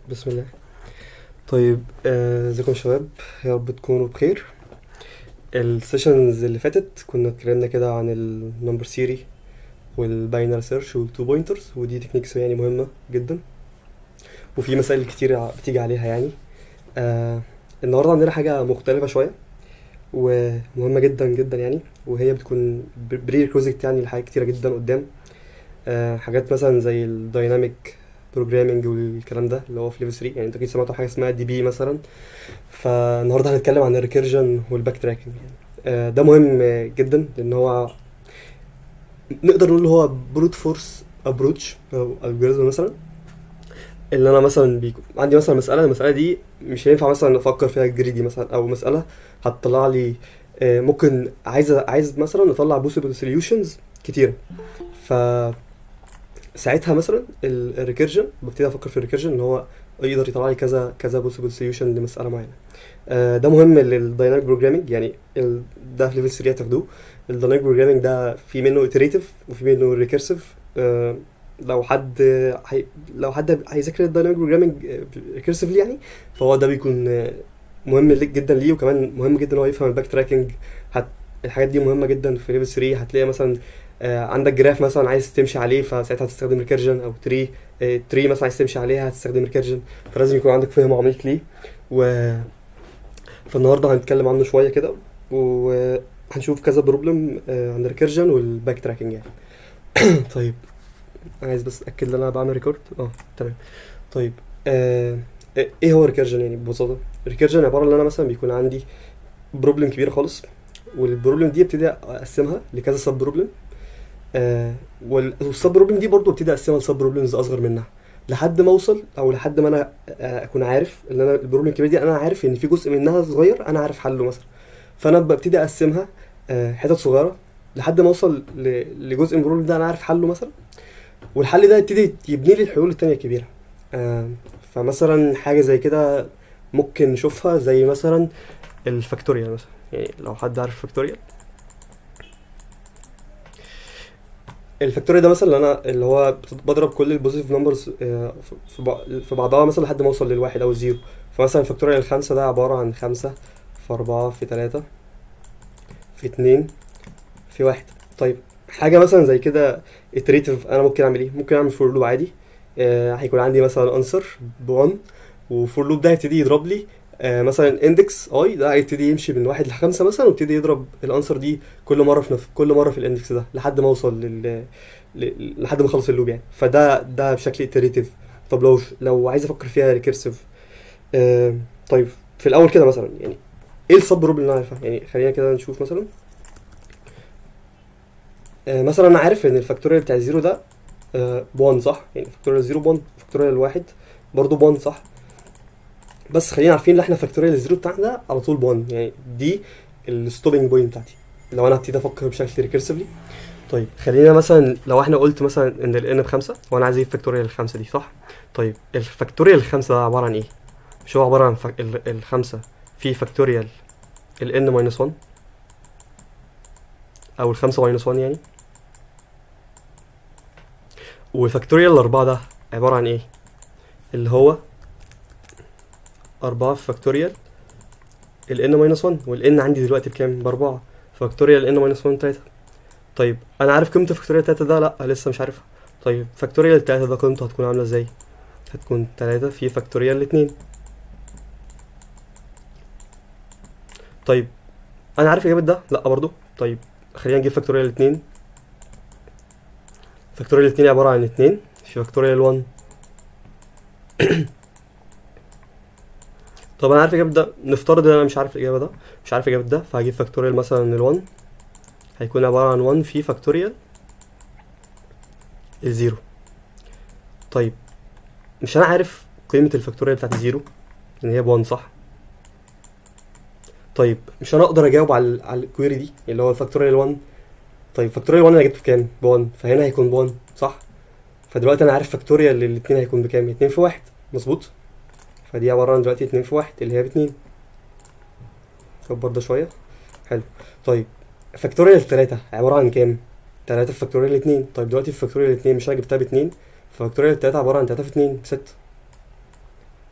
بسم الله طيب آه، ازيكم يا شباب يا رب تكونوا بخير السيشنز اللي فاتت كنا اتكلمنا كده عن النمبر سيري والباينري سيرش والتو بوينترز ودي تكنيكس يعني مهمة جدا وفي مسائل كتير ع- بتيجي عليها يعني آه النهارده عندنا حاجة مختلفة شوية ومهمة جدا جدا يعني وهي بتكون بري ريكوزيت يعني لحاجات كتيرة جدا قدام آه حاجات مثلا زي الدايناميك بروجرامنج والكلام ده اللي هو في ليفل 3 يعني انت اكيد سمعتوا حاجه اسمها دي بي مثلا فالنهارده هنتكلم عن الريكيرجن والباك تراكنج يعني آه، ده مهم آه، جدا لان هو نقدر نقول هو بروت فورس ابروتش او الجوريزم مثلا اللي انا مثلا بيكون عندي مثلا مساله المساله دي مش هينفع مثلا افكر فيها جريدي مثلا او مساله هتطلع لي آه، ممكن عايز عايز مثلا اطلع possible solutions كتيره ف ساعتها مثلا الريكيرجن ببتدي افكر في الريكيرجن ان هو يقدر يطلع لي كذا كذا بوسيبل سوليوشن لمساله معينه آه، ده مهم للدايناميك بروجرامنج يعني ال- ده في ليفل 3 هتاخدوه الدايناميك بروجرامنج ده في منه اتريتيف وفي منه ريكيرسيف لو حد هي لو حد هيذاكر الدايناميك بروجرامنج ريكيرسيفلي يعني فهو ده بيكون آه، مهم ليك جدا ليه وكمان مهم جدا هو يفهم الباك تراكنج هت الحاجات دي مهمه جدا في ليفل 3 هتلاقي مثلا آه، عندك جراف مثلا عايز تمشي عليه فساعتها هتستخدم ريكيرجن او تري تري مثلا عايز تمشي عليها هتستخدم ريكيرجن فلازم يكون عندك فهم عميق ليه و فالنهارده هنتكلم عنه شويه كده وهنشوف كذا بروبلم عن الريكيرجن والباك تراكنج يعني طيب عايز بس اتاكد ان انا بعمل ريكورد اه تمام طيب آه ايه هو الريكيرجن يعني ببساطه الريكيرجن عباره ان انا مثلا بيكون عندي بروبلم كبيره خالص والبروبلم دي ابتدي اقسمها لكذا سب بروبلم آه وال- والسب بروبلم دي برضو ابتدي اقسمها لسب بروبلمز اصغر منها لحد ما اوصل او لحد ما انا آه، اكون عارف ان انا البروبلم الكبيره دي انا عارف ان في جزء منها صغير انا عارف حله مثلا فانا ببتدي اقسمها آه، حتت صغيره لحد ما اوصل ل- لجزء من البروبلم ده انا عارف حله مثلا والحل ده يبتدي يبني لي الحلول التانية الكبيرة آه، فمثلا حاجة زي كده ممكن نشوفها زي مثلا الفاكتوريال مثلا يعني لو حد عارف فاكتوريال الفاكتوريال ده مثلا اللي انا اللي هو بت- بضرب كل البوزيتيف نمبرز في بع- في بعضها مثلا لحد ما اوصل للواحد او الزيرو فمثلا الفاكتوريال الخمسة ده عبارة عن خمسة في أربعة في تلاتة في اتنين في واحد طيب حاجة مثلا زي كده اتريتيف انا ممكن اعمل ايه ممكن اعمل فور لوب عادي آه هيكون عندي مثلا انسر ب 1 وفور لوب ده هيبتدي يضرب لي آه مثلا اندكس اي ده هيبتدي يمشي من واحد لخمسة مثلا ويبتدي يضرب الانسر دي كل مره في نف... كل مره في الاندكس ده لحد ما اوصل لل ل... لحد ما اخلص اللوب يعني فده ده بشكل اتريتيف طب لو لو عايز افكر فيها ريكيرسيف آه طيب في الاول كده مثلا يعني ايه السب بروبلم اللي انا عارفها يعني خلينا كده نشوف مثلا آه مثلا انا عارف ان الفاكتوريال بتاع الزيرو ده آه 1 صح يعني فاكتوريال 0 1 فاكتوريال الواحد برضه 1 صح بس خلينا عارفين ان احنا فاكتوريال الزيرو بتاعنا ده على طول 1 يعني دي الستوبنج بوينت بتاعتي لو انا هبتدي افكر بشكل ريكيرسيفلي طيب خلينا مثلا لو احنا قلت مثلا ان ال n بخمسة وانا عايز اجيب فاكتوريال الخمسة دي صح طيب الفاكتوريال الخمسة ده عبارة عن ايه مش هو عبارة عن فك... ال... الخمسة في فاكتوريال ال n ماينس 1 او الخمسة ماينس 1 يعني وفاكتوريال الأربعة ده عبارة عن إيه؟ اللي هو أربعة في فاكتوريال ال n ماينس 1 وال n عندي دلوقتي بكام؟ بأربعة فاكتوريال n ماينس 1 تلاتة طيب أنا عارف قيمة فاكتوريال تلاتة ده؟ لأ لسه مش عارفها طيب فاكتوريال تلاتة ده قيمته هتكون عاملة إزاي؟ هتكون تلاتة في فاكتوريال اتنين طيب أنا عارف إجابة ده؟ لأ برضو طيب خلينا نجيب فاكتوريال اتنين فاكتوريال اتنين عبارة عن اتنين في فاكتوريال 1 طب انا عارف الاجابه ده نفترض ان انا مش عارف الاجابه ده مش عارف الاجابه ده فهجيب فاكتوريال مثلا ال1 هيكون عباره عن 1 في فاكتوريال الزيرو طيب مش انا عارف قيمه الفاكتوريال بتاعت الزيرو ان هي ب1 صح طيب مش انا اقدر اجاوب على ال- على الكويري دي اللي هو الفاكتوريال 1 طيب فاكتوريال 1 انا جبته بكام ب1 فهنا هيكون ب1 صح فدلوقتي انا عارف فاكتوريال للاتنين هيكون بكام اتنين في واحد مظبوط فدي عبارة عن دلوقتي اتنين في واحد اللي هي باتنين كبر ده شوية حلو طيب فاكتوريال تلاتة عبارة عن كام؟ تلاتة في فاكتوريال اتنين طيب دلوقتي في فاكتوريال اتنين مش انا جبتها باتنين فاكتوريال تلاتة عبارة عن تلاتة في اتنين ستة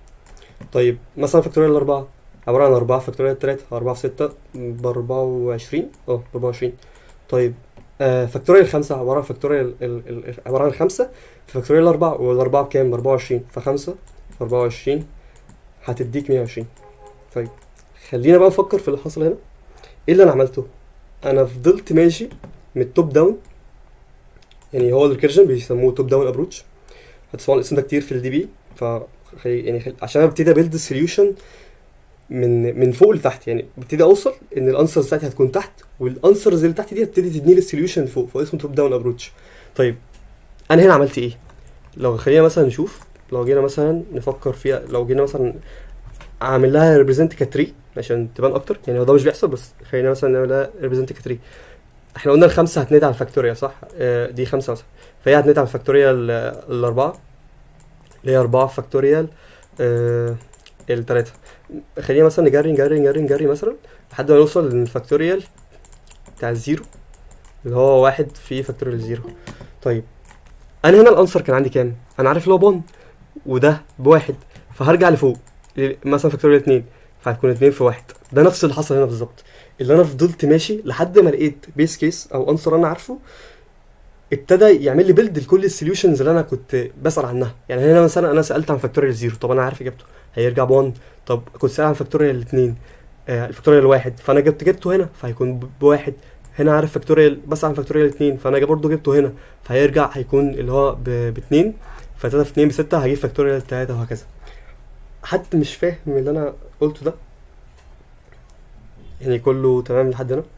طيب مثلا فاكتوريال الأربعة عبارة عن أربعة فاكتوريال التلاتة أربعة في ستة بأربعة وعشرين اه بأربعة وعشرين طيب آه فاكتوريال الخمسة عبارة عن فاكتوريال ال... ال... ال- عبارة عن خمسة في فاكتوريال الأربعة والأربعة بكام؟ بأربعة وعشرين فخمسة في أربعة وعشرين هتديك مية وعشرين طيب خلينا بقى نفكر في اللي حصل هنا ايه اللي أنا عملته؟ أنا فضلت ماشي من التوب داون يعني هو الريكيرجن بيسموه توب داون ابروتش هتسمعوا الاسم ده كتير في الدي بي ف خلي- يعني خلي... عشان ابتدي ابيلد سوليوشن من من فوق لتحت يعني ببتدي اوصل ان الانسرز بتاعتي هتكون تحت والانسرز اللي تحت دي هتبتدي تديني لي السوليوشن فوق فاسمه توب داون ابروتش طيب انا هنا عملت ايه لو خلينا مثلا نشوف لو جينا مثلا نفكر فيها لو جينا مثلا اعمل لها ريبريزنت كتري عشان تبان اكتر يعني هو ده مش بيحصل بس خلينا مثلا نعمل لها ريبريزنت كتري احنا قلنا الخمسه هتنادي على الفاكتوريال صح آه دي خمسه مثلا فهي هتنادي على الفاكتوريال آه، الاربعه اللي هي اربعه فاكتوريال آه التلاته خلينا مثلا نجري نجري نجري نجري مثلا لحد ما نوصل للفاكتوريال بتاع الزيرو اللي هو واحد في فاكتوريال زيرو طيب انا هنا الانسر كان عندي كام انا عارف اللي هو بون وده بواحد فهرجع لفوق ل- مثلا فاكتوريال اتنين فهتكون اتنين في واحد ده نفس اللي حصل هنا بالظبط اللي انا فضلت ماشي لحد ما لقيت بيس كيس او انسر انا عارفه ابتدى يعمل لي بيلد لكل السوليوشنز اللي انا كنت بسال عنها يعني هنا مثلا انا سالت عن فاكتوريال زيرو طب انا عارف اجابته هيرجع ب 1 طب كنت سال عن فاكتوريال الاثنين آه الفاكتوريال الواحد فانا جبت جبته هنا فهيكون ب- بواحد هنا عارف فاكتوريال بس عن فاكتوريال الاثنين فانا برضه جبته هنا فهيرجع هيكون اللي هو ب- باتنين فتلاتة في اتنين بستة هجيب فاكتوريال تلاتة وهكذا حد مش فاهم اللي انا قلته ده يعني كله تمام لحد هنا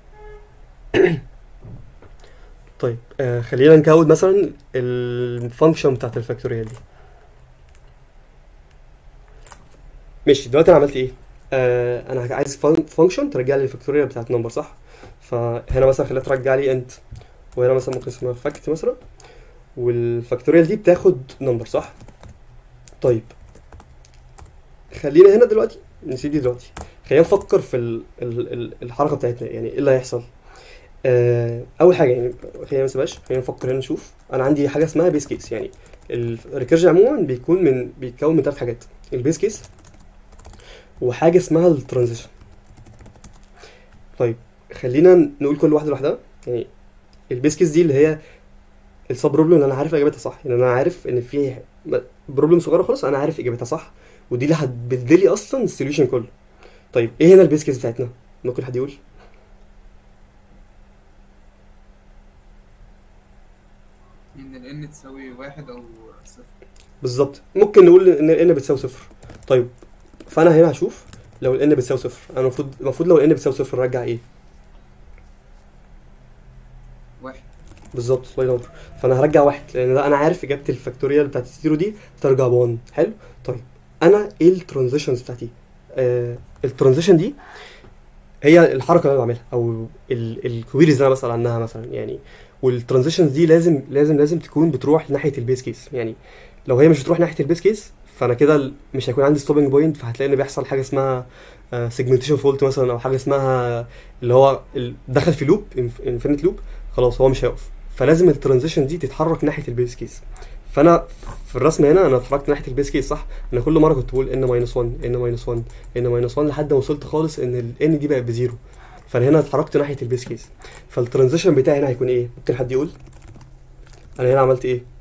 طيب آه خلينا نكود مثلا الفانكشن بتاعت الفاكتوريال دي ماشي دلوقتي انا عملت ايه آه انا عايز فانكشن ترجع لي الفاكتوريال بتاعت نمبر صح فهنا مثلا خليها ترجع لي انت وهنا مثلا ممكن اسمها فاكت مثلا والفاكتوريال دي بتاخد نمبر صح طيب خلينا هنا دلوقتي نسيب دي دلوقتي خلينا نفكر في ال ال ال الحركه بتاعتنا يعني ايه اللي هيحصل آه اول حاجه يعني خلينا ما نسيبهاش خلينا نفكر هنا نشوف انا عندي حاجه اسمها بيس كيس يعني الريكيرجن عموما بيكون من بيتكون من ثلاث حاجات البيس كيس وحاجه اسمها الترانزيشن طيب خلينا نقول كل واحده لوحدها يعني البيس كيس دي اللي هي السب بروبلم اللي انا عارف اجابتها صح يعني انا عارف ان في بروبلم صغيره خالص انا عارف اجابتها صح ودي اللي هتبدلي اصلا السوليوشن كله طيب ايه هنا البيس كيس بتاعتنا ممكن حد يقول ان ال n تساوي واحد او صفر بالظبط ممكن نقول ان ال n بتساوي صفر طيب فانا هنا هشوف لو ال n بتساوي صفر انا المفروض المفروض لو ال n بتساوي صفر ارجع ايه واحد بالظبط الله ينور فانا هرجع واحد لان ده انا عارف اجابه الفاكتوريال بتاعت الزيرو دي ترجع ب 1 حلو طيب انا ايه الترانزيشنز بتاعتي آه الترانزيشن دي هي الحركه اللي انا بعملها او الكويريز اللي انا بسال عنها مثلا يعني والترانزيشنز دي لازم لازم لازم تكون بتروح ناحيه البيس كيس يعني لو هي مش بتروح ناحيه البيس كيس فانا كده ال- مش هيكون عندي ستوبنج بوينت فهتلاقي ان بيحصل حاجه اسمها سيجمنتيشن فولت مثلا او حاجه اسمها اللي هو ال- دخل في لوب انفينيت لوب خلاص هو مش هيقف فلازم الترانزيشن دي تتحرك ناحيه البيس كيس فانا في الرسم هنا انا اتحركت ناحيه البيس كيس صح انا كل مره كنت بقول ان ماينس 1 ان ماينس 1 ان ماينس 1 لحد ما وصلت خالص ان ال n دي بقت بزيرو فانا هنا اتحركت ناحيه البيس كيس فالترانزيشن بتاعي هنا هيكون ايه ممكن حد يقول انا هنا عملت ايه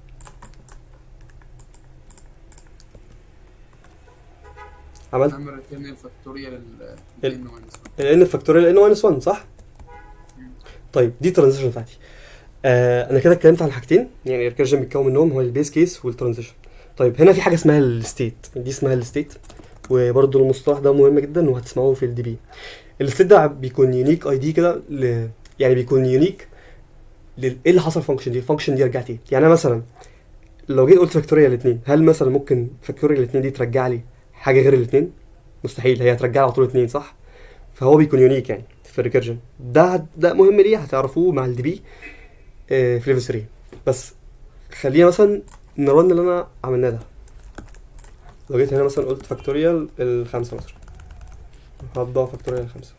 عملت اعمل ريتيرن الفاكتوريال ال ال- n ماينس 1 ال n فاكتوريال n ماينس 1 صح طيب دي الترانزيشن بتاعتي آه انا كده اتكلمت عن حاجتين يعني الريكيرجن بيتكون منهم هو البيس كيس والترانزيشن طيب هنا في حاجه اسمها الستيت دي اسمها الستيت وبرضه المصطلح ده مهم جدا وهتسمعوه في الدي بي الستيت ده بيكون يونيك اي دي كده ل... يعني بيكون يونيك لل... ايه اللي حصل فانكشن دي الفانكشن دي رجعت ايه يعني انا مثلا لو جيت قلت فاكتوريال الاثنين هل مثلا ممكن فاكتوريال الاثنين دي ترجع لي حاجه غير الاثنين مستحيل هي هترجع لي على طول اثنين صح فهو بيكون يونيك يعني في الريكيرجن ده ده مهم ليه هتعرفوه مع الدي بي آه، في ليفل 3 بس خلينا مثلا نرن اللي انا عملناه ده لو جيت هنا مثلا قلت فاكتوريال الخمسة مثلا هطبع فاكتوريال الخمسة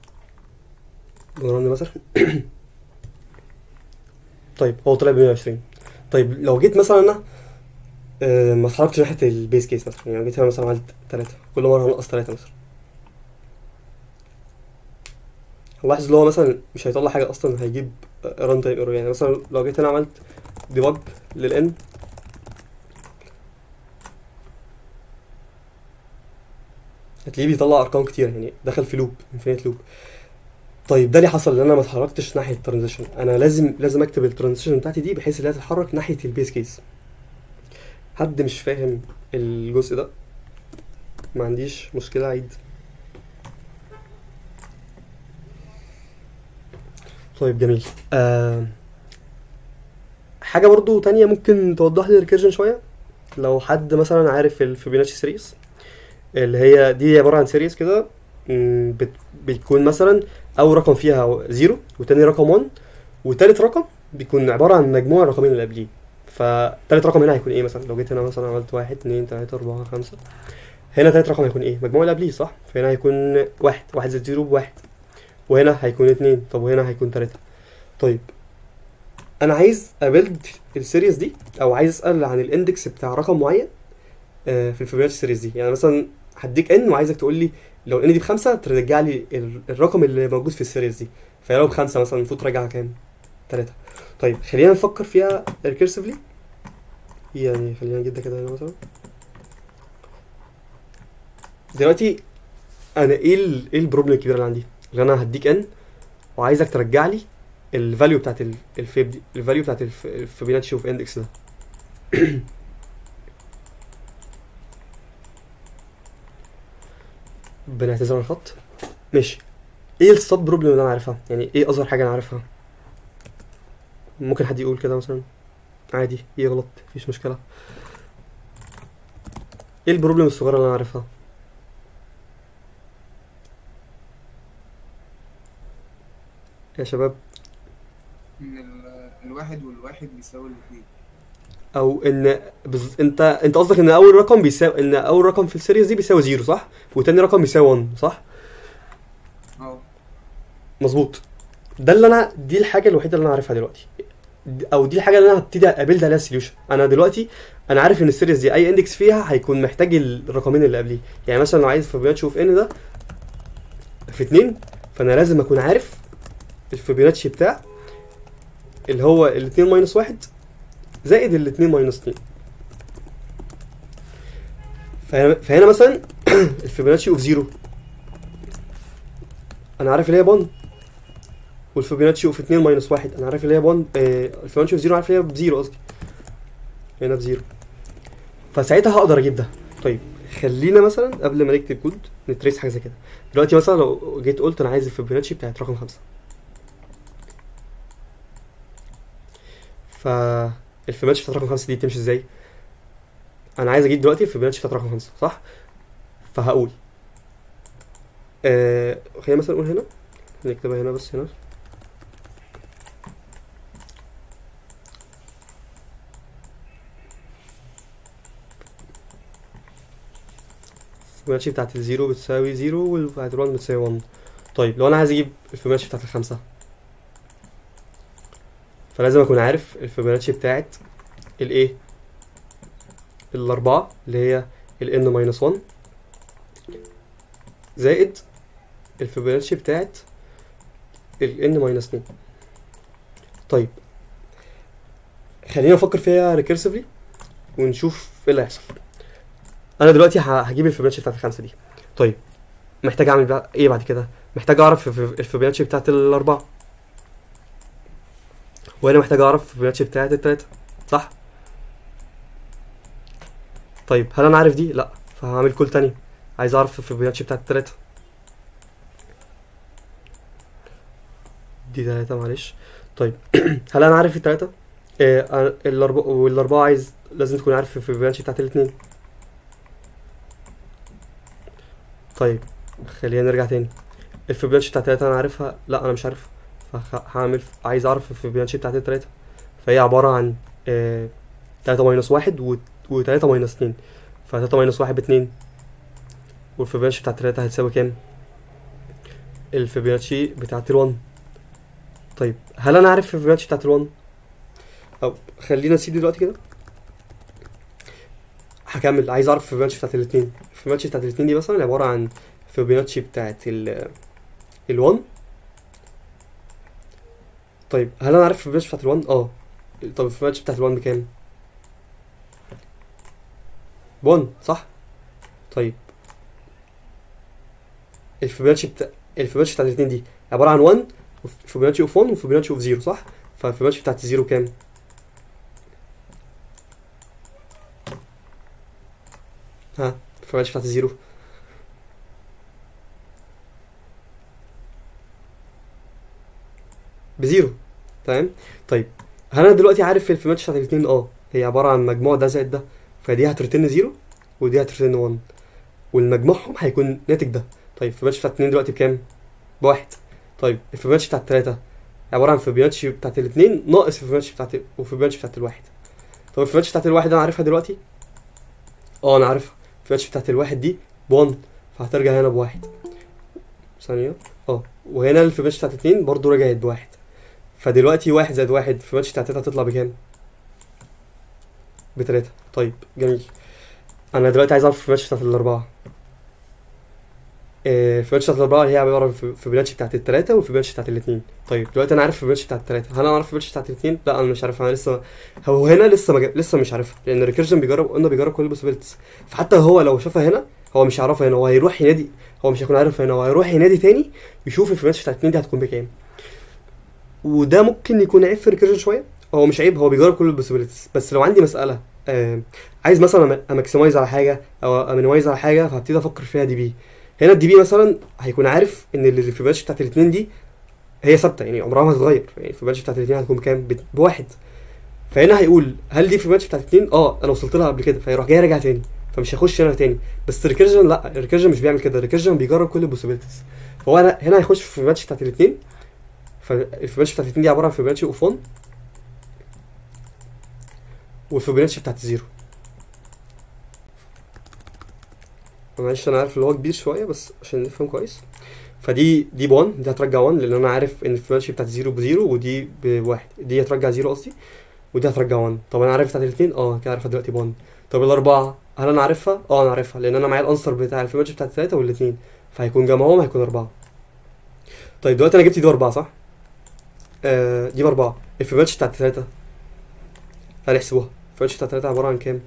نرن مثلا طيب هو طلع ب 120 طيب لو جيت مثلا انا آه، ما اتحركتش ناحيه البيس كيس مثلا يعني جيت هنا مثلا عملت ثلاثة كل مره هنقص ثلاثة مثلا هنلاحظ اللي هو مثلا مش هيطلع حاجه اصلا هيجيب ران تايم ايرور يعني مثلا لو جيت هنا عملت ديبج للان هتلاقيه بيطلع ارقام كتير يعني دخل في لوب انفينيت لوب طيب ده ليه حصل لان انا ما اتحركتش ناحيه الترانزيشن انا لازم لازم اكتب الترانزيشن بتاعتي دي بحيث انها تتحرك ناحيه البيس كيس حد مش فاهم الجزء ده ما عنديش مشكله عيد طيب جميل آه حاجه برضو تانية ممكن توضح لي الريكيرجن شويه لو حد مثلا عارف الفيبوناتشي سيريز اللي هي دي عباره عن سيريز كده مم، بت- بتكون مثلا اول رقم فيها زيرو وتاني رقم 1 وتالت رقم بيكون عباره عن مجموع الرقمين اللي قبليه فتالت رقم هنا هيكون ايه مثلا لو جيت هنا مثلا عملت واحد اتنين تلاته اربعه خمسه هنا تالت رقم هيكون ايه مجموع اللي قبليه صح فهنا هيكون واحد واحد زائد زيرو بواحد وهنا هيكون اتنين طب وهنا هيكون تلاته طيب انا عايز ابلد السيريز دي او عايز اسال عن الاندكس بتاع رقم معين آه، في الفيبوناتشي سيريز دي يعني مثلا هديك ان وعايزك تقول لي لو ان دي بخمسه ترجع لي ال- الرقم اللي موجود في السيريز دي فهي لو بخمسه مثلا المفروض ترجع كام؟ تلاته طيب خلينا نفكر فيها ريكيرسيفلي يعني خلينا نجيب ده كده هنا مثلا دلوقتي انا ايه ال ايه البروبلم الكبيره اللي عندي؟ اللي انا هديك ان وعايزك ترجع لي الفاليو بتاعت ال- الفيب دي الفاليو بتاعت الف- الفيبوناتشي اوف اندكس ده بنعتذر عن الخط ماشي ايه السب بروبلم اللي انا عارفها يعني ايه اصغر حاجه انا عارفها ممكن حد يقول كده مثلا عادي يغلط مفيش مشكله ايه البروبلم الصغيره اللي انا عارفها يا شباب ان ال- الواحد والواحد بيساوي الاثنين او ان بز... انت انت قصدك ان اول رقم بيساوي ان اول رقم في السيريز دي بيساوي زيرو صح وتاني رقم بيساوي 1 صح اه مظبوط ده اللي انا دي الحاجه الوحيده اللي انا عارفها دلوقتي د- او دي الحاجه اللي انا هبتدي ابيلد عليها السوليوشن انا دلوقتي انا عارف ان السيريز دي اي اندكس فيها هيكون محتاج الرقمين اللي قبليه يعني مثلا لو عايز فيبوناتشي اوف ان ده في اتنين فانا لازم اكون عارف الفيبوناتشي بتاع اللي هو الاتنين ماينس واحد زائد الاتنين ماينس اتنين فهنا, فهنا مثلا الفيبوناتشي اوف زيرو انا عارف اللي هي 1 والفيبوناتشي اوف 2 ماينس 1 انا عارف اللي هي 1 آه الفيبوناتشي اوف 0 عارف اللي هي بزيرو قصدي هنا بزيرو فساعتها هقدر اجيب ده طيب خلينا مثلا قبل ما نكتب كود نتريس حاجه زي كده دلوقتي مثلا لو جيت قلت انا عايز الفيبوناتشي بتاعت رقم خمسة فالفيبوناتشي بتاعت رقم خمسة دي بتمشي ازاي انا عايز اجيب دلوقتي الفيبوناتشي بتاعت رقم خمسة صح فهقول آه خلينا مثلا نقول هنا نكتبها هنا بس هنا الفيبوناتشي بتاعت الزيرو بتساوي زيرو وبتاعت الوان بتساوي 1 طيب لو انا عايز اجيب الفيبوناتشي بتاعت الخمسة فلازم اكون عارف الفيبوناتشي بتاعت الايه الاربعة اللي هي ال n ماينس 1 زائد الفيبوناتشي بتاعت ال n ماينس 2 طيب خلينا نفكر فيها ريكيرسيفلي ونشوف ايه اللي هيحصل انا دلوقتي ه- هجيب الفيبوناتشي بتاعت الخمسه دي طيب محتاج اعمل بقى ايه بعد كده محتاج اعرف الف- الفيبوناتشي بتاعت الاربعه وانا محتاج اعرف الفيبوناتشي بتاعت التلاته صح طيب هل انا عارف دي لا فهعمل كل تانية عايز اعرف الفيبوناتشي بتاعت التلاته دي تلاتة معلش طيب هل انا عارف التلاتة؟ آه أنا- الاربعة والاربعة عايز لازم تكون عارف الفيبوناتشي بتاعت الاتنين طيب خلينا نرجع تاني الفيبوناتشي بتاعت التلاتة انا عارفها لا انا مش عارف فهعمل عايز اعرف الفيبوناتشي بتاعت التلاتة فهي عبارة عن آه تلاتة ماينس واحد و- وتلاتة ماينس اتنين فتلاتة ماينس واحد باتنين والفيبوناتشي بتاعت التلاتة هتساوي كام؟ الفيبوناتشي بتاعت الوان طيب هل انا عارف الفيبوناتشي بتاعت الوان؟ او خلينا نسيب دلوقتي كده هكمل عايز اعرف الفيبوناتشي بتاعت الاتنين الفيبوناتشي بتاعت الاتنين دي مثلا عباره عن فيبوناتشي بتاعت ال ال1 طيب هل انا عارف الفيبوناتشي بتاعت ال1 اه طب الفيبوناتشي بتاعت ال1 بكام 1 صح طيب الفيبوناتشي بتاع الفيبوناتشي بتاعت الاتنين دي عباره عن 1 وفيبوناتشي اوف 1 وفيبوناتشي اوف 0 صح فالفيبوناتشي بتاعت الزيرو كام ها الفيبوناتشي بتاعت الزيرو بزيرو تمام طيب هل انا دلوقتي عارف الفيبوناتشي بتاعت الاتنين اه هي عباره عن مجموع ده زائد ده فدي هترتن زيرو ودي هترتن 1 والمجموعهم هيكون ناتج ده طيب الفيبوناتشي بتاعت الاتنين دلوقتي بكام بواحد طيب الفيبوناتشي بتاعت التلاتة عباره عن فيبوناتشي بتاعت الاتنين ناقص الفيبوناتشي بتاعت وفيبوناتشي بتاعت الواحد طب الفيبوناتشي بتاعت الواحد انا عارفها دلوقتي اه انا عارفها الفيبوناتشي بتاعت الواحد دي ب1 فهترجع هنا بواحد ثانيه اه وهنا الفيبوناتشي بتاعت اتنين برضو رجعت بواحد فدلوقتي واحد زائد واحد الفيبوناتشي بتاعت تلاتة هتطلع بكام بتلاتة طيب جميل انا دلوقتي عايز اعرف الفيبوناتشي بتاعت الاربعه آه، الفيبوناتشي بتاعت الاربعه هي عباره عن الفيبوناتشي بتاعت التلاته والفيبوناتشي بتاعت الاثنين طيب دلوقتي انا عارف الفيبوناتشي بتاعت التلاته هل انا عارف الفيبوناتشي بتاعت الاثنين لا انا مش عارف انا لسه هو هنا لسه ما جاب... لسه مش عارفها لان الريكيرجن بيجرب قلنا بيجرب كل البوسيبيلتيز فحتى هو لو شافها هنا هو مش هيعرفها هنا هو هيروح ينادي هو مش هيكون عارف هنا هو هيروح ينادي تاني يشوف الفيبوناتشي بتاعت الاثنين دي هتكون بكام وده ممكن يكون عيب في الريكيرجن شويه هو مش عيب هو بيجرب كل البوسيبيلتيز بس لو عندي مساله آه عايز مثلا اماكسمايز على حاجه او امينيمايز على حاجه فهبتدي افكر فيها دي بي هنا الدي بي مثلا هيكون عارف ان الفيبوناتشي بتاعت الاثنين دي هي ثابته يعني عمرها ما هتتغير يعني الفيبوناتشي بتاعت الاثنين هتكون بكام بت- بواحد فهنا هيقول هل دي الفيبوناتشي بتاعت الاثنين اه انا وصلت لها قبل كده فيروح جاي راجع تاني فمش هيخش هنا تاني بس الريكيرجن لا الريكيرجن مش بيعمل كده الريكيرجن بيجرب كل البوسيبيلتيز فهو هنا هنا هيخش في الفيبوناتشي بتاعت الاثنين فالفيبوناتشي بتاعت الاثنين دي عباره عن فيبوناتشي اوف 1 والفيبوناتشي بتاعت الزيرو معلش انا عارف اللي هو كبير شويه بس عشان نفهم كويس فدي دي ب 1 دي هترجع 1 لان انا عارف ان الفيبوناتشي بتاعت 0 بزيرو ودي بواحد دي هترجع 0 قصدي ودي هترجع 1 طب انا عارف بتاعت الاثنين اه كده عارفها دلوقتي ب 1 طب الاربعه هل انا عارفها اه انا عارفها لان انا معايا الانسر بتاع الفيبوناتشي بتاعت الثلاثه والاثنين فهيكون جمعهم هيكون اربعه طيب دلوقتي انا جبت دي اربعه صح آه دي باربعه الفيبوناتشي بتاعت الثلاثه هنحسبوها الفيبوناتشي بتاعت الثلاثه عباره عن كام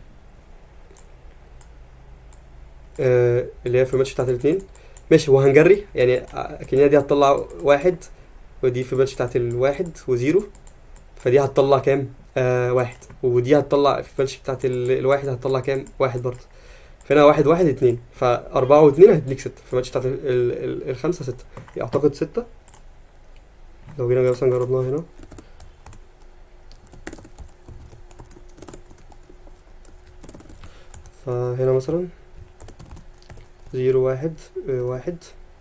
آه اللي هي الفيبوناتشي بتاعت الاثنين ماشي هو هنجري يعني اكنها دي هتطلع واحد ودي الفيبوناتشي بتاعت الواحد وزيرو فدي هتطلع كام؟ آه واحد ودي هتطلع الفيبوناتشي بتاعت ال- الواحد هتطلع كام؟ واحد برضه فهنا واحد واحد اتنين فأربعة واتنين هتديك ستة الفيبوناتشي بتاعت ال- ال- ال- الخمسة ستة أعتقد ستة لو جينا مثلا جربناها هنا فهنا مثلا زيرو واحد آه، واحد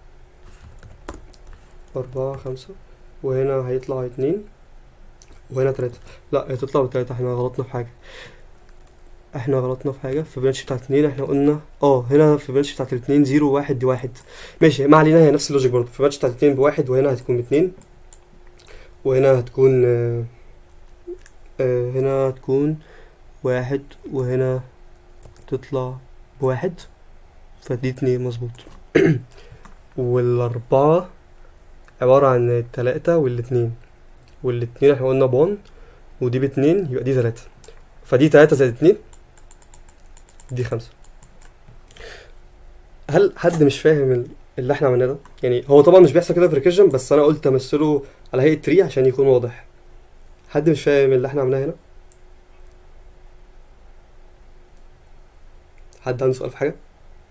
أربعة خمسة وهنا هيطلع اتنين وهنا تلاتة لا هي تطلع بتلاتة احنا غلطنا في حاجة احنا غلطنا في حاجة في بنش بتاعت اتنين احنا قلنا اه هنا في بنش بتاعت الاتنين زيرو واحد دي واحد ماشي ما علينا هي نفس اللوجيك برضه في بنش بتاعت الاتنين بواحد وهنا هتكون باتنين وهنا هتكون آه آه هنا هتكون واحد وهنا تطلع بواحد فدي اتنين مظبوط والأربعة عبارة عن التلاتة والاتنين والاتنين احنا قلنا بون ودي باتنين يبقى دي تلاتة فدي تلاتة زائد اتنين دي خمسة هل حد مش فاهم ال- اللي احنا عملناه ده؟ يعني هو طبعا مش بيحصل كده في ريكيرجن بس انا قلت امثله على هيئة تري عشان يكون واضح حد مش فاهم اللي احنا عملناه هنا؟ حد عنده سؤال في حاجة؟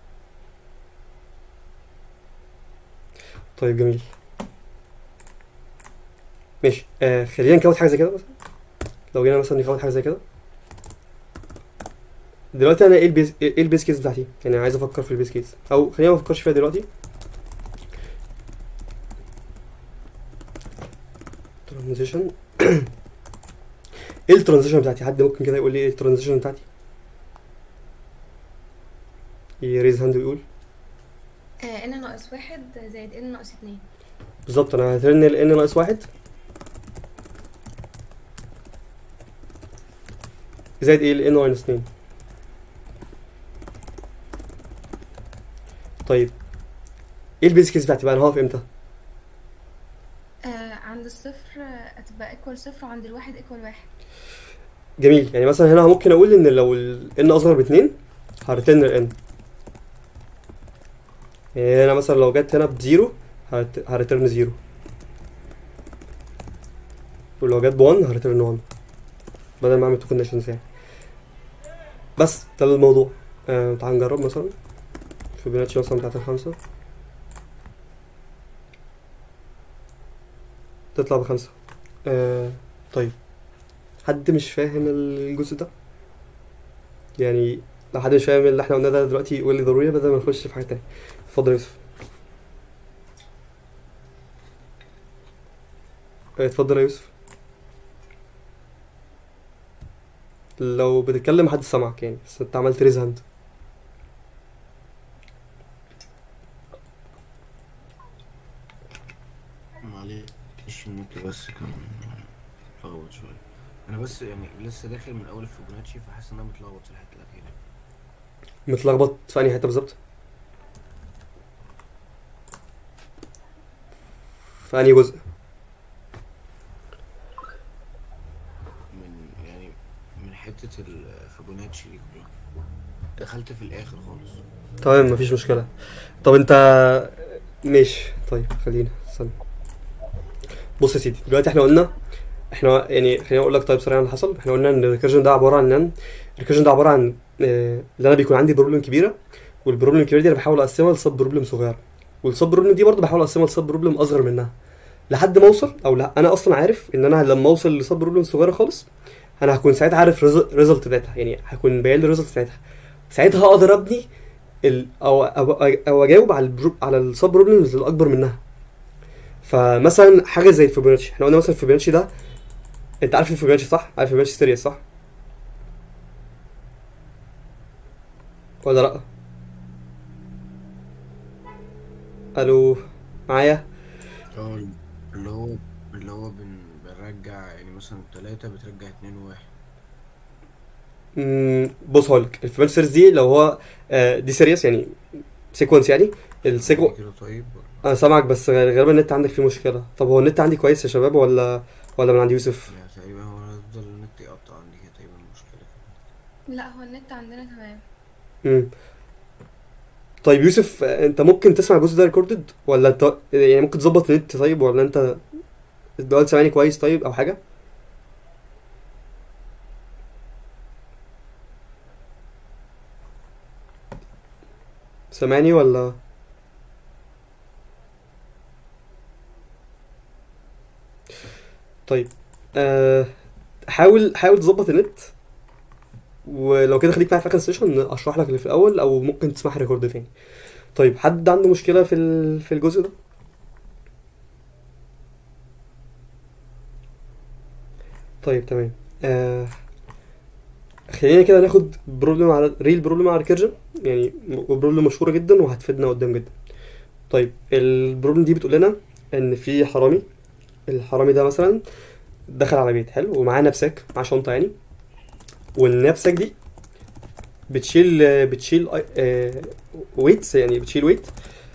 طيب جميل ماشي آه خلينا نكود حاجه زي كده مثلا لو جينا مثلا نكود حاجه زي كده دلوقتي انا ايه البيز ايه البيز كيس بتاعتي يعني عايز افكر في البيز كيس او خلينا ما افكرش فيها دلوقتي ترانزيشن ايه الترانزيشن بتاعتي حد ممكن كده يقول لي ايه الترانزيشن بتاعتي يريز هاند ويقول آه ان ناقص واحد زائد ان ناقص اتنين بالظبط انا هترن ال n ناقص واحد زائد ايه ال n ماينس 2 طيب ايه البيز كيس بتاعتي بقى انا هقف امتى آه عند الصفر آه، هتبقى ايكوال صفر وعند الواحد ايكوال واحد جميل يعني مثلا هنا ممكن اقول ان لو ال n اصغر باتنين هرتن ال n يعني هنا مثلا لو جت هنا بزيرو هرت- هرترن زيرو ولو جت بوان هرترن 1 بدل ما اعمل تو كونديشنز يعني بس ده الموضوع آه تعال نجرب مثلا فيبوناتشي مثلا بتاعت الخمسة تطلع بخمسة آه طيب حد مش فاهم الجزء ده يعني لو حد مش فاهم اللي احنا قلناه ده دلوقتي يقول لي ضروري بدل ما نخش في حاجة تانية اتفضل يا يوسف آه، اتفضل يا يوسف لو بتتكلم محدش سامعك يعني بس انت عملت ريز هاند معلش النت بس كان متلخبط شوية أنا بس يعني لسه داخل من أول فيبوناتشي فحاسس إن أنا متلخبط في الحتة الأخيرة متلخبط في انهي حتة بالظبط في انهي جزء من يعني من حتة الفيبوناتشي دي كلها دخلت في الآخر خالص تمام مفيش مشكلة طب انت ماشي طيب خلينا استنى بص يا سيدي دلوقتي احنا قلنا احنا يعني خليني اقول لك طيب سريعا اللي حصل احنا قلنا ان الريكيرجن ده عبارة عن ان الريكيرجن ده عبارة عن اه، اللي انا بيكون عندي بروبلم كبيرة والبروبلم الكبيرة دي انا بحاول اقسمها لسب بروبلم صغيرة والسب بروبلم دي برضه بحاول اقسمها لسب بروبلم اصغر منها لحد ما اوصل او لا انا اصلا عارف ان انا لما اوصل لسب بروبلم صغيرة خالص انا هكون ساعتها عارف ريزلت بتاعتها يعني هكون باين لي الريزلت بتاعتها ساعتها اقدر ابني ال او او, أو اجاوب على البرو على السب بروبلمز الاكبر منها فمثلا حاجه زي الفيبوناتشي احنا قلنا مثلا الفيبوناتشي ده انت عارف الفيبوناتشي صح عارف الفيبوناتشي سيريس صح ولا لا الو معايا اه اللي هو اللي هو بن بنرجع يعني مثلا تلاتة بترجع اتنين وواحد مم، بص هقولك الفيبوناتشي سيريس دي لو هو آه، دي سيريس يعني سيكونس يعني السيكو كده طيب انا سامعك بس غالبا النت عندك فيه مشكله طب هو النت عندي كويس يا شباب ولا ولا من عند يوسف يعني تقريبا هو هيفضل النت يقطع عندي كده تقريبا المشكلة لا هو النت عندنا تمام امم طيب يوسف آه، انت ممكن تسمع الجزء ده ريكوردد ولا انت يعني ممكن تظبط النت طيب ولا انت دلوقتي سامعني كويس طيب او حاجه سامعني ولا طيب أه حاول حاول تظبط النت ولو كده خليك معايا في اخر السيشن اشرح لك اللي في الاول او ممكن تسمعها ريكورد تاني طيب حد عنده مشكله في ال- في الجزء ده طيب تمام آه خلينا كده ناخد بروبلم على ريل بروبلم على ريكيرجن يعني بروبلم مشهوره جدا وهتفيدنا قدام جدا طيب البروبلم دي بتقول لنا ان في حرامي الحرامي ده مثلا دخل على بيت حلو ومعاه نبساك معاه شنطه يعني والنبساك دي بتشيل بتشيل ويتس يعني بتشيل ويت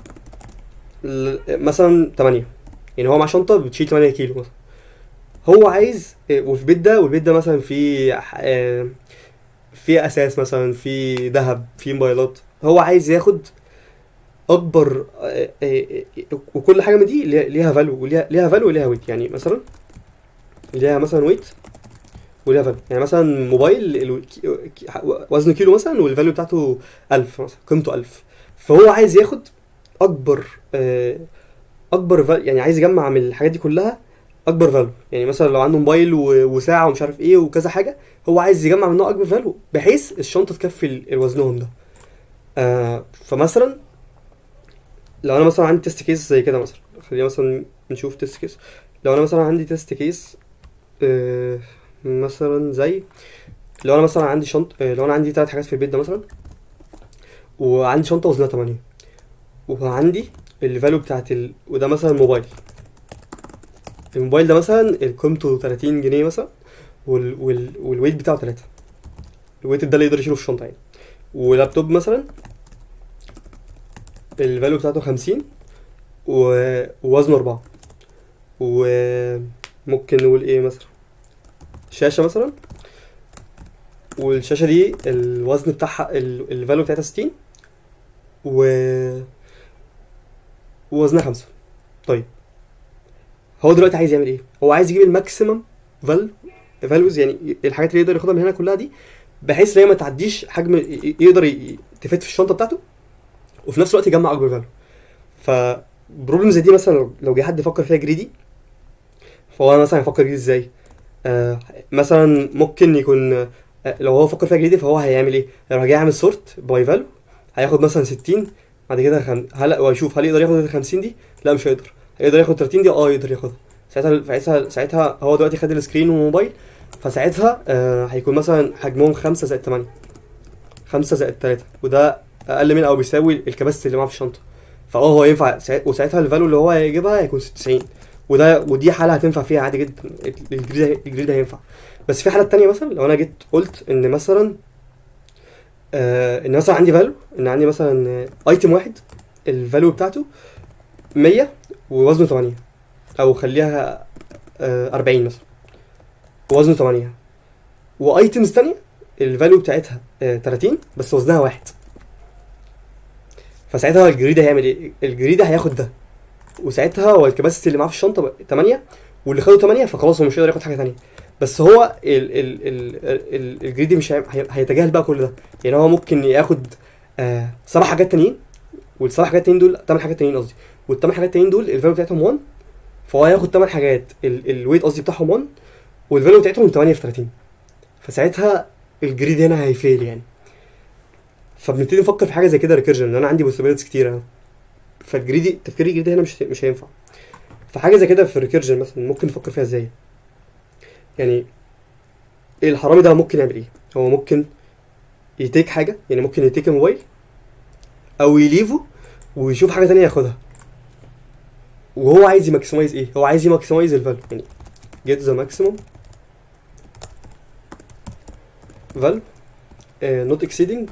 مثلا 8 يعني هو معاه شنطه بتشيل 8 كيلو مثلا هو عايز آه، وفي البيت ده والبيت ده مثلا في آه، في اساس مثلا في ذهب في موبايلات هو عايز ياخد اكبر آه، آه، آه، وكل حاجه من دي ليها- ليها فاليو وليها ليها فاليو وليها ويت يعني مثلا ليها مثلا ويت وليها فاليو يعني مثلا موبايل ال- كي- كي- وزنه كيلو مثلا والفاليو بتاعته 1000 مثلا قيمته 1000 فهو عايز ياخد اكبر آه، اكبر فال يعني عايز يجمع من الحاجات دي كلها اكبر فاليو يعني مثلا لو عنده موبايل و- وساعه ومش عارف ايه وكذا حاجه هو عايز يجمع منها اكبر فاليو بحيث الشنطه تكفي ال- وزنهم ده آه فمثلا لو انا مثلا عندي تيست كيس زي كده مثلا خلينا مثلا نشوف تيست كيس لو انا مثلا عندي تيست كيس آه مثلا زي لو انا مثلا عندي شنط آه لو انا عندي ثلاث حاجات في البيت ده مثلا وعندي شنطه وزنها 8 وعندي الفاليو بتاعت ال... وده مثلا موبايل الموبايل ده مثلا قيمته 30 جنيه مثلا وال... وال... والويت بتاعه 3 الويت ده اللي يقدر يشيله في الشنطه يعني ولابتوب مثلا الفاليو بتاعته 50 و- ووزنه 4 وممكن نقول ايه مثلا شاشه مثلا والشاشه دي الوزن بتاعها ال- الفاليو بتاعتها 60 و ووزنها 5 طيب هو دلوقتي عايز يعمل ايه هو عايز يجيب الماكسيمم فاليو فاليوز يعني الحاجات اللي يقدر ياخدها من هنا كلها دي بحيث ان هي ما تعديش حجم ي- يقدر ي- تفيد في الشنطه بتاعته وفي نفس الوقت يجمع اكبر فاليو فبروبلم زي دي مثلا لو- لو جه حد يفكر فيها جريدي فهو مثلا هيفكر جريدي ازاي آه مثلا ممكن يكون آه لو هو فكر فيها جريدي فهو هيعمل ايه هيروح جاي يعمل سورت باي فاليو هياخد مثلا 60 بعد كده خم... هل ويشوف هل يقدر ياخد ال 50 دي لا مش هيقدر هيقدر ياخد 30 دي اه يقدر ياخدها ساعتها ساعتها ساعتها هو دلوقتي خد السكرين والموبايل فساعتها آه هيكون مثلا حجمهم 5 زائد 8 5 زائد 3 وده اقل من او بيساوي الكباستي اللي معاه في الشنطه فاه هو ينفع ساع- وساعتها الفاليو اللي هو هيجيبها هيكون 90 وده ودي حاله هتنفع فيها عادي جدا الجريد الجريد هينفع بس في حالات تانية مثلا لو انا جيت قلت ان مثلا آه ان مثلا عندي فاليو ان عندي مثلا ايتم واحد الفاليو بتاعته 100 ووزنه 8 او خليها آه 40 مثلا ووزنه 8 وايتمز تانية الفاليو بتاعتها آه 30 بس وزنها واحد فساعتها الجريد هيعمل ايه؟ الجريد هياخد ده وساعتها هو الكباسيتي اللي معاه في الشنطه بقى 8 واللي خده 8 فخلاص هو مش هيقدر ياخد حاجه تانية بس هو ال ال ال ال الجريدي مش هي- هي- هيتجاهل بقى كل ده يعني هو ممكن ياخد آه سبع حاجات تانيين والسبع حاجات تانيين دول ثمان حاجات تانيين قصدي والثمان حاجات تانيين دول الفاليو بتاعتهم 1 فهو هياخد ثمان حاجات ال- الويت قصدي بتاعهم 1 والفاليو بتاعتهم 8 في 30 فساعتها الجريد هنا هيفيل يعني فبنبتدي نفكر في حاجه زي كده ريكيرجن ان انا عندي بوسيبيلتيز كتيره فالجريدي تفكير الجريدي هنا مش مش هينفع فحاجه زي كده في الريكيرجن مثلا ممكن نفكر فيها ازاي يعني الحرامي ده ممكن يعمل ايه هو ممكن يتيك حاجه يعني ممكن يتيك الموبايل او يليفه ويشوف حاجه تانية ياخدها وهو عايز يماكسمايز ايه هو عايز يماكسمايز الفاليو يعني get the maximum value uh, not exceeding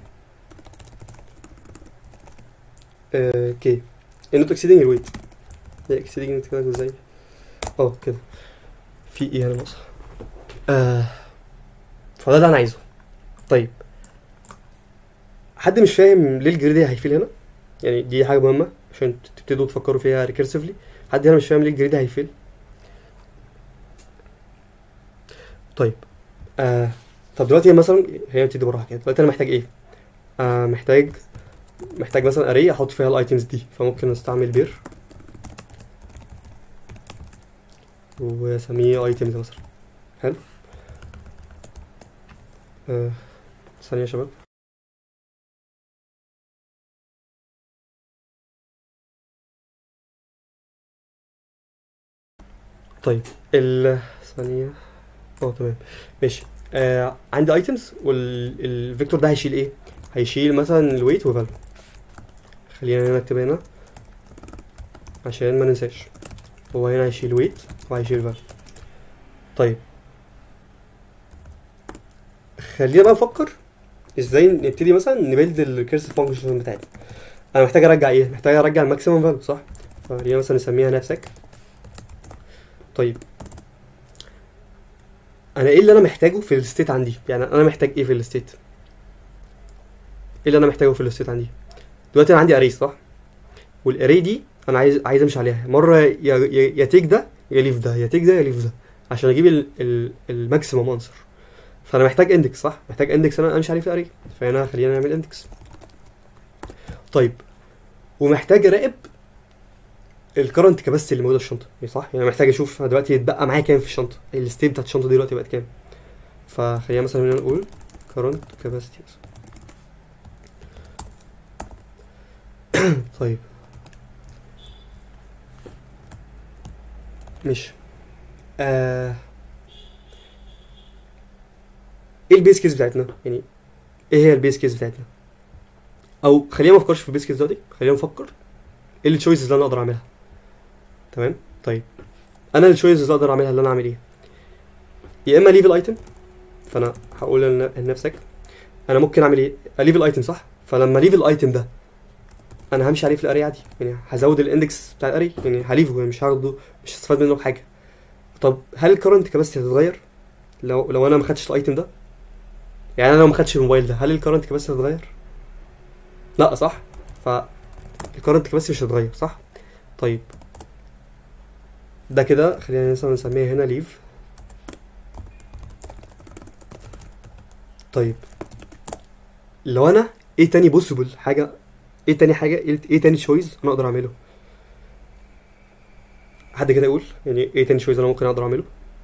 uh, k not exceeding الويت هي exceeding انت كده ازاي اه كده في ايه هنا ناقص آه فده اللي انا عايزه طيب حد مش فاهم ليه الجريد هيفيل هنا يعني دي حاجه مهمه عشان تبتدوا تفكروا فيها ريكيرسيفلي حد هنا مش فاهم ليه الجريد هيفيل طيب آه طب دلوقتي مثلا هي بتدي براحه كده دلوقتي انا محتاج ايه آه محتاج محتاج مثلا اري احط فيها الايتمز دي فممكن استعمل بير واسميه ايتمز مثلا حلو آه ثانيه يا شباب طيب ال ثانية اه تمام ماشي آه عندي ايتمز والفيكتور ده هيشيل ايه؟ هيشيل مثلا الويت وفاليو خلينا هنا نكتب هنا عشان ما ننساش هو هنا هيشيل ويت وهيشيل فاليو طيب خلينا بقى نفكر ازاي نبتدي مثلا نبيلد الريكيرسيف فانكشن بتاعتنا انا محتاج ارجع ايه محتاج ارجع الماكسيمم فاليو صح فخلينا مثلا نسميها نفسك طيب انا ايه اللي انا محتاجه في الستيت عندي يعني انا محتاج ايه في الستيت ايه اللي انا محتاجه في الستيت عندي دلوقتي انا عندي اري صح والاري دي انا عايز عايز امشي عليها مره يا يا يا تيك ده يا ليف ده يا تيك ده يا ليف ده عشان اجيب ال- ال- الماكسيمم انسر فانا محتاج اندكس صح محتاج اندكس انا امشي عليه في الاري فهنا خلينا نعمل اندكس طيب ومحتاج اراقب الكرنت كباستي اللي موجوده في الشنطه يعني صح يعني محتاج اشوف أنا دلوقتي يتبقى معايا كام في الشنطه الستيت بتاعت الشنطه دي دلوقتي بقت كام فخلينا مثلا هنا نقول كرنت كاباسيتي طيب ماشي آه... ايه البيس كيس بتاعتنا يعني ايه هي البيس كيس بتاعتنا او خلينا ما نفكرش في البيس كيس دلوقتي خلينا نفكر ايه التشويسز اللي انا اقدر اعملها تمام طيب انا التشويسز اللي اقدر اعملها اللي انا اعمل ايه يا اما ليف الايتم فانا هقول لن- لنفسك انا ممكن اعمل ايه اليف الايتم صح فلما اليف الايتم ده انا همشي عليه في الاري عادي يعني هزود الاندكس بتاع الاري يعني هليفه يعني مش هاخده مش هستفاد منه بحاجه طب هل الكرنت كاباسيتي هتتغير لو لو انا ما خدتش الايتم ده يعني انا لو ما خدتش الموبايل ده هل الكرنت كاباسيتي هتتغير لا صح ف الكرنت كاباسيتي مش هتتغير صح طيب ده كده خلينا مثلا نسميها هنا ليف طيب لو انا ايه تاني بوسيبل حاجه ايه تاني حاجه ايه إيه تاني تشويز انا اقدر اعمله حد كده يقول يعني ايه تاني تشويز انا ممكن اقدر اعمله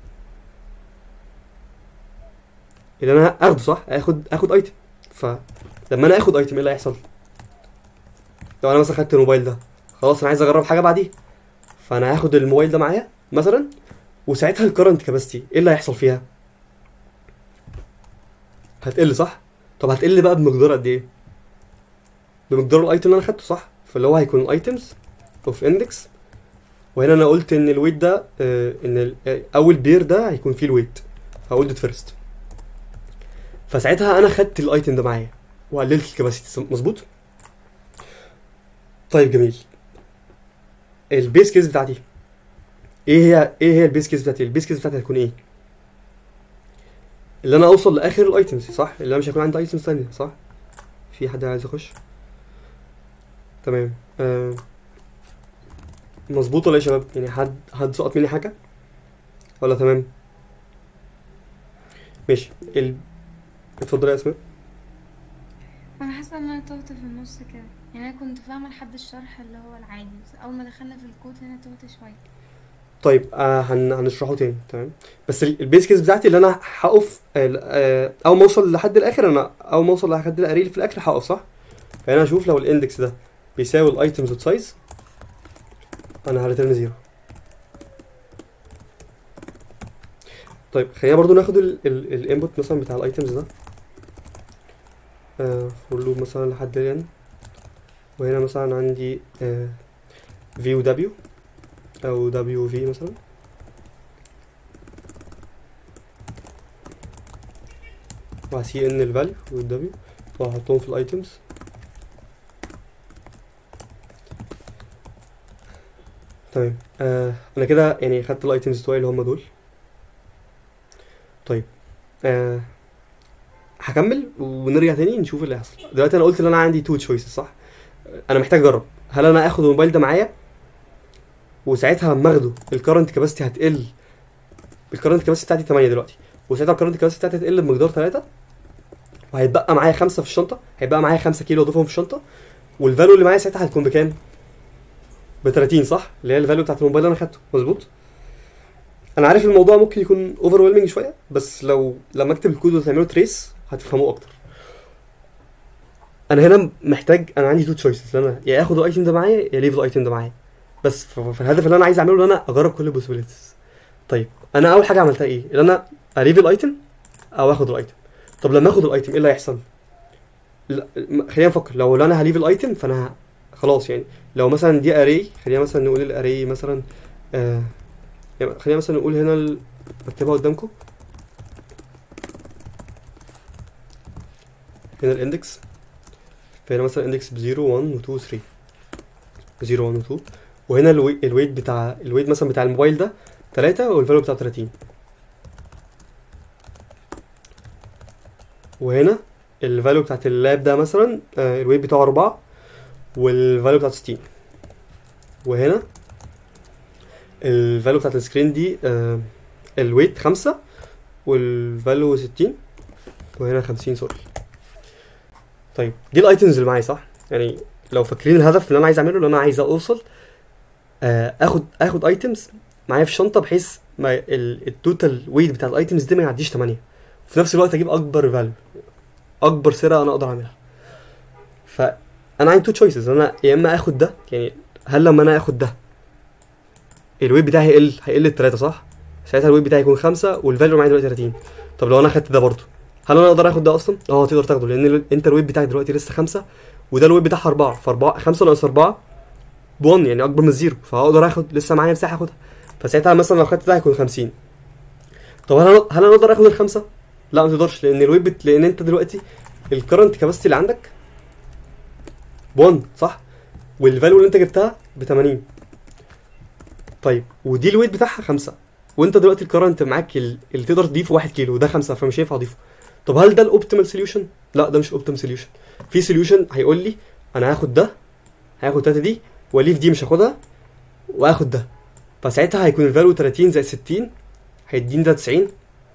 اللي انا اخده صح اخد اخد ايتم فلما انا اخد ايتم ايه اللي هيحصل لو انا مثلا خدت الموبايل ده خلاص انا عايز اجرب حاجه بعديه فانا هاخد الموبايل ده معايا مثلا وساعتها الكرنت كاباسيتي ايه اللي هيحصل فيها هتقل صح طب هتقل بقى بمقدار قد ايه بمقدار الايتم اللي انا خدته صح فاللي هو هيكون الايتمز اوف اندكس وهنا انا قلت ان الويت ده آه ان ال- آه، اول بير ده هيكون فيه الويت هقول it فيرست فساعتها انا خدت الايتم ده معايا وقللت الكباسيتي مظبوط طيب جميل البيس كيس بتاعتي ايه هي ايه هي البيس كيس بتاعتي البيس كيس بتاعتي هتكون ايه اللي انا اوصل لاخر الايتمز صح اللي انا مش هيكون عندي ايتمز ثانيه صح في حد عايز يخش تمام آه. مظبوط ولا ايه يا شباب يعني حد حد سقط مني حاجه ولا تمام ماشي ال... اتفضلي يا اسماء انا حاسه ان انا تهت في النص كده يعني انا كنت فاهمه لحد الشرح اللي هو العادي بس اول ما دخلنا في الكود هنا تهت شويه طيب آه هن... هنشرحه تاني تمام بس ال- البيس كيس بتاعتي اللي انا هقف آه آه اول ما اوصل لحد الاخر انا اول ما اوصل لحد الاري اللي في الاخر هقف صح فانا اشوف لو الاندكس ده بيساوي الايتمز دوت سايز انا هريترن زيرو طيب خلينا برضو ناخد الانبوت مثلا بتاع الايتمز ده آه فور لوب مثلا لحد الان وهنا مثلا عندي آه في و دبليو او دبليو في مثلا وهسي ان الفاليو والدبليو وهحطهم في الايتمز تمام آه انا كده يعني خدت الايتمز بتوعي اللي هم دول طيب آه هكمل ونرجع تاني نشوف اللي هيحصل دلوقتي انا قلت ان انا عندي تو تشويسز صح انا محتاج اجرب هل انا اخد الموبايل ده معايا وساعتها لما اخده الكرنت كاباسيتي هتقل الكرنت كاباسيتي بتاعتي 8 دلوقتي وساعتها الكرنت كاباسيتي بتاعتي هتقل بمقدار 3 وهيتبقى معايا 5 في الشنطه هيبقى معايا 5 كيلو اضيفهم في الشنطه والفاليو اللي معايا ساعتها هتكون بكام؟ ب 30 صح؟ اللي هي الفاليو بتاعت الموبايل اللي انا خدته مظبوط؟ انا عارف الموضوع ممكن يكون اوفر شويه بس لو لما اكتب الكود وتعمله تريس هتفهموه اكتر انا هنا محتاج انا عندي تو تشويسز انا يا اخد الايتم ده معايا يا ليف الايتم ده معايا بس ف- فالهدف اللي انا عايز اعمله ان انا اجرب كل البوسيبيليتيز طيب انا اول حاجه عملتها ايه ان انا اليف الايتم او اخد الايتم طب لما اخد الايتم ايه اللي هيحصل لا م- خلينا نفكر لو انا هليف الايتم فانا ه- خلاص يعني لو مثلا دي اري خلينا مثلا نقول الاري مثلا آه يعني خلينا مثلا نقول هنا ال- بكتبها قدامكم هنا الاندكس فهنا مثلا اندكس ب 0 1 و 2 و 3 0 1 و 2 وهنا الوي- الويت بتاع الويت مثلا بتاع الموبايل ده 3 والفاليو بتاعه 30 وهنا الفاليو بتاعت اللاب ده مثلا آه، الويت بتاعه 4 والفاليو بتاعته 60 وهنا الفاليو بتاعت السكرين دي آه، الويت 5 والفاليو 60 وهنا 50 سوري طيب دي الايتمز اللي معايا صح يعني لو فاكرين الهدف اللي انا عايز اعمله اللي انا عايز اوصل آه، اخد اخد ايتمز معايا في الشنطه بحيث ما ال- التوتال ويت بتاع الايتمز دي ما يعديش 8 وفي نفس الوقت اجيب اكبر فاليو اكبر سرقه انا اقدر اعملها فانا عندي تو تشويسز انا يا اما اخد ده يعني هل لما انا اخد ده الويت بتاعي هيقل هيقل التلاتة صح ساعتها الويت بتاعي يكون خمسة والفاليو معايا دلوقتي 30 طب لو انا اخدت ده برضه هل انا اقدر اخد ده اصلا اه تقدر تاخده لان ال- انت الويت بتاعك دلوقتي لسه خمسة وده الويت بتاعها أربعة فأربعة خمسة ناقص أربعة بون يعني أكبر من الزيرو فهقدر آخد لسه معايا مساحة آخدها فساعتها مثلا لو خدت ده هيكون 50 طب هل أنا هل أنا أقدر آخد الخمسة؟ لا ما تقدرش لأن الويت بت... لأن أنت دلوقتي الكرنت كاباسيتي اللي عندك ب 1 صح والفاليو اللي انت جبتها ب 80 طيب ودي الويت بتاعها 5 وانت دلوقتي الكرنت معاك ال- اللي تقدر تضيفه 1 كيلو وده 5 فمش هينفع اضيفه طب هل ده الاوبتيمال سوليوشن لا ده مش اوبتيمال سوليوشن في سوليوشن هيقول لي انا هاخد ده هاخد 3 دي واليف دي مش هاخدها واخد ده فساعتها هيكون الفاليو 30 زائد 60 هيديني ده 90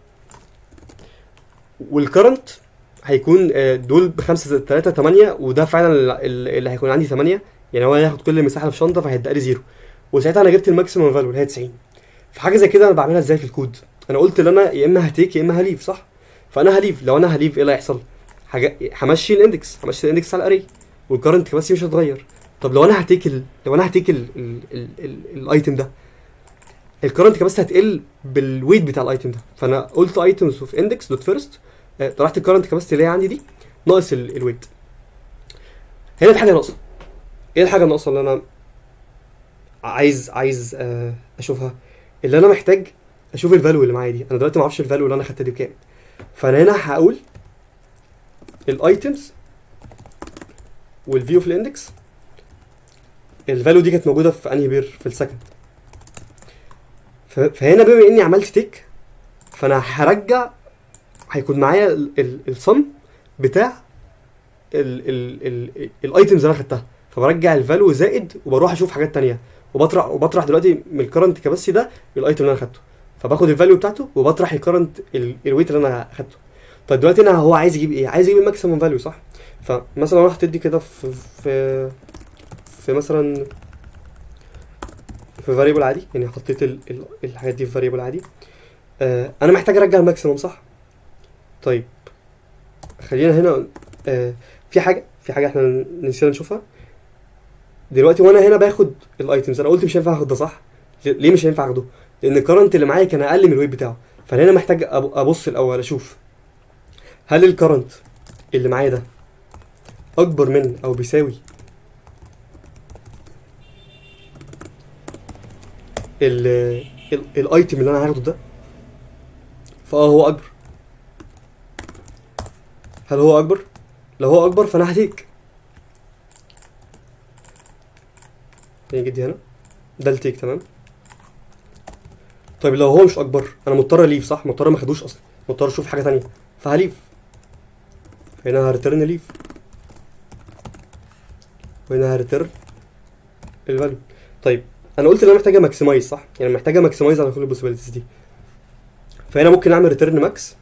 والكرنت هيكون آه، دول بخمسة زائد 3 8 وده فعلا ال- ال- اللي هيكون عندي 8 يعني هو هياخد كل المساحه اللي في الشنطه فهيبقى لي زيرو وساعتها انا جبت الماكسيمم فاليو اللي هي 90 فحاجه زي كده انا بعملها ازاي في الكود انا قلت ان انا يا اما هتيك يا اما هليف صح فانا هليف لو انا هليف ايه اللي هيحصل حاجه همشي الاندكس همشي الاندكس على الاري والكرنت كباسيتي مش هتتغير طب لو انا هتيك ال... لو انا هتيك ال... ال... ال... ال... الايتم ده الكرنت كباسيتي هتقل بالويت بتاع الايتم ده فانا قلت ايتمز اوف اندكس دوت فيرست طلعت الكرنت كباسيتي اللي هي عندي دي ناقص ال... الويت هنا في حاجه ناقصه ايه الحاجه الناقصه اللي انا عايز عايز آه، اشوفها اللي انا محتاج اشوف الفاليو اللي معايا دي انا دلوقتي ما اعرفش الفاليو اللي انا خدتها دي بكام فانا هنا هقول الايتمز والفيو في الاندكس الفاليو دي كانت موجوده في انهي بير في السكند ف- فهنا بما اني عملت تيك فانا هرجع هيكون معايا الصم بتاع الايتمز اللي انا خدتها فبرجع الفاليو زائد وبروح اشوف حاجات تانية وبطرح وبطرح دلوقتي من الكرنت كباسي ده الايتم اللي انا خدته فباخد الفاليو بتاعته وبطرح الكرنت الويت اللي انا خدته طيب دلوقتي انا هو عايز يجيب ايه عايز يجيب الماكسيمم فاليو صح فمثلا لو انا حطيت دي كده في في في مثلا في فاريبل عادي يعني حطيت ال ال الحاجات دي في فاريبل عادي آه انا محتاج ارجع الماكسيمم صح طيب خلينا هنا آه في حاجه في حاجه احنا نسينا نشوفها دلوقتي وانا هنا باخد الايتمز انا قلت مش هينفع اخد ده صح ليه مش هينفع اخده لان الكرنت اللي معايا كان اقل من الويت بتاعه فانا هنا محتاج أب- ابص الاول اشوف هل الكرنت اللي معايا ده اكبر من او بيساوي ال ال- الايتم اللي انا هاخده ده فاه هو اكبر هل هو اكبر لو هو اكبر فانا هتيك تاني جدي هنا ده التيك تمام طيب لو هو مش اكبر انا مضطر اليف صح مضطر ما اخدوش اصلا مضطر اشوف حاجه تانية فهليف هنا هريترن ليف وهنا هريترن الفاليو طيب انا قلت ان انا محتاجه ماكسمايز صح يعني محتاجه ماكسمايز على كل البوسيبيليتيز دي فهنا ممكن اعمل ريتيرن ماكس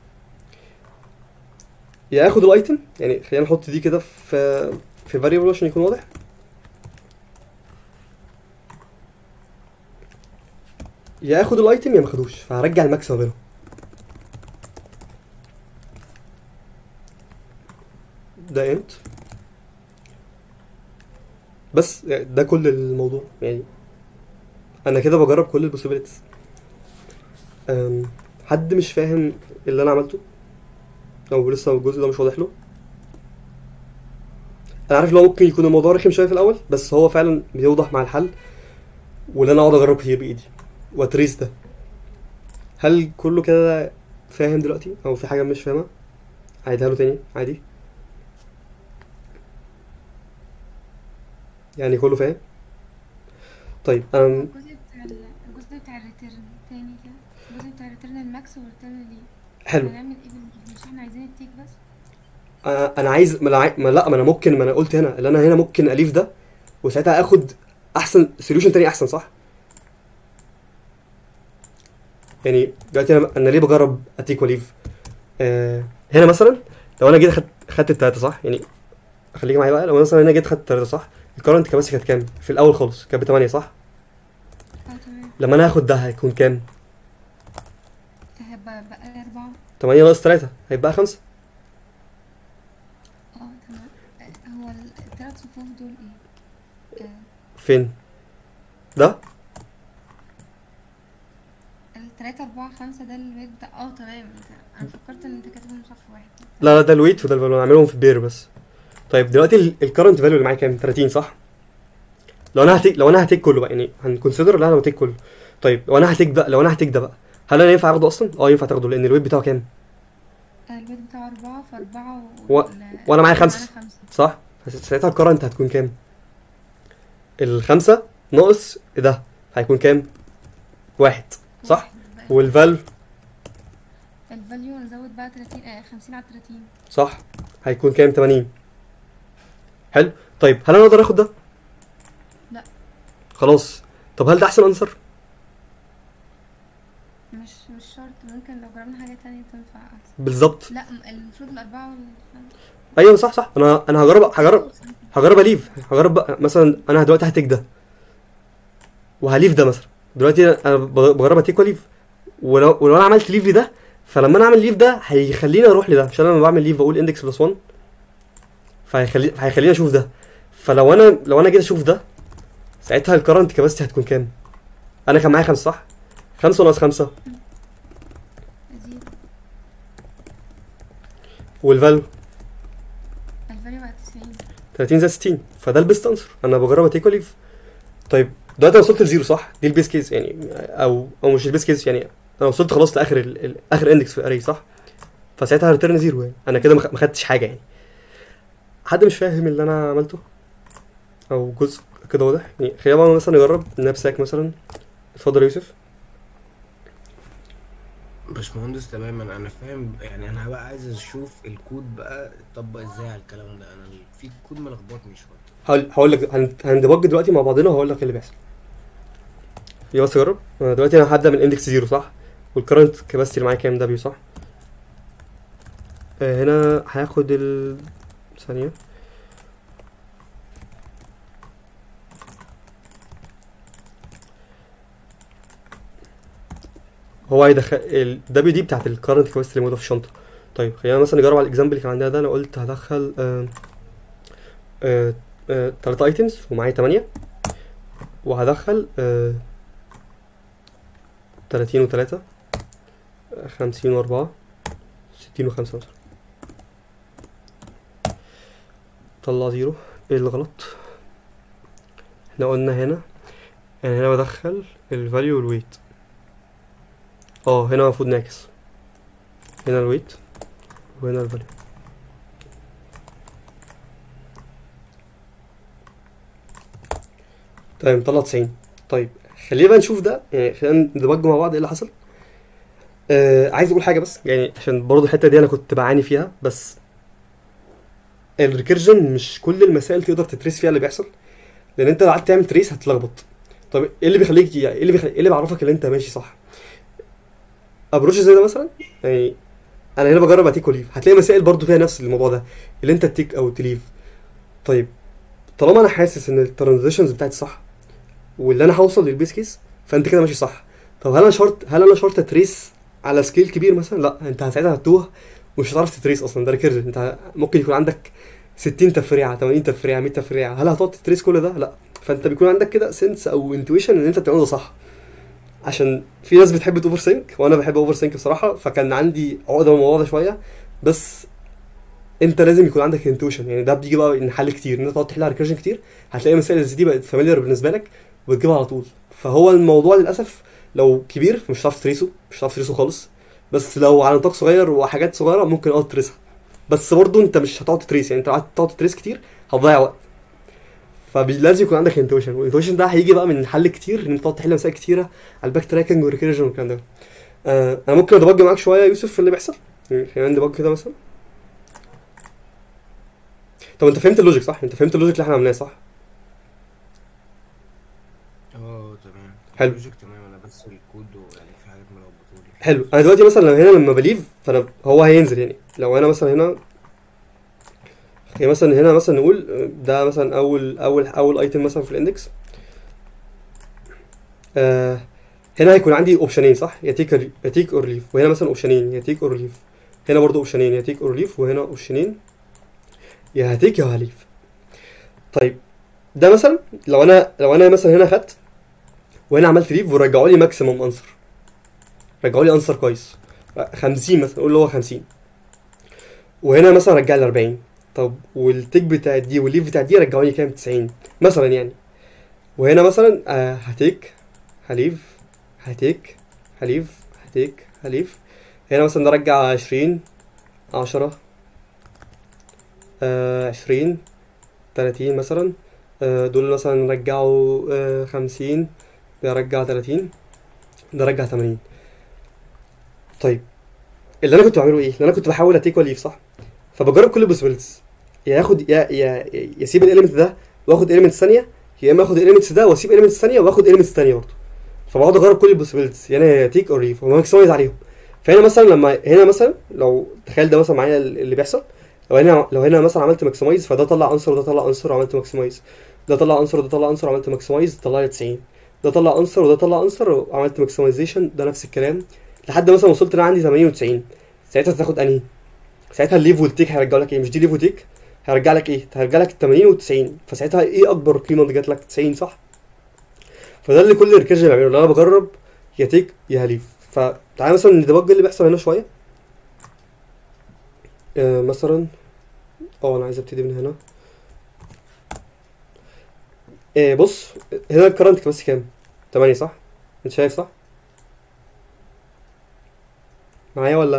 يا اخد الايتم يعني خلينا نحط دي كده في في فاريبل عشان يكون واضح يا اخد الايتم يا ما اخدوش فهرجع الماكسيمم بينهم ده انت بس ده كل الموضوع يعني انا كده بجرب كل البوسيبيليتيز حد مش فاهم اللي انا عملته او لسه الجزء ده مش واضح له انا عارف لو ممكن يكون الموضوع رخم شويه في الاول بس هو فعلا بيوضح مع الحل ولا انا اقعد اجرب كتير بايدي واتريس ده هل كله كده فاهم دلوقتي او في حاجه مش فاهمها عيدها له تاني عادي يعني كله فاهم طيب أم الجزء بتاع ال- الجزء بتاع الريتيرن تاني كده الجزء بتاع الريتيرن الماكس والريتيرن ليه حلو هنعمل ايه بال- مش احنا عايزين التيك بس انا أنا عايز ما, لا- ما لا ما انا ممكن ما انا قلت هنا اللي انا هنا ممكن اليف ده وساعتها اخد احسن سوليوشن تاني احسن صح يعني دلوقتي انا انا ليه بجرب اتيك وليف آه هنا مثلا لو انا جيت خدت خدت التلاته صح يعني خليك معايا بقى لو مثلا انا جيت خدت التلاته صح الكرنت كباسي كانت كام في الاول خالص كانت ب 8 صح اه تمام لما انا هاخد ده هيكون كام هيبقى بقى أربعة 8 ناقص 3 هيبقى 5 اه تمام آه، هو ال- التلات صفوف دول ايه؟ آه، فين ده التلاتة أربعة خمسة ده الويت بتاع اه تمام انت- أنا فكرت إن أنت كاتبهم صف واحد لا لا ده الويت وده الفاليو نعملهم في بير بس طيب دلوقتي الكرنت فاليو اللي معايا كام 30 صح لو انا هتيك لو انا هتيك كله بقى يعني هنكونسيدر ان انا هتيك كله طيب لو انا هتيك بقى لو انا هتيك ده بقى هل انا ينفع اخده اصلا اه ينفع تاخده لان الويت بتاعه كام البيت بتاعه أربعة فأربعة و- وال- وأنا معايا خمسة. خمسة صح ساعتها الكرنت هتكون كام الخمسة ناقص ده هيكون كام واحد صح واحد بقى. والفاليو الفاليو نزود بقى تلاتين آه خمسين على تلاتين صح هيكون كام 80 حلو طيب هل انا اقدر اخد ده لا. خلاص طب هل ده احسن انسر مش مش شرط ممكن لو جربنا حاجة تانية تنفع أحسن بالظبط لا م- المفروض الأربعة والخمسة ايوه صح صح انا انا هجرب هجرب هجرب اليف هجرب بقى مثلا انا دلوقتي هتيك ده وهليف ده مثلا دلوقتي انا ب- بجرب اتيك واليف ولو ولو انا عملت ليف لده فلما انا اعمل ليف ده هيخليني اروح لده عشان انا لما بعمل ليف بقول اندكس بلس 1 فهيخلي هيخليني اشوف ده فلو انا لو انا جيت اشوف ده ساعتها الكرنت كاباسيتي هتكون كام؟ انا كان معايا خمسه صح؟ خمسه ناقص خمسه زيرو والفاليو الفاليو بقى تسعين 30 زائد 60 فده البيست انسر انا بجرب اتيك وليف طيب دلوقتي انا وصلت لزيرو صح دي البيس كيس يعني او او مش البيس كيس يعني انا وصلت خلاص لاخر ال... ال- اخر اندكس في الاري صح فساعتها هريتيرن زيرو يعني انا كده ما خ- ما خدتش حاجه يعني حد مش فاهم اللي انا عملته او جزء كده واضح يعني خلينا بقى مثلا نجرب نفسك مثلا اتفضل يا يوسف باشمهندس تماما انا فاهم يعني انا بقى عايز اشوف الكود بقى اتطبق ازاي على الكلام ده انا في كود ملخبطني شويه هقول هقول لك هن- هندبج دلوقتي مع بعضنا وهقول لك ايه اللي بيحصل يلا بس جرب أنا دلوقتي انا هبدا من اندكس زيرو صح والكرنت كاباسيتي اللي معايا كام دبليو صح آه هنا هاخد ال ثانيه هو هيدخل الدبليو دي بتاعت الكرنت كاباسيتي اللي موجوده في الشنطه طيب خلينا مثلا نجرب على الاكزامبل اللي كان عندنا ده انا قلت هدخل آه آه آه تلاتة ايتمز ومعايا تمانية وهدخل آه تلاتين وتلاتة آه، خمسين وأربعة ستين وخمسة مثلا طلع زيرو ايه اللي غلط احنا قلنا هنا يعني هنا بدخل الفاليو والويت اه هنا المفروض نعكس هنا الويت وهنا الفاليو طيب طلع 90 طيب خلينا بقى نشوف ده يعني خلينا ندبج مع بعض ايه اللي حصل آه عايز اقول حاجه بس يعني عشان برضه الحته دي انا كنت بعاني فيها بس الريكيرجن مش كل المسائل تقدر تتريس فيها اللي بيحصل لان انت لو قعدت تعمل تريس هتتلخبط طب ايه اللي بيخليك يعني ايه اللي بيخليك ايه اللي بيعرفك ان انت ماشي صح ابروش زي ده مثلا يعني انا هنا بجرب اتيك وليف هتلاقي مسائل برضه فيها نفس الموضوع ده اللي انت تيك او تليف طيب طالما انا حاسس ان الترانزيشنز بتاعتي صح واللي انا هوصل للبيس كيس فانت كده ماشي صح طب هل انا شرط هل انا شرط اتريس على سكيل كبير مثلا لا انت ساعتها هتتوه ومش هتعرف تتريس اصلا ده ريكيرجن انت ممكن يكون عندك 60 تفريعه 80 تفريعه 100 تفريعه هل هتقعد تتريس كل ده لا فانت بيكون عندك كده سنس او انتويشن ان انت بتعمله ده صح عشان في ناس بتحب اوفر سينك وانا بحب اوفر سينك بصراحه فكان عندي عقده من الموضوع ده شويه بس انت لازم يكون عندك انتويشن يعني ده بيجي بقى ان حل كتير ان انت تقعد تحل على ريكيرجن كتير هتلاقي مسائل زي دي بقت فاميليار بالنسبه لك وتجيبها على طول فهو الموضوع للاسف لو كبير مش هتعرف تريسه مش هتعرف تريسه خالص بس لو على نطاق صغير وحاجات صغيره ممكن اه تريسها بس برضه انت مش هتقعد تريس يعني انت لو قعدت تقعد تريس كتير هتضيع وقت فلازم يكون عندك انتويشن والانتويشن ده هيجي بقى من حل كتير ان انت تقعد تحل مسائل كتيره على الباك تراكنج والريكيرجن والكلام ده آه انا ممكن ادبج معاك شويه يا يوسف في اللي بيحصل يعني خلينا ندبج كده مثلا طب انت فهمت اللوجيك صح انت فهمت اللوجيك اللي احنا عملناه صح اه تمام حلو. اللوجيك تمام انا بس الكود و- يعني في حاجات ملخبطولي حلو انا دلوقتي مثلا لو هنا لما بليف فانا هو هينزل يعني لو انا مثلا هنا هي مثلا هنا مثلا نقول ده مثلا اول اول اول ايتم مثلا في الاندكس آه هنا هيكون عندي اوبشنين صح يا تيك يا تيك اور ليف وهنا مثلا اوبشنين يا تيك اور ليف هنا برضو اوبشنين يا تيك اور ليف وهنا اوبشنين يا هتيك يا هليف طيب ده مثلا لو انا لو انا مثلا هنا خدت وهنا عملت ليف ورجعوا لي ماكسيمم انسر رجعوا لي انسر كويس 50 مثلا قول له هو 50 وهنا مثلا رجع لي 40 طب والتيك بتاعت دي والليف بتاعت دي رجعوا لي كام 90 مثلا يعني وهنا مثلا آه هتيك هليف هتيك هليف هتيك هليف هنا مثلا ده رجع 20 عشرة آه عشرين تلاتين مثلا آه دول مثلا رجعوا آه خمسين ده رجع تلاتين ده رجع تمانين طيب اللي انا كنت بعمله ايه؟ اللي انا كنت بحاول اتيك وليف صح؟ فبجرب كل البوسيبيلتيز يا ياخد يا يا يسيب الاليمنت ده واخد اليمنت ثانيه يا اما اخد الاليمنت ده واسيب اليمنت ثانيه واخد اليمنت ثانيه برضه فبقعد اجرب كل البوسيبيلتيز يعني يا تيك اور ليف وماكسمايز عليهم فهنا مثلا لما هنا مثلا لو تخيل ده مثلا معايا اللي بيحصل لو هنا لو هنا مثلا عملت ماكسمايز فده طلع انسر وده طلع انسر وعملت ماكسمايز ده طلع انسر وده طلع انسر وعملت ماكسمايز طلع لي 90 ده طلع انسر وده طلع انسر وعملت ماكسمايزيشن ده نفس الكلام لحد مثلا وصلت انا عندي 80 و90 ساعتها تاخد انهي ساعتها الليف والتيك هيرجع لك ايه مش دي ليف وتيك هيرجع لك ايه هيرجع لك 80 و90 فساعتها ايه اكبر قيمه اللي جات لك 90 صح فده اللي كل الريكيرجن بيعمله اللي انا بجرب يا تيك يا ليف فتعالى مثلا ندبج اللي بيحصل هنا شويه آه مثلا اه انا عايز ابتدي من هنا آه بص هنا الكرنت بس كام 8 صح انت شايف صح معايا ولا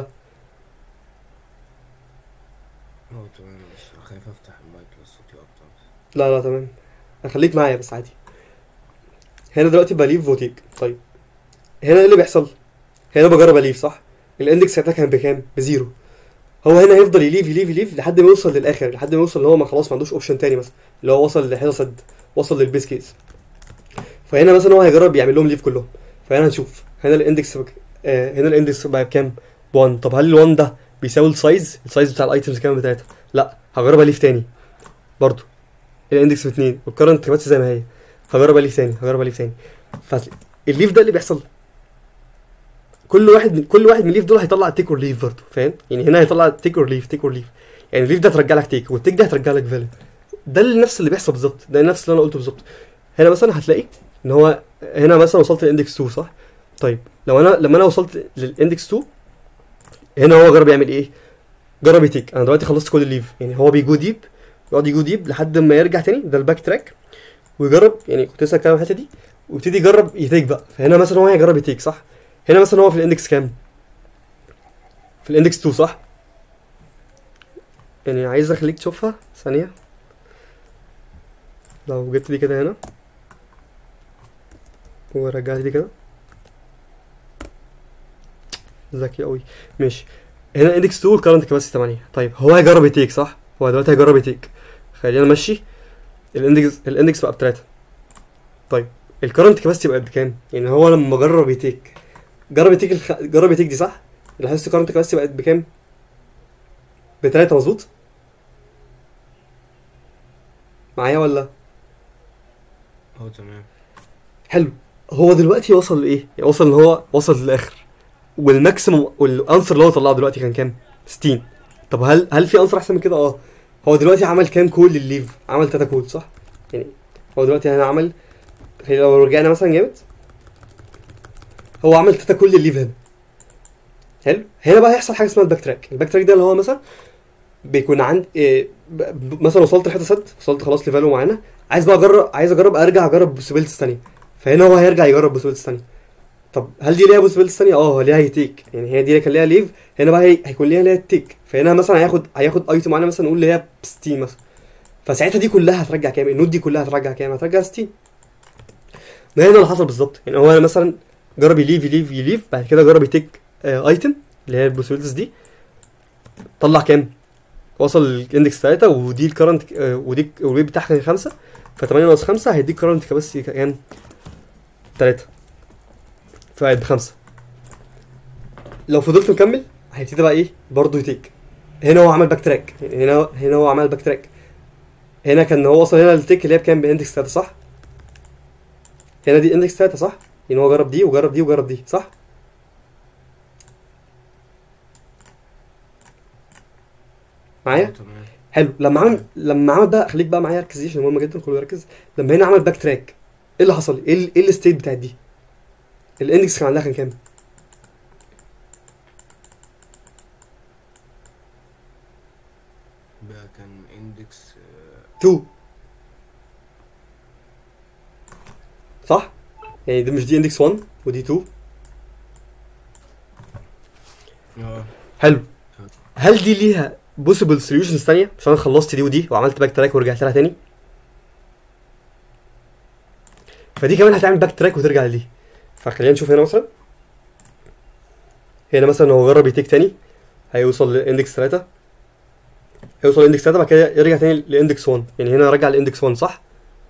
اه تمام بس خايف افتح المايك بس صوتي اقطع بس لا لا تمام خليك معايا بس عادي هنا دلوقتي بليف فوتيك طيب هنا ايه اللي بيحصل هنا بجرب اليف صح الاندكس ساعتها كان بكام بزيرو هو هنا هيفضل يليف يليف يليف لحد ما يوصل للاخر لحد ما يوصل ان هو ما خلاص ما عندوش اوبشن تاني مثلا اللي هو وصل لحيطه سد وصل للبيس كيس فهنا مثلا هو هيجرب يعمل لهم ليف كلهم فهنا هنشوف هنا الاندكس بك... آه هنا الاندكس بقى بكام ب 1 طب هل ال1 ده بيساوي السايز السايز بتاع الايتمز كام بتاعتها لا هجرب اليف تاني برضو الاندكس باتنين والكرنت كاباسيتي زي ما هي هجرب اليف تاني هجرب اليف تاني فالليف ده اللي بيحصل كل واحد من كل واحد من الليف دول هيطلع تيك اور ليف برضه فاهم يعني هنا هيطلع تيك اور ليف تيك اور ليف يعني الليف ده هترجع لك تيك والتيك ده هترجع لك فاليو ده اللي نفس اللي بيحصل بالظبط ده نفس اللي انا قلته بالظبط هنا مثلا هتلاقي ان هو هنا مثلا وصلت للاندكس 2 صح طيب لو انا لما انا وصلت للاندكس 2 هنا هو جرب يعمل ايه جرب يتيك انا دلوقتي خلصت كل الليف يعني هو بيجو ديب يقعد يجو ديب لحد ما يرجع تاني ده الباك تراك ويجرب يعني كنت لسه هتكلم عن الحته دي ويبتدي يجرب يتيك بقى فهنا مثلا هو هيجرب يتيك صح هنا مثلا هو في الاندكس كام في الاندكس 2 صح يعني عايز اخليك تشوفها ثانيه لو جبت دي كده هنا ورجعت دي كده ذكي قوي ماشي هنا اندكس 2 الكرنت كباسيتي 8 طيب هو هيجرب يتيك صح هو دلوقتي هيجرب يتيك خلينا نمشي الاندكس الاندكس بقى بتلاتة طيب الكرنت كباسيتي بقت بكام يعني هو لما جرب يتيك جرب يتيك الخ... جرب يتيك دي صح لاحظت الكرنت كباسيتي بقت بكام بتلاتة مظبوط معايا ولا اه تمام حلو هو دلوقتي وصل لايه يعني وصل ان هو وصل للاخر والماكسيموم والانسر اللي هو طلعه دلوقتي كان كام 60 طب هل هل في انسر احسن من كده اه هو دلوقتي عمل كام كول للليف عمل تاتا كول صح يعني هو دلوقتي هنا عمل خلينا لو رجعنا مثلا جامد هو عمل تاتا كول للليف هنا حلو هنا بقى هيحصل حاجه اسمها الباك تراك الباك تراك ده اللي هو مثلا بيكون عند إيه ب- ب- مثلا وصلت لحته سد وصلت خلاص لفاليو معينه عايز بقى اجرب عايز اجرب ارجع اجرب بوسيبيلتيز ثانيه فهنا هو هيرجع يجرب بوسيبيلتيز ثانيه طب هل دي ليها بوسيبيلتيز ثانيه اه ليها هيتيك يعني هي دي اللي كان ليها ليف هنا بقى هي... هيكون ليها ليها تيك فهنا مثلا هياخد هياخد ايتم معينه مثلا نقول اللي هي ب 60 مثلا فساعتها دي كلها هترجع كام النوت دي كلها هترجع كام هترجع 60 ده هنا اللي حصل بالظبط يعني هو مثلا جرب يليف يليف يليف بعد كده جرب يتيك ايتم اللي هي البوسيبيلتيز دي طلع كام وصل الاندكس 3 ودي الكرنت ودي الويب بتاعها كان 5 ف 8 ناقص 5 هيديك كرنت كباسيتي كام 3 فبقت بخمسة لو فضلت مكمل هيبتدي بقى ايه برضه يتيك هنا هو عمل باك تراك يعني هنا هنا هو عمل باك تراك هنا كان هو وصل هنا للتيك اللي هي بكام باندكس 3 صح هنا دي اندكس 3 صح يعني هو جرب دي وجرب دي وجرب دي صح معايا اه تمام حلو لما عمل لما عمل بقى خليك بقى معايا ركز دي عشان مهمه جدا كله يركز لما هنا عمل باك تراك ايه اللي حصل؟ ايه ال- ايه الستيت بتاعت دي؟ الاندكس كان عندها كان كام؟ بقى كان اندكس 2 صح؟ يعني دي مش دي اندكس 1 ودي 2 اه حلو هل دي ليها بوسيبل سوليوشنز ثانيه عشان انا خلصت دي ودي وعملت باك تراك ورجعت لها تاني فدي كمان هتعمل باك تراك وترجع لدي فخلينا نشوف هنا مثلا هنا مثلا هو جرب يتيك تاني هيوصل لاندكس 3 هيوصل لاندكس 3 بعد كده يرجع تاني لاندكس 1 يعني هنا رجع لاندكس 1 صح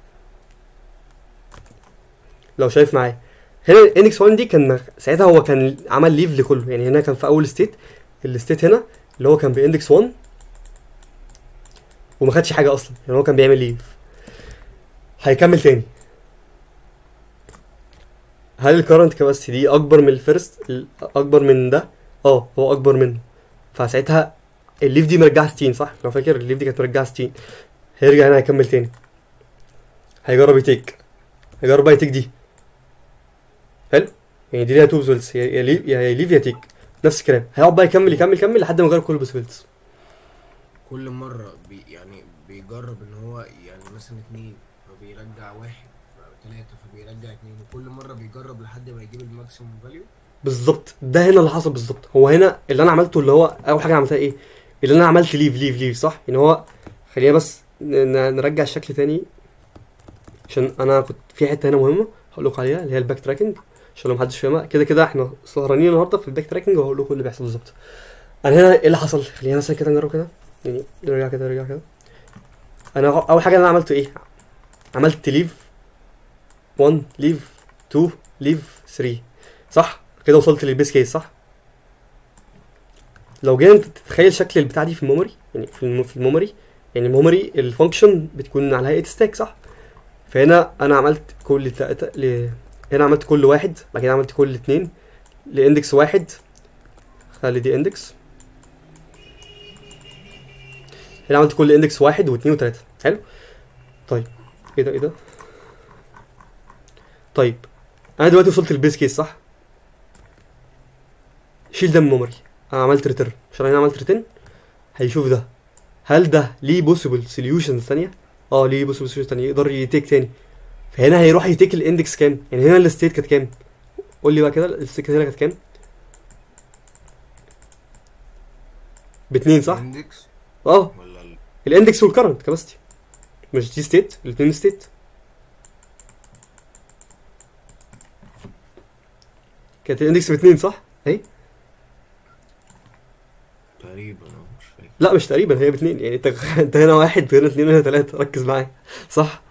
لو شايف معايا هنا الاندكس 1 دي كان ساعتها هو كان عمل ليف لكله يعني هنا كان في اول ستيت الستيت هنا اللي هو كان باندكس 1 وما خدش حاجه اصلا يعني هو كان بيعمل ليف هيكمل تاني هل الكرنت كاباسيتي دي اكبر من الفيرست ال- اكبر من ده اه هو اكبر منه فساعتها الليف دي مرجعه 60 صح لو فاكر الليف دي كانت مرجعه 60 هيرجع هنا هيكمل تاني هيجرب يتيك هيجرب بقى يتيك دي حلو يعني دي ليها تو بوسيبلز يا يا ليف يا ليف يا تيك نفس الكلام هيقعد بقى يكمل يكمل يكمل لحد ما يجرب كل البوسيبلز كل مرة بي يعني بيجرب ان هو يعني مثلا اتنين فبيرجع واحد فتلاتة فبيرجع اتنين وكل مرة بيجرب لحد ما يجيب الماكسيموم فاليو بالظبط ده هنا اللي حصل بالظبط هو هنا اللي انا عملته اللي هو اول حاجه عملتها ايه اللي انا عملت ليف ليف ليف صح يعني هو خلينا بس ن- ن- نرجع الشكل تاني عشان انا كنت في حته هنا مهمه هقول لكم عليها اللي هي الباك تراكنج عشان لو محدش فاهمها كده كده احنا سهرانين النهارده في الباك تراكنج وهقول لكم اللي بيحصل بالظبط انا هنا ايه اللي حصل خلينا مثلا كده نجرب كده يعني نرجع كده نرجع كده انا اول حاجه انا عملته ايه عملت ليف 1 ليف 2 ليف 3 صح كده وصلت للبيس كيس صح لو جينا انت تتخيل شكل البتاع دي في الميموري يعني في الم... في الميموري يعني الميموري الفانكشن بتكون على هيئه ستاك صح فهنا انا عملت كل تلاتة ل... هنا عملت كل واحد بعد كده عملت كل اتنين لاندكس واحد خلي دي اندكس هنا عملت كل اندكس واحد واثنين وثلاثة حلو طيب ايه ده ايه ده طيب انا دلوقتي وصلت للبيس كيس صح شيل ده من الميموري انا عملت ريتيرن عشان انا عملت ريتيرن هيشوف ده هل ده ليه بوسيبل سوليوشنز ثانيه اه ليه بوسيبل سوليوشنز ثانيه يقدر يتيك تاني فهنا هيروح يتيك الاندكس كام يعني هنا الستيت كانت كام قول لي بقى كده الستيت هنا كانت كام باتنين صح اندكس اه ولا ال- الاندكس والكرنت كاباسيتي مش دي ستيت الاثنين ستيت كانت الاندكس باتنين صح اهي تقريبا اه مش فاكر لا مش تقريبا هي باتنين يعني انت انت هنا واحد هنا اتنين هنا تلاته ركز معايا صح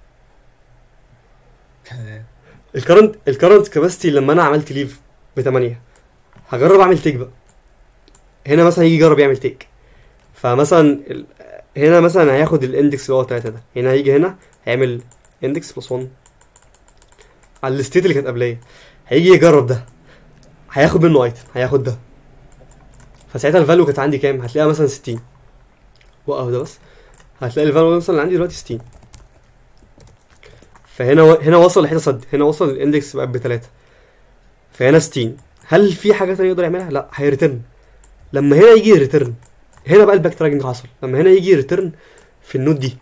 الكرنت الكرنت كاباسيتي لما انا عملت ليف ب 8 هجرب اعمل تيك بقى هنا مثلا يجي يجرب يعمل تيك فمثلا ال... هنا مثلا هياخد الاندكس اللي هو 3 ده هنا هيجي هنا هيعمل اندكس بلس 1 على الستيت اللي كانت قبليه هيجي يجرب ده هياخد منه ايتم هياخد ده فساعتها الفاليو كانت عندي كام هتلاقيها مثلا 60 وقف ده بس هتلاقي الفاليو مثلا اللي عندي دلوقتي 60 فهنا و... هنا وصل لحته صد هنا وصل الاندكس بقى بتلاتة فهنا 60 هل في حاجه ثانيه يقدر يعملها لا هيريترن لما هنا يجي ريتيرن هنا بقى الباك تراكنج حصل لما هنا يجي ريتيرن في النود دي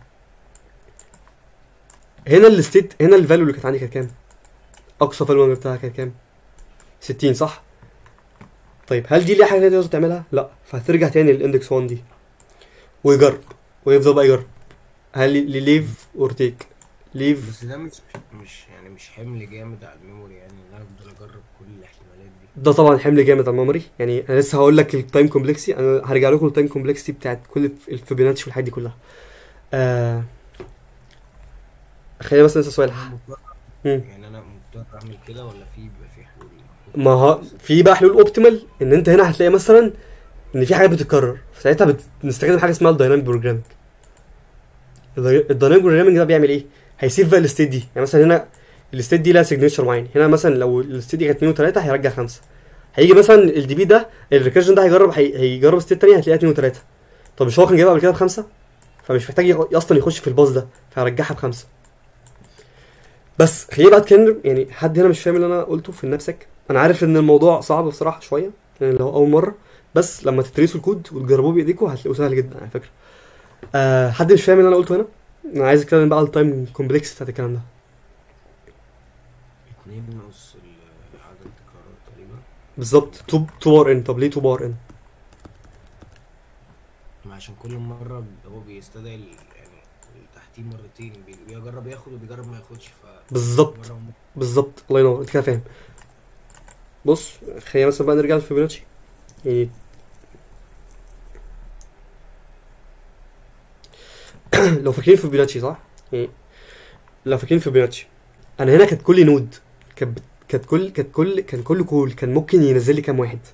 هنا الستيت هنا الفاليو اللي كانت عندي كانت كام اقصى فاليو بتاعها كانت كام 60 صح طيب هل دي ليها حاجه تانية تقدر تعملها لا فهترجع تاني للاندكس 1 دي ويجرب ويفضل بقى يجرب هل لي ليف اور تيك ليف بس ده مش مش يعني مش حمل جامد على الميموري يعني ان انا افضل اجرب كل الاحتمالات دي ده طبعا حمل جامد على الميموري يعني انا لسه هقول لك التايم كومبلكسي انا هرجع لكم التايم كومبلكسي بتاعت كل الفيبوناتشي والحاجات دي كلها آه خلينا بس ننسى سؤال أنا مضطر- مم. يعني انا مضطر اعمل كده ولا في بيبقى في حلول ما ها في بقى حلول اوبتيمال ان انت هنا هتلاقي مثلا ان في حاجات بتتكرر فساعتها بنستخدم حاجه اسمها الدايناميك بروجرامينج الدايناميك بروجرامينج ده بيعمل ايه هيسيف بقى الستيت دي يعني مثلا هنا الستيت دي لها سيجنتشر معين هنا مثلا لو الستيت دي كانت 2 و3 هيرجع 5 هيجي مثلا الدي بي ده الريكيرجن ده هيجرب هي... هيجرب ستيت تانية هتلاقيها 2 و3 طب مش هو كان جايبها قبل كده بخمسه فمش محتاج يغ- اصلا يخش في الباص ده فهرجعها بخمسه بس خليني بقى اتكلم يعني حد هنا مش فاهم اللي انا قلته في نفسك انا عارف ان الموضوع صعب بصراحه شويه يعني لو اول مره بس لما تدرسوا الكود وتجربوه بايديكم هتلاقوه سهل جدا على فكره آه حد مش فاهم اللي انا قلته هنا انا عايز اتكلم بقى على التايم كومبلكس بتاعت الكلام ده اتنين ناقص ال- عدد التكرارات تقريبا بالظبط 2 2 بار ان طب ليه 2 بار ان ما عشان كل مرة هو بيستدعي ال- يعني التحتيه مرتين بي- بيجرب ياخد وبيجرب ما ياخدش ف بالظبط مرة وم- بالظبط الله ينور انت كده فاهم بص خلينا مثلا بقى نرجع لفيبوناتشي يعني لو فاكرين فيبوناتشي صح؟ يعني لو فاكرين فيبوناتشي انا هنا كانت كل نود كانت بت- كانت كل كانت كل كان كل كول كان ممكن ينزل لي كام واحد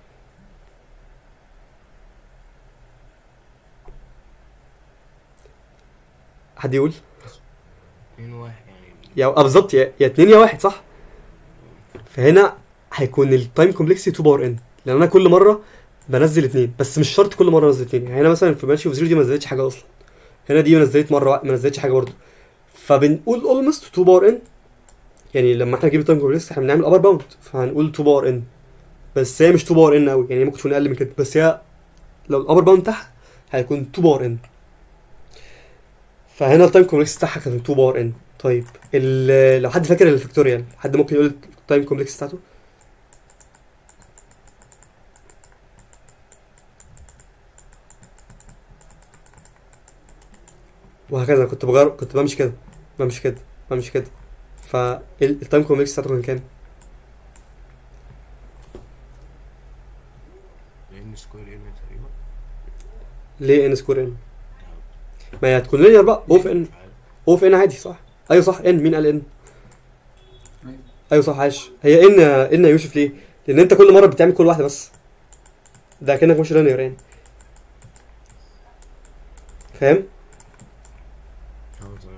حد يقول اتنين واحد يعني يا اه بالظبط يا يا اتنين يا واحد صح فهنا هيكون التايم كومبلكسيتي 2 باور ان لان انا كل مره بنزل اتنين بس مش شرط كل مره انزل اتنين يعني هنا مثلا في ماتش اوف زيرو دي ما نزلتش حاجه اصلا هنا دي نزلت مره واحده ما نزلتش حاجه برضه فبنقول اولموست 2 باور ان يعني لما احنا نجيب التايم كومبلكسيتي احنا بنعمل ابر باوند فهنقول 2 باور ان بس هي مش 2 باور ان قوي يعني ممكن تكون اقل من كده بس هي لو الابر باوند بتاعها هيكون 2 باور ان فهنا التايم كومبلكس بتاعها كان 2 باور ان طيب ال- لو حد فاكر الفاكتوريال حد ممكن يقول التايم كومبلكس بتاعته وهكذا كنت بجرب كنت بمشي كده بمشي كده بمشي كده فالتايم كومبلكس بتاعته كان كام؟ لان سكوير ان تقريبا ليه ان سكوير ان؟ ما هي هتكون لينير بقى اوف ان مش عارف. اوف ان عادي صح؟ ايوه صح ان مين قال ان؟ أيوة. ايوه صح عاش هي ان ان يا يوسف ليه؟ لان انت كل مره بتعمل كل واحده بس ده كانك مش لينير يعني فاهم؟ اه تمام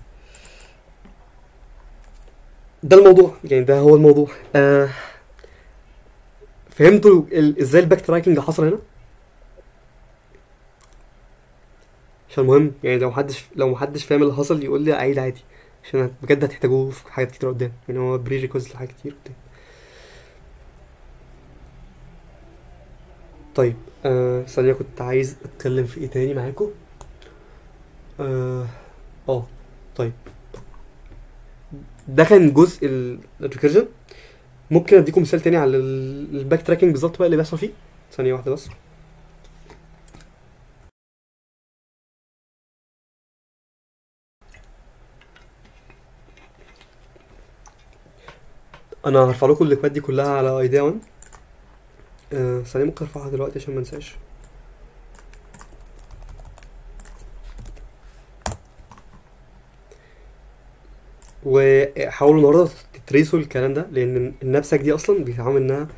ده الموضوع يعني ده هو الموضوع آه فهمتوا ال- ازاي الباك تراكنج حصل هنا؟ عشان مهم يعني لو محدش لو محدش فاهم اللي حصل يقول لي اعيد عادي عشان بجد هتحتاجوه في حاجات كتير قدام يعني هو بري ريكويست لحاجات كتير قدام طيب آه ثانية كنت عايز اتكلم في ايه تاني معاكم اه اه طيب ده كان جزء الريكيرجن ممكن اديكم مثال تاني على ال- الباك تراكنج بالظبط بقى اللي بيحصل فيه ثانية واحدة بس انا هرفع لكم اللينكات دي كلها على ايديا 1 آه ثانية ممكن ارفعها دلوقتي عشان ما انساش وحاولوا النهارده تتريسوا الكلام ده لان النبسك دي اصلا بيتعامل انها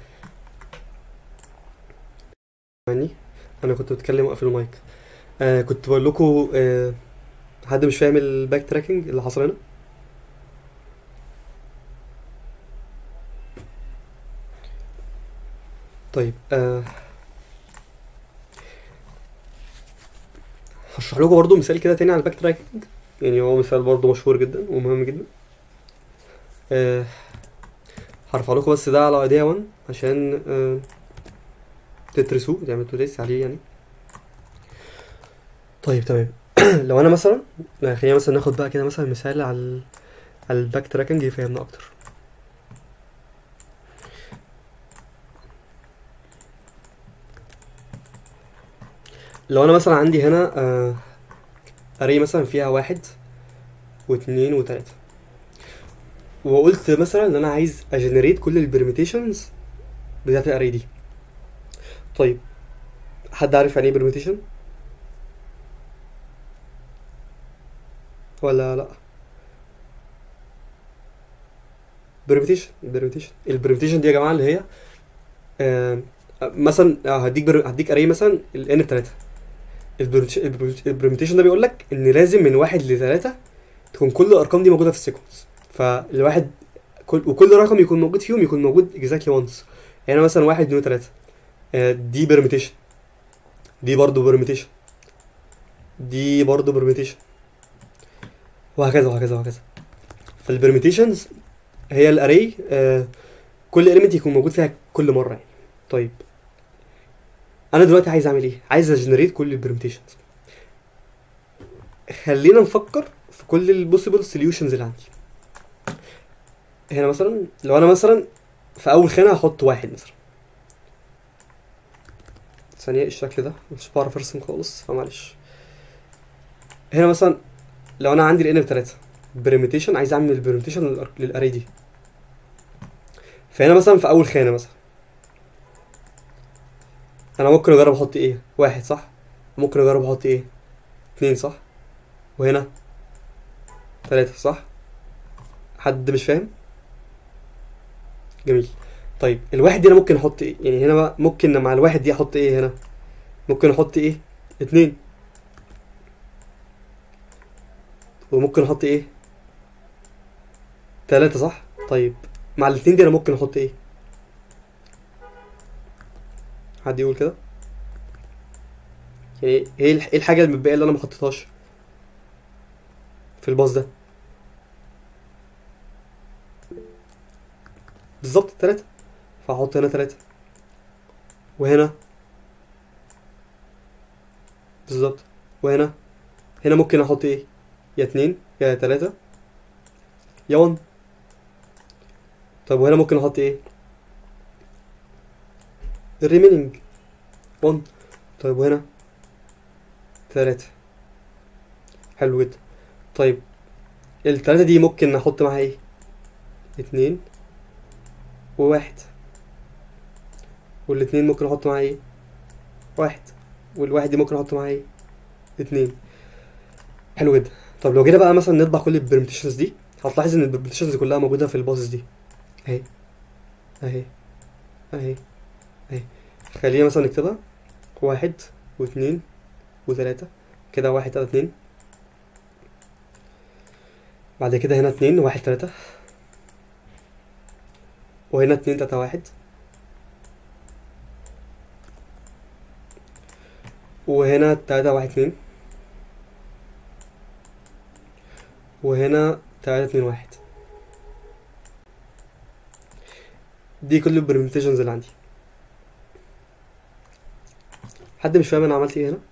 يعني انا كنت بتكلم واقفل المايك آه كنت بقول لكم آه حد مش فاهم الباك تراكنج اللي حصل هنا طيب آه هشرح لكم برضو مثال كده تاني على الباك تراكنج يعني هو مثال برضو مشهور جدا ومهم جدا آه هرفع لكم بس ده على ايديا 1 عشان آه تدرسوه تعملوا تدرس عليه يعني طيب تمام لو انا مثلا لا، خلينا مثلا ناخد بقى كده مثلا مثال على ال- على الباك تراكنج يفهمنا اكتر لو انا مثلا عندي هنا آه اري مثلا فيها واحد واثنين وتلاتة وقلت مثلا ان انا عايز اجنريت كل البرميتيشنز بتاعت الاري دي طيب حد عارف يعني ايه برميتيشن ولا لا برميتيشن البرميتيشن البرميتيشن دي يا جماعه اللي هي آه مثلا آه هديك بر... هديك اري مثلا الان بتلاتة البرميتيشن ده بيقول لك ان لازم من واحد لثلاثة تكون كل الارقام دي موجوده في السيكونس فالواحد كل وكل رقم يكون موجود فيهم يكون موجود اكزاكتلي وانس يعني مثلا واحد اتنين تلاته آه، دي برميتيشن دي برضه برميتيشن دي برضه برميتيشن وهكذا وهكذا وهكذا فالبرميتيشنز هي الاري آه كل اليمنت يكون موجود فيها كل مره يعني طيب انا دلوقتي عايز اعمل ايه عايز اجنريت كل البرميتيشنز خلينا نفكر في كل البوسيبل سوليوشنز اللي عندي هنا مثلا لو انا مثلا في اول خانه هحط واحد مثلا ثانية الشكل ده مش بعرف ارسم خالص فمعلش هنا مثلا لو انا عندي الان بتلاتة بريميتيشن عايز اعمل البريميتيشن للاري دي فهنا مثلا في اول خانة مثلا انا ممكن اجرب احط ايه واحد صح ممكن اجرب احط ايه اتنين صح وهنا تلاتة صح حد مش فاهم جميل طيب الواحد دي انا ممكن احط ايه يعني هنا بقى ممكن مع الواحد دي احط ايه هنا ممكن احط ايه اتنين وممكن احط ايه تلاتة صح طيب مع الاتنين دي انا ممكن احط ايه حد يقول كده يعني ايه الح- ايه الحاجة المتبقية اللي انا ما حطيتهاش في الباص ده بالظبط تلاتة فهحط هنا تلاتة وهنا بالظبط وهنا هنا ممكن احط ايه يا اتنين يا تلاتة يا ون طب وهنا ممكن احط ايه الريمينينج ون طيب وهنا تلاتة حلو جدا طيب التلاتة دي ممكن احط معاها ايه اتنين وواحد والاتنين ممكن احط معاه ايه واحد والواحد دي ممكن احط معاه ايه اتنين حلو جدا طب لو جينا بقى مثلا نطبع كل البرمتيشنز دي هتلاحظ ان البرمتيشنز كلها موجوده في الباصص دي اهي اهي اهي اهي خلينا مثلا نكتبها واحد واتنين وتلاتة كده واحد تلاتة اتنين بعد كده هنا اتنين واحد تلاتة وهنا اتنين تلاتة واحد وهنا تلاتة واحد اتنين وهنا تلاتة اتنين واحد دي كل البرمتيشنز اللي عندي حد مش فاهم انا عملت ايه هنا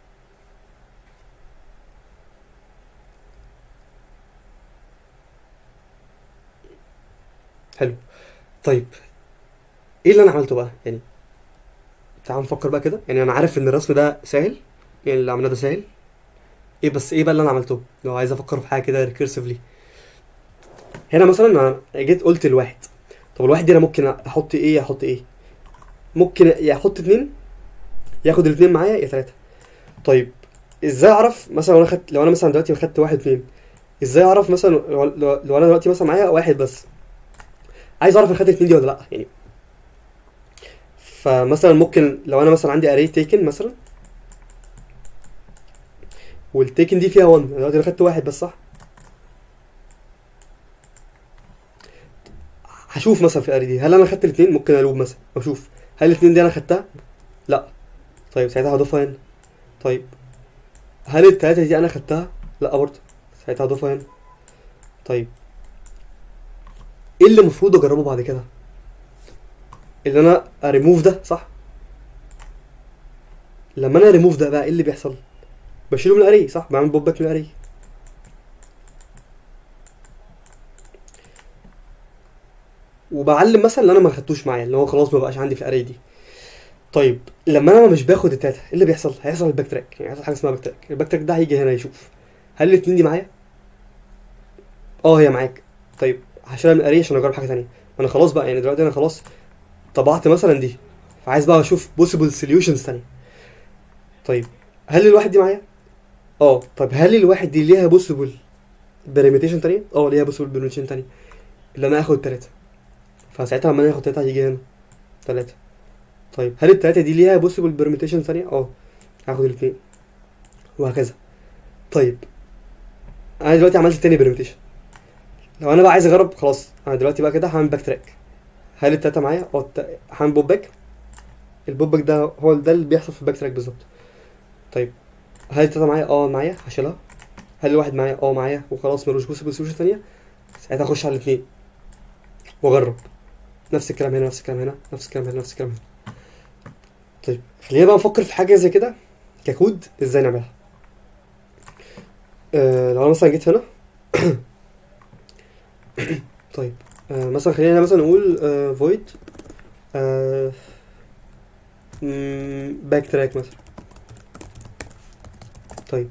حلو طيب ايه اللي انا عملته بقى يعني تعال نفكر بقى كده يعني انا عارف ان الرسم ده سهل يعني اللي عملناه ده سهل ايه بس ايه بقى اللي انا عملته لو عايز افكر في حاجه كده ريكيرسيفلي هنا مثلا انا جيت قلت الواحد طب الواحد دي انا ممكن احط ايه احط ايه ممكن يا احط اتنين ياخد الاتنين معايا يا تلاته طيب ازاي اعرف مثلا لو انا خدت لو انا مثلا دلوقتي خدت واحد اتنين ازاي اعرف مثلا لو, لو, لو انا دلوقتي مثلا معايا واحد بس عايز اعرف انا خدت اتنين دي ولا لا يعني فمثلا ممكن لو انا مثلا عندي اري تيكن مثلا والتيكن دي فيها 1 أنا دلوقتي انا خدت واحد بس صح هشوف مثلا في الاري دي هل انا خدت الاثنين ممكن الوب مثلا واشوف هل الاثنين دي انا خدتها لا طيب ساعتها هضيفها هنا طيب هل الثلاثه دي انا خدتها لا برضه ساعتها هضيفها هنا طيب ايه اللي المفروض اجربه بعد كده اللي انا اريموف ده صح لما انا ريموف ده بقى ايه اللي بيحصل بشيله من الاري صح بعمل بوب باك من الاري وبعلم مثلا اللي انا ما خدتوش معايا اللي هو خلاص ما بقاش عندي في الاري دي طيب لما انا مش باخد التلاته ايه اللي بيحصل هيحصل الباك تراك يعني هيحصل حاجه اسمها باك تراك الباك تراك ده هيجي هنا يشوف هل الاتنين دي معايا اه هي معاك طيب هشيلها من الاري عشان اجرب حاجه تانية ما انا خلاص بقى يعني دلوقتي انا خلاص طبعت مثلا دي فعايز بقى اشوف possible solutions تانية طيب هل الواحد دي معايا اه طب هل الواحد دي ليها possible permutation تانية اه ليها possible permutation تانية اللي انا اخد تلاتة فساعتها لما انا اخد تلاتة هيجي هنا تلاتة طيب هل التلاتة دي ليها possible permutation تانية اه هاخد الاتنين وهكذا طيب انا دلوقتي عملت تاني permutation لو انا بقى عايز اجرب خلاص انا دلوقتي بقى كده هعمل باك تراك هل التلاتة معايا اه الت- هعمل بوب باك البوب باك ده هو ده اللي بيحصل في الباك تراك بالظبط طيب هل التلاتة معايا اه معايا هشيلها هل الواحد معايا اه معايا وخلاص ملوش بوسيبل سوليوشن تانية ساعتها اخش على الاتنين واجرب نفس الكلام هنا نفس الكلام هنا نفس الكلام هنا نفس الكلام هنا طيب خلينا بقى نفكر في حاجة زي كده ككود ازاي نعملها آه لو انا مثلا جيت هنا طيب آه مثلا خلينا مثلا نقول آه void آه باك تراك مثلا طيب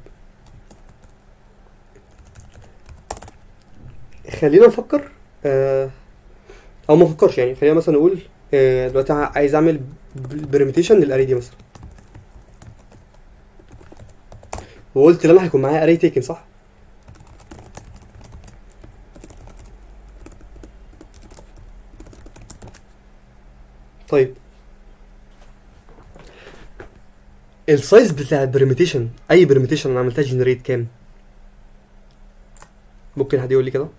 خلينا نفكر آه او ما نفكرش يعني خلينا مثلا نقول آه دلوقتي ع- عايز اعمل بريميتيشن للاري دي مثلا وقلت ان انا هيكون معايا اري تيكن صح طيب السايز بتاع البريميتيشن اي بريميتيشن انا عملتها جنريت كام ممكن حد يقول لي كده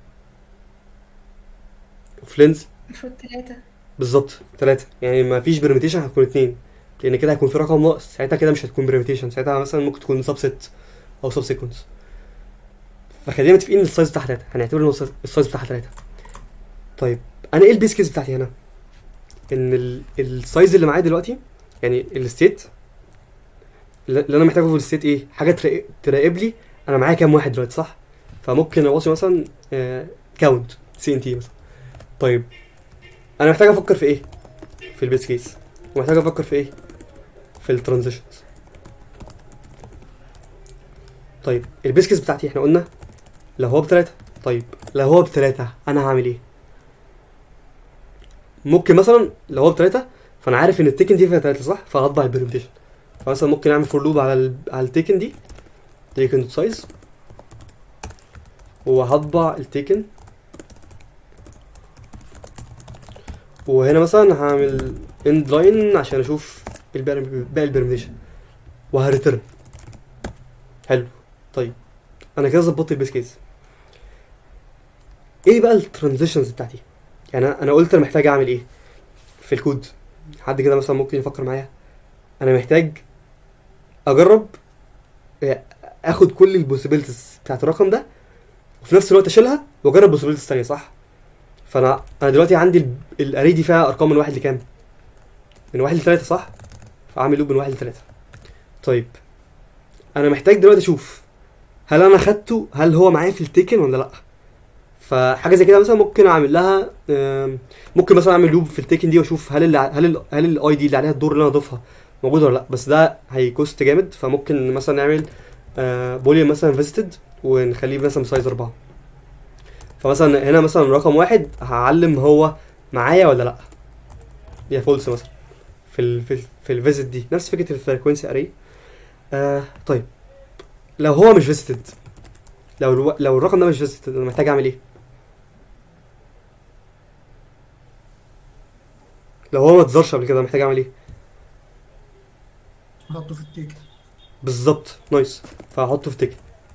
فلينز المفروض تلاتة بالظبط ثلاثة يعني ما فيش بريميتيشن هتكون اتنين لان كده هيكون في رقم ناقص ساعتها كده مش هتكون بريميتيشن ساعتها مثلا ممكن تكون سبست او سب سيكونس فخلينا متفقين ان السايز بتاعها ثلاثة هنعتبر ان السايز- السايز بتاعها ثلاثة طيب انا ايه البيس كيس بتاعتي هنا ان ال- السايز اللي معايا دلوقتي يعني الستيت اللي اللي انا محتاجه في الستيت ايه حاجه تراقب, تراقب لي انا معايا كام واحد دلوقتي صح فممكن اوصي مثلا كاونت سي ان تي مثلا طيب انا محتاج افكر في ايه في البيس كيس ومحتاج افكر في ايه في الترانزيشنز طيب البيس كيس بتاعتي احنا قلنا لو هو بتلاتة طيب لو هو بتلاتة انا هعمل ايه ممكن مثلا لو هو بتلاتة فانا عارف ان التيكن دي فيها تلاتة صح فهطبع البريمتيشن فمثلا ممكن اعمل فور لوب على ال على التيكن دي تيكن دوت سايز وهطبع التيكن وهنا مثلا هعمل اند لاين عشان اشوف الباقي باقي البرميشن وهريترن حلو طيب انا كده ظبطت البيس كيس ايه بقى الترانزيشنز بتاعتي يعني انا أنا قلت انا محتاج اعمل ايه في الكود حد كده مثلا ممكن يفكر معايا انا محتاج اجرب آه، اخد كل البوسيبيلتيز بتاعت الرقم ده وفي نفس الوقت اشيلها واجرب بوسيبيلتيز تانية صح فانا انا دلوقتي عندي ال- الاري دي فيها ارقام من واحد لكام من واحد لتلاتة صح فاعمل لوب من واحد لتلاتة طيب انا محتاج دلوقتي اشوف هل انا خدته هل هو معايا في التيكن ولا لا فحاجه زي كده مثلا ممكن اعمل لها آم، ممكن مثلا اعمل لوب في التيكن دي واشوف هل ال هل ال هل الاي دي اللي عليها الدور اللي انا اضيفها موجوده ولا لا بس ده هيكوست جامد فممكن مثلا نعمل بوليون مثلا فيزيتد ونخليه مثلا سايز أربعة فمثلا هنا مثلا رقم واحد هعلم هو معايا ولا لا يا فولس مثلا في ال في, ال في الفيزيت دي نفس فكره الفريكونسي اري آه طيب لو هو مش فيزيتد لو الو... لو الرقم ده مش فيزيتد انا محتاج اعمل ايه لو هو ما اتظهرش قبل كده محتاج اعمل ايه حطه في التيكت بالظبط نايس فهحطه في تيكت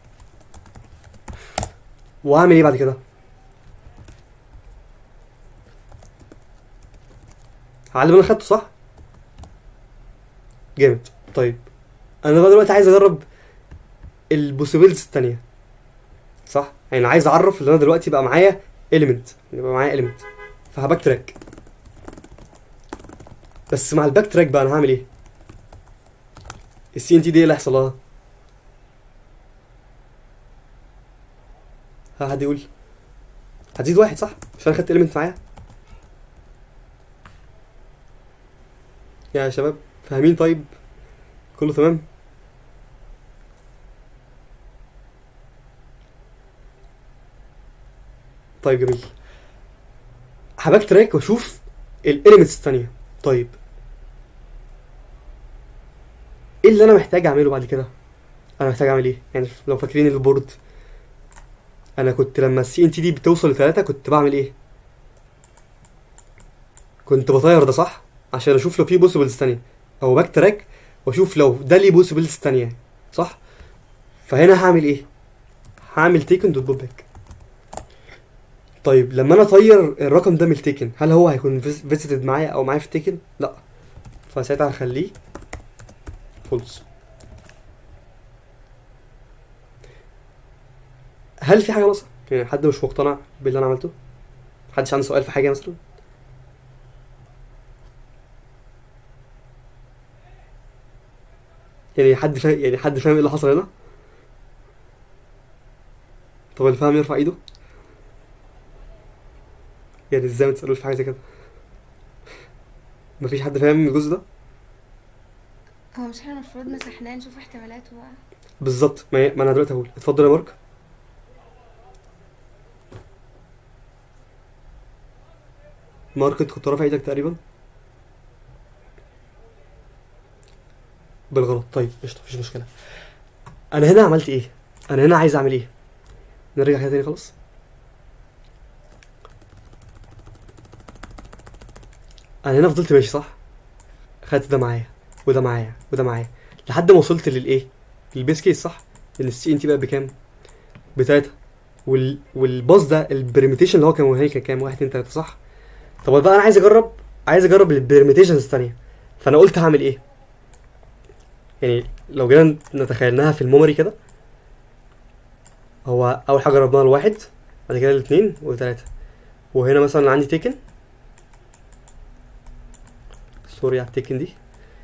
واعمل ايه بعد كده هعلم انا خدته صح جامد طيب انا بقى دلوقتي عايز اجرب البوسيبيلتيز التانية صح يعني عايز اعرف ان انا دلوقتي بقى معايا element يبقى معايا element فهباك تراك بس مع الباك تراك بقى انا هعمل ايه السي ان تي دي ايه اللي هيحصل لها ها حد يقول هتزيد واحد صح مش انا خدت element معايا يا شباب فاهمين طيب كله تمام طيب جميل هباك تراك واشوف الاليمنتس التانية طيب ايه اللي انا محتاج اعمله بعد كده انا محتاج اعمل ايه يعني لو فاكرين البورد انا كنت لما السي ان تي دي بتوصل لثلاثة كنت بعمل ايه كنت بطير ده صح عشان اشوف لو في بوسيبلز تانية او باك تراك واشوف لو ده ليه بوسيبلز تانية صح فهنا هعمل ايه هعمل تيكن دوت بوب باك طيب لما انا اطير الرقم ده من التيكن هل هو هيكون فيزيتد معايا او معايا في التيكن لا فساعتها هخليه فولس هل في حاجه ناقصه يعني حد مش مقتنع باللي انا عملته محدش عنده سؤال في حاجه مثلا يعني حد فاهم يعني حد فاهم ايه اللي حصل هنا طب اللي فاهم يرفع ايده يعني ازاي ما تسألوش في حاجه زي كده مفيش حد فاهم الجزء ده هو مش احنا المفروض مسحناه نشوف احتمالاته بقى بالظبط ما, هي- ما انا دلوقتي هقول اتفضل يا مارك مارك انت كنت رافع ايدك تقريبا بالغلط طيب قشطه مفيش مشكله انا هنا عملت ايه انا هنا عايز اعمل ايه نرجع كده تاني خلاص انا هنا فضلت ماشي صح خدت ده معايا وده معايا وده معايا لحد ما وصلت للايه البيس كيس صح ان السي ان تي بقى بكام بتلاتة وال والباص ده البريميتيشن اللي هو كان هنا كان كام واحد اتنين تلاته صح طب بقى انا عايز اجرب عايز اجرب البريميتيشنز الثانيه فانا قلت هعمل ايه يعني لو جينا نتخيلناها في الميموري كده هو اول حاجه جربناها الواحد بعد كده الاثنين وثلاثه وهنا مثلا عندي تيكن سوري على التيكن دي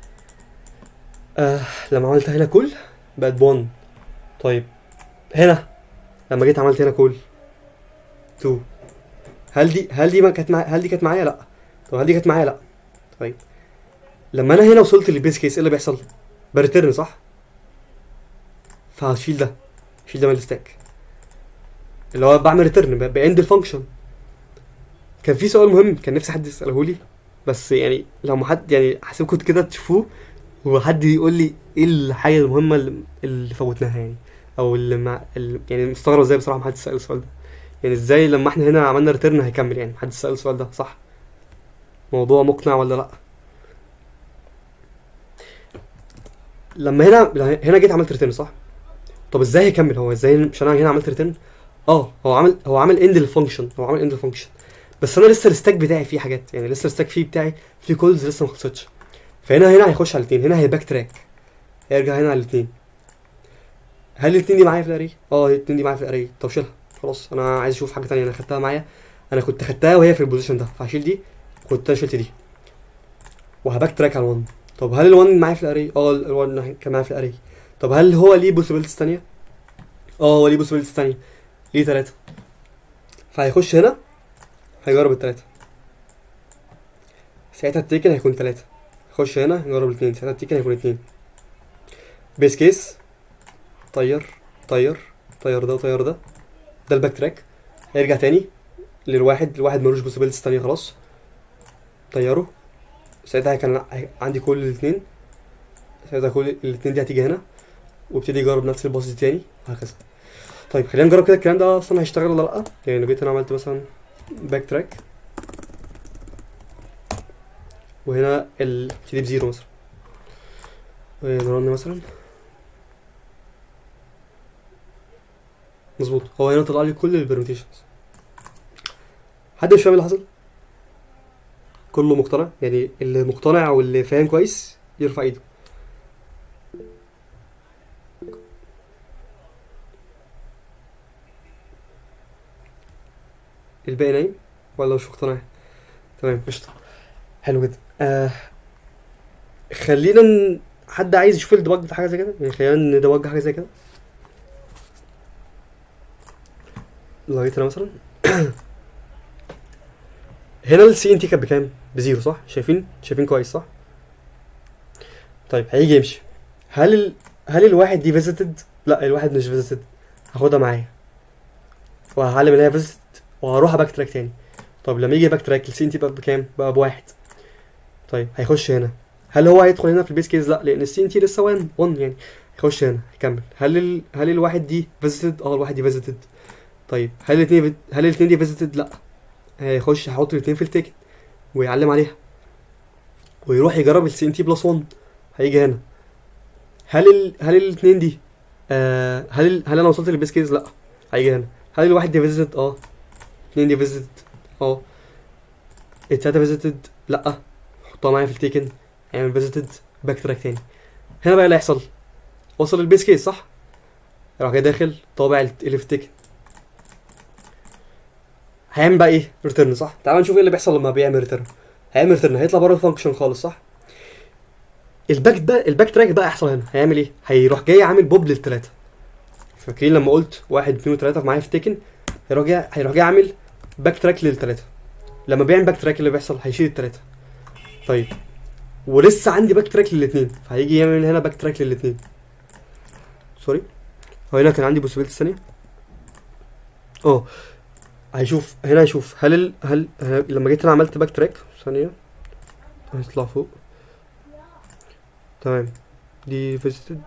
آه لما عملت هنا كل بقت بون طيب هنا لما جيت عملت هنا كل تو هل دي هل دي ما كانت معايا هل دي كانت معايا لا طب هل دي كانت معايا لا طيب لما انا هنا وصلت للبيس كيس ايه اللي بيحصل بريترن صح فهشيل ده هشيل ده من الستاك اللي هو بعمل ريترن باند الفانكشن كان في سؤال مهم كان نفسي حد يساله لي بس يعني لو ما حد يعني هسيبكم كده تشوفوه وحد يقول لي ايه الحاجه المهمه اللي, اللي فوتناها يعني او اللي مع اللي يعني مستغرب ازاي بصراحه ما حد سال السؤال ده يعني ازاي لما احنا هنا عملنا ريتيرن هيكمل يعني محدش سال السؤال ده صح موضوع مقنع ولا لا لما هنا هنا جيت عملت ريتيرن صح طب ازاي هيكمل هو ازاي مش انا هنا عملت ريتيرن اه هو عمل هو عمل اند للفانكشن هو عمل اند للفانكشن بس انا لسه الستاك بتاعي فيه حاجات يعني لسه الستاك فيه بتاعي فيه كولز لسه ما خلصتش فهنا هنا هيخش على الاثنين هنا هيباك تراك هيرجع هنا على الاثنين هل الاثنين دي معايا في الاري اه الاثنين دي معايا في الاري طب شيلها خلاص انا عايز اشوف حاجه تانية انا خدتها معايا انا كنت خدتها وهي في البوزيشن ده فهشيل دي كنت انا شلت دي وهباك تراك على ال1 طب هل ال1 معايا في الاري اه ال1 كان معايا في الاري طب هل هو ليه بوسيبيلتيز تانية اه هو ليه بوسيبيلتيز تانية ليه تلاتة فهيخش هنا هيجرب التلاتة ساعتها التيكن هيكون تلاتة يخش هنا يجرب الاثنين ساعتها التيكن هيكون اتنين بيس كيس طير طير طير ده وطير ده ده الباك تراك هيرجع تاني للواحد الواحد ملوش بوسيبيلتيز تانية خلاص طيره ساعتها كان عندي كل الاثنين ساعتها كل الاثنين دي هتيجي هنا وابتدي يجرب نفس الباص دي تاني وهكذا طيب خلينا نجرب كده الكلام ده اصلا هيشتغل ولا لا يعني لو جيت انا عملت مثلا باك تراك وهنا ال ابتدي بزيرو مثلا ونرن مثلا مظبوط هو هنا طلع لي كل البرميتيشنز حد مش فاهم اللي حصل كله مقتنع يعني اللي مقتنع واللي فاهم كويس يرفع ايده الباقي نايم ولا مش مقتنع تمام قشطة حلو جدا آه خلينا ن... حد عايز يشوف الديباج بتاع حاجه زي كده يعني خلينا نديباج حاجه زي كده لغايه هنا مثلا هنا السي ان تي كانت بكام بزيرو صح شايفين شايفين كويس صح طيب هيجي يمشي هل ال... هل الواحد دي فيزيتد لا الواحد مش فيزيتد هاخدها معايا وهعلم ان هي فيزيتد وهروح باك تراك تاني طب لما يجي باك تراك السي ان تي بقى بكام بقى بواحد طيب هيخش هنا هل هو هيدخل هنا في البيس كيس لا لان السي ان تي لسه 1 1 يعني هيخش هنا هيكمل هل ال... هل الواحد دي فيزيتد اه الواحد دي فيزيتد طيب هل الاثنين هل الاثنين دي فيزيتد لا هيخش هيحط الاثنين في التيكت ويعلم عليها ويروح يجرب السي ان تي بلس 1 هيجي هنا هل ال... هل الاثنين دي آه هل ال... هل انا وصلت للبيس كيس لا هيجي هنا هل الواحد دي فيزيتد اه الاثنين دي فيزيتد اه التلاته فيزيتد لا حطها معايا في التيكن اعمل فيزيتد باك تراك تاني هنا بقى اللي هيحصل وصل البيس كيس صح راح جاي داخل طابع اللي في التيكن هيعمل بقى ايه ريتيرن صح تعال نشوف ايه اللي بيحصل لما بيعمل ريتيرن هيعمل ريتيرن هيطلع بره الفانكشن خالص صح الباك ده الباك تراك بقى هيحصل هنا هيعمل ايه هيروح جاي عامل بوب للثلاثه فاكرين لما قلت واحد اتنين وتلاته معايا في تيكن هيروح جاي هيروح جاي عامل باك تراك للثلاثه لما بيعمل باك تراك اللي بيحصل هيشيل الثلاثه طيب ولسه عندي باك تراك للاثنين فهيجي يعمل هنا باك تراك للاثنين سوري هو هنا كان عندي بوسيبيلتي ثانيه اه هيشوف هنا هيشوف هل ال... هل ه- لما جيت انا عملت باك تراك ثانيه هيطلع فوق تمام دي فيزيتد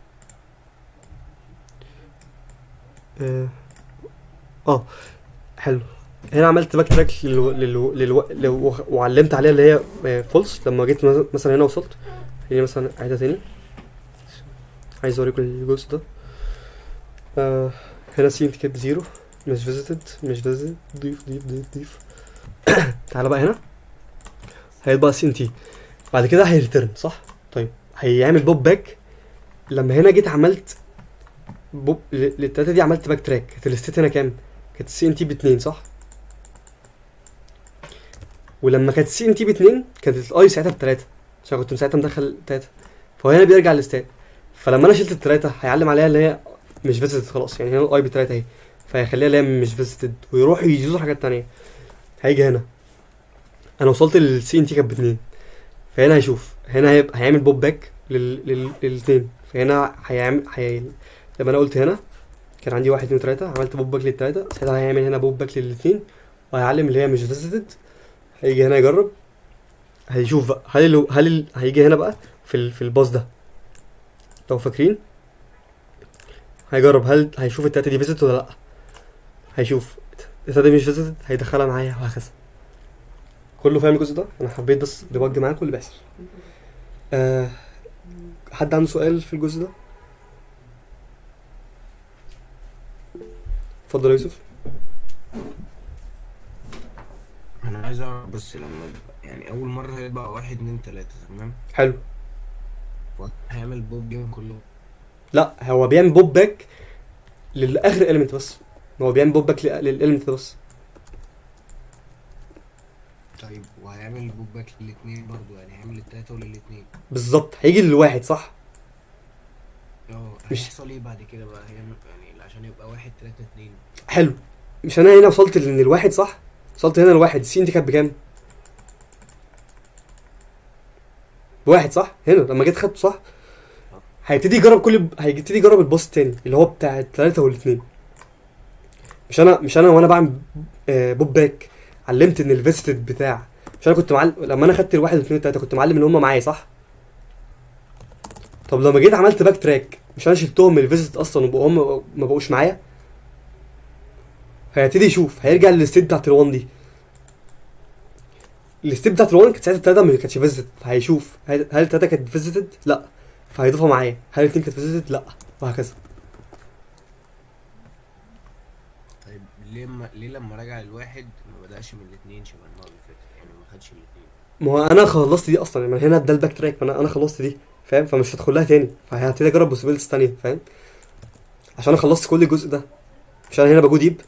اه اه حلو هنا عملت باك تراك للو... للو... للو... للو... وعلمت عليها اللي هي فولس لما جيت مز- مثلا هنا وصلت هي مثلا عيدها تاني عايز اوريكم الجزء ده آه هنا سي انت كاتب زيرو مش فيزيتد مش فيزيتد ضيف ضيف ضيف ضيف تعالى بقى هنا هيطبع سي ان تي بعد كده هيرترن صح طيب هيعمل بوب باك لما هنا جيت عملت بوب ل- للتلاته دي عملت باك تراك كانت الستيت هنا كام كانت السي ان تي باتنين صح ولما كانت السي ان تي باتنين كانت الاي ساعتها بتلاته عشان كنت ساعتها مدخل تلاته فهو هنا بيرجع للستات فلما انا شلت التلاته هيعلم عليها اللي هي مش فيزيتد خلاص يعني هنا الاي بتلاته اهي فهيخليها اللي هي مش فيزيتد ويروح يجوزوا حاجات تانية هيجي هنا انا وصلت للسي ان تي كانت باتنين فهنا هيشوف هنا هيبقى هيعمل بوب باك لل... لل... للاتنين فهنا هيعمل هي... لما انا قلت هنا كان عندي واحد اتنين تلاته عملت بوب باك للتلاته ساعتها هيعمل هنا بوب باك للاتنين وهيعلم اللي هي مش فيزيتد هيجي هنا يجرب هيشوف بقى هل ال... هل ال... هيجي هنا بقى في ال... في الباص ده لو فاكرين هيجرب هل هيشوف التلاته دي فيزيت ولا لا هيشوف التلاته دي مش فيزيت هيدخلها معايا وهكذا كله فاهم الجزء ده انا حبيت بس ديبج معاكم اللي بيحصل آه حد عنده سؤال في الجزء ده اتفضل يا يوسف انا عايز اعرف بس لما يعني اول مره هيبقى واحد اتنين تلاته تمام حلو هيعمل بوب جيم كله لا هو بيعمل بوب باك للاخر اليمنت بس هو بيعمل بوب باك للاليمنت ده بس طيب وهيعمل بوب باك للاتنين برضو يعني هيعمل التلاته وللاتنين بالظبط هيجي للواحد صح اه مش- هيحصل ايه بعد كده بقى هيعمل يعني عشان يبقى واحد تلاته اتنين حلو مش انا هنا وصلت لان الواحد صح وصلت هنا الواحد السي دي كانت بكام بواحد صح هنا لما جيت خدته صح هيبتدي يجرب كل هيبتدي يجرب الباص التاني اللي هو بتاع التلاته والاثنين مش انا مش انا وانا بعمل آه، بوب باك علمت ان الفيستد بتاع مش انا كنت معلم لما انا خدت الواحد والاثنين والتلاته كنت معلم ان هم معايا صح طب لما جيت عملت باك تراك مش انا شلتهم من الفيزيت اصلا وبقوا هم ما بقوش معايا هيبتدي يشوف هيرجع للستيت بتاعت ال1 دي الستيت بتاعت ال1 كانت ساعتها التلاته ما كانتش فيزيت فهيشوف هل هل التلاته كانت فيزيتد؟ لا فهيضيفها معايا هل الاثنين كانت فيزيتد؟ لا وهكذا طيب ليه ما ليه لما رجع الواحد ما بدأش من الاتنين شبه المره اللي فاتت يعني ما خدش الاتنين ما هو انا خلصت دي اصلا يعني هنا ده الباك تراك ما انا انا خلصت دي فاهم فمش هدخل لها تاني فهبتدي اجرب بوسيبيلتيز تانية فاهم عشان انا خلصت كل الجزء ده مش انا هنا بجو ديب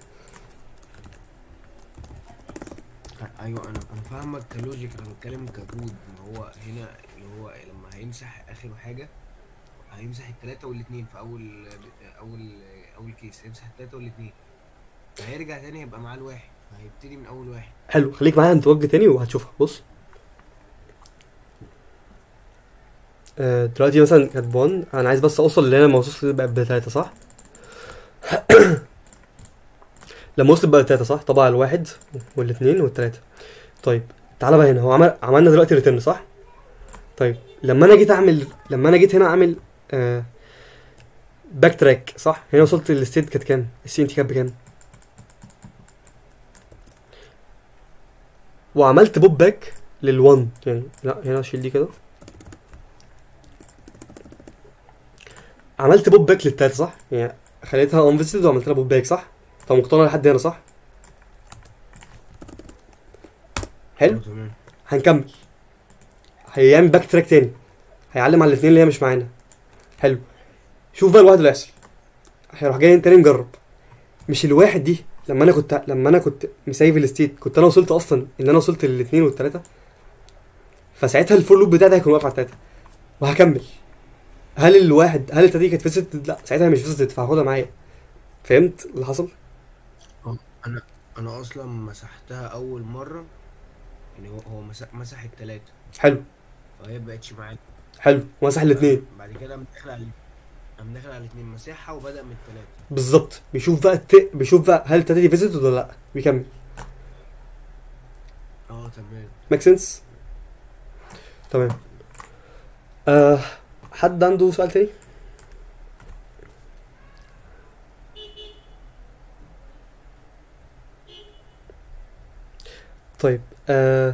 ايوه انا انا فاهمك كلوجيك انا بتكلم ككود ما هو هنا اللي هو لما هيمسح اخر حاجه هيمسح التلاته والاتنين في اول اول اول كيس هيمسح التلاته والاتنين هيرجع تاني يبقى معاه الواحد فهيبتدي من اول واحد حلو خليك معايا هنتوجه تاني وهتشوفها بص آه، دلوقتي مثلا كانت 1 انا عايز بس اوصل اللي انا ما وصلت بقى بتلاته صح لما وصلت بقى تلاته صح طبعا الواحد والاثنين والتلاته طيب تعالى بقى هنا هو عمل عملنا دلوقتي ريتيرن صح طيب لما انا جيت اعمل لما انا جيت هنا اعمل آه باك تراك صح هنا وصلت للستيت كانت كام السي انت كانت بكام وعملت بوب باك لل1 يعني لا هنا اشيل دي كده عملت بوب باك للتلاته صح يعني خليتها انفيستد وعملت لها بوب باك صح طب مقتنع لحد هنا صح حلو تمام هنكمل هيعمل باك تراك تاني هيعلم على الاثنين اللي هي مش معانا حلو شوف بقى الواحد اللي هيحصل هيروح جاي تاني نجرب مش الواحد دي لما انا كنت لما انا كنت مسيف الستيت كنت انا وصلت اصلا ان انا وصلت للاثنين والثلاثه فساعتها الفول لوب بتاعتي هيكون واقف على الثلاثه وهكمل هل الواحد هل التلاته دي كانت فيزيتد لا ساعتها مش فيزيتد فهاخدها معايا فهمت اللي حصل انا انا اصلا مسحتها اول مره يعني هو هو مسح, مسح التلاته حلو فهي مبقتش معايا حلو مسح الاثنين بعد كده قام داخل على قام داخل على الاثنين مساحة وبدأ من الثلاثة بالظبط بيشوف بقى الت... بيشوف بقى هل التلاته دي فيزيتد ولا لا بيكمل اه تمام ميك سنس تمام آه حد عنده سؤال تاني طيب آه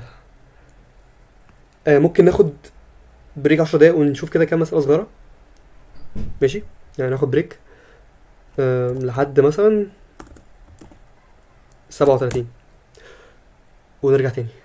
آه ممكن ناخد بريك 10 دقايق ونشوف كده كام مسألة صغيرة ماشي يعني ناخد بريك آه لحد مثلا 37 ونرجع تاني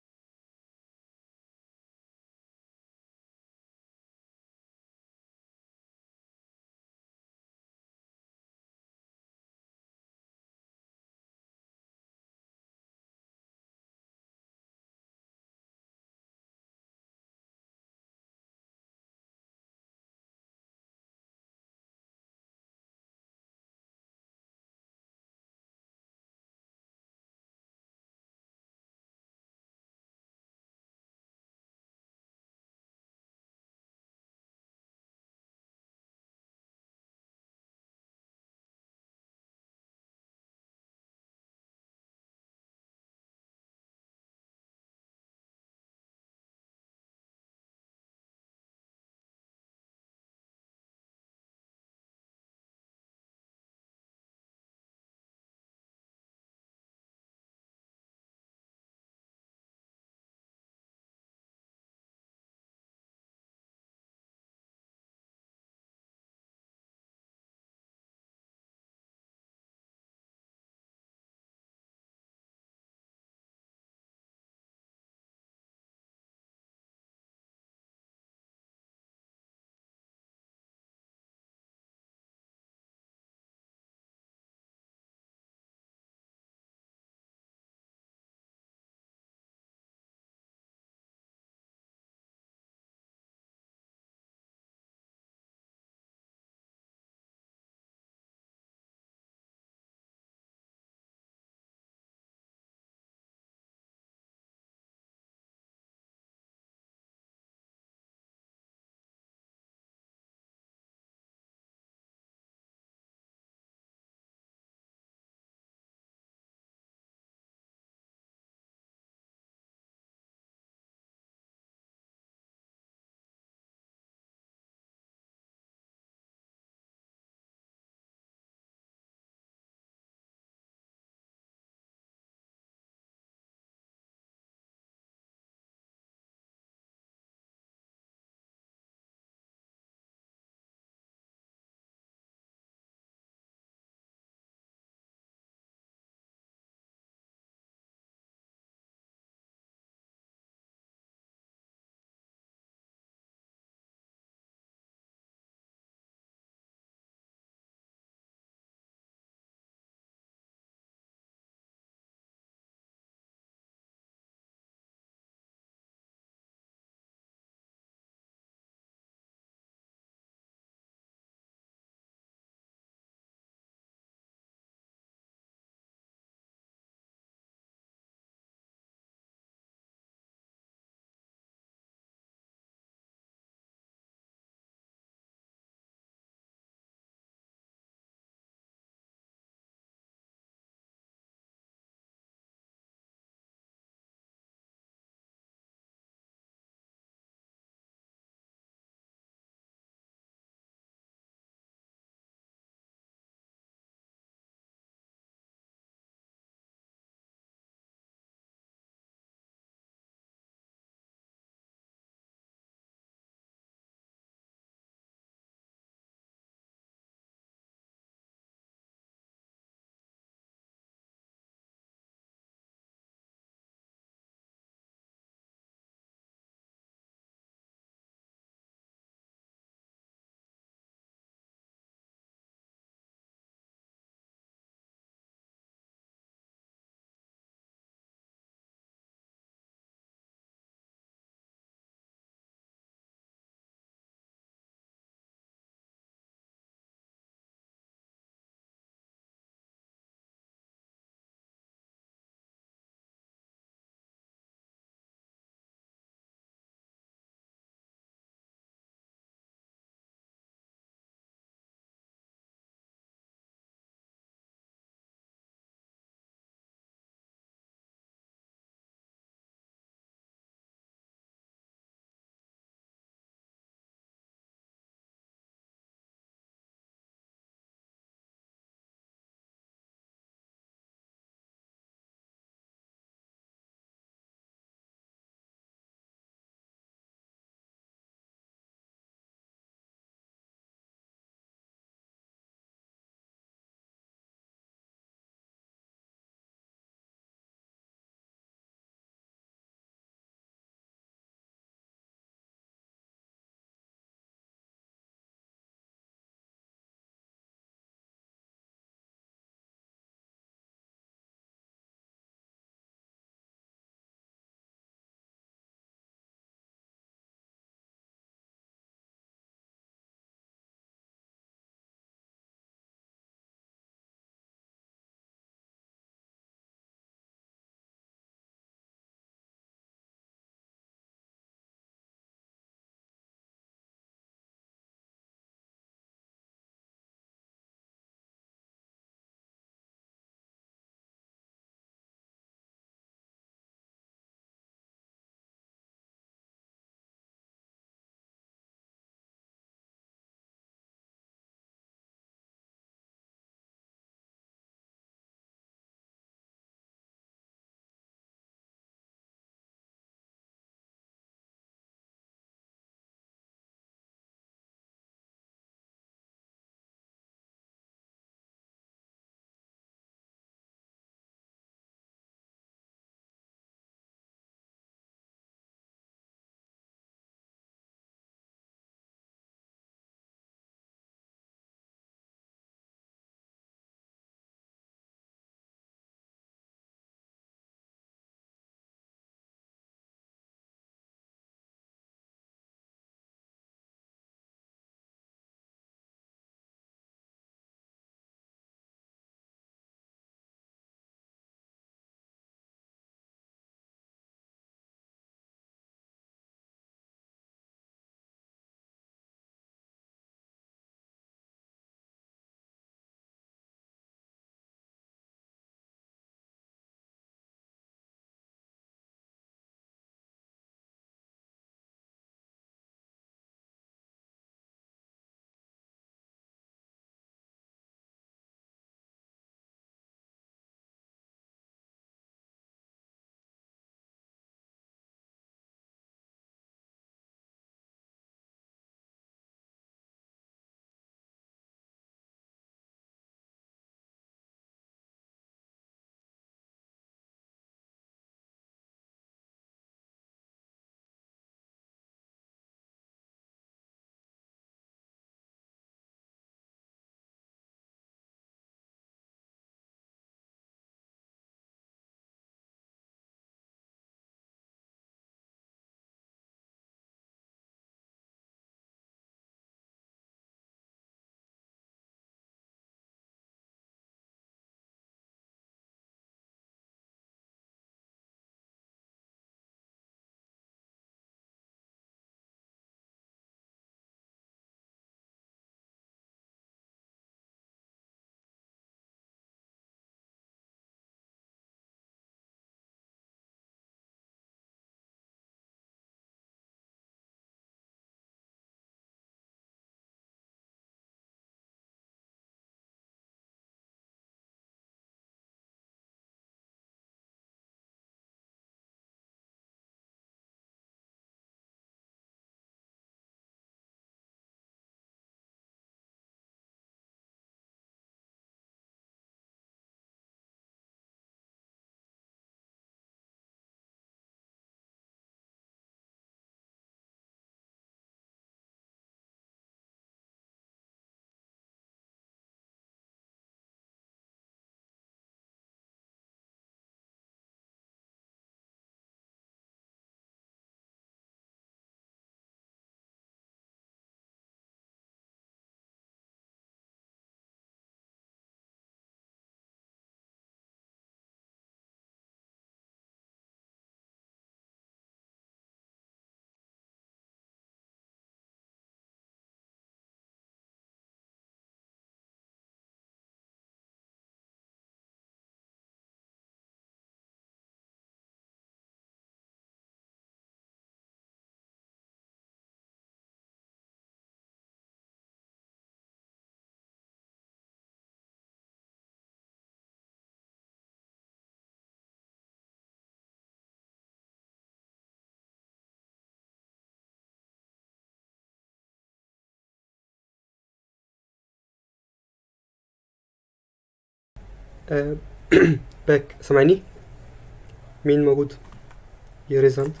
آه باك سامعني مين موجود يريز هاند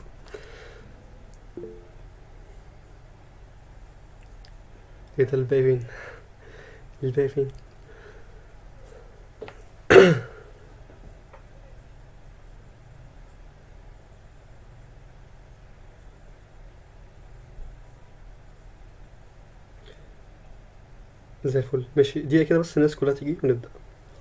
ايه ده الباقي فين الباقي فين زي الفل ماشي دقيقة كده بس الناس كلها تيجي ونبدأ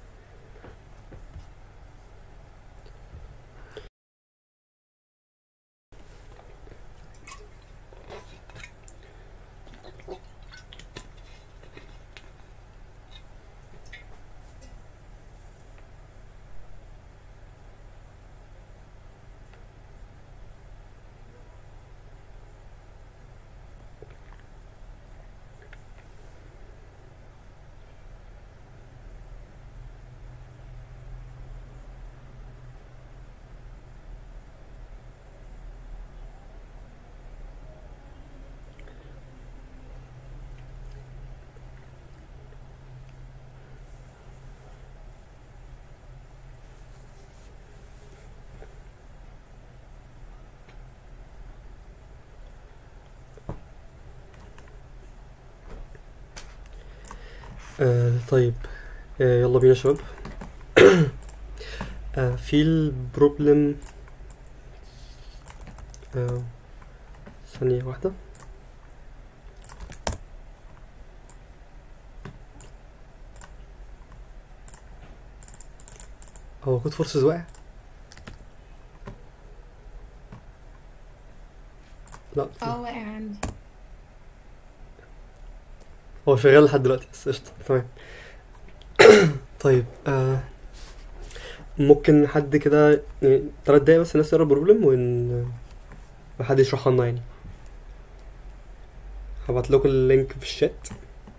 آه طيب آه يلا بينا يا شباب آه في البروبلم آه ثانية واحدة هو كود فورسز واقع لا اه واقع عندي هو شغال لحد دلوقتي بس قشطة تمام طيب آه ممكن حد كده يعني تلات دقايق بس الناس تقرا البروبلم ون وحد يشرحها لنا يعني هبعت لكم اللينك في الشات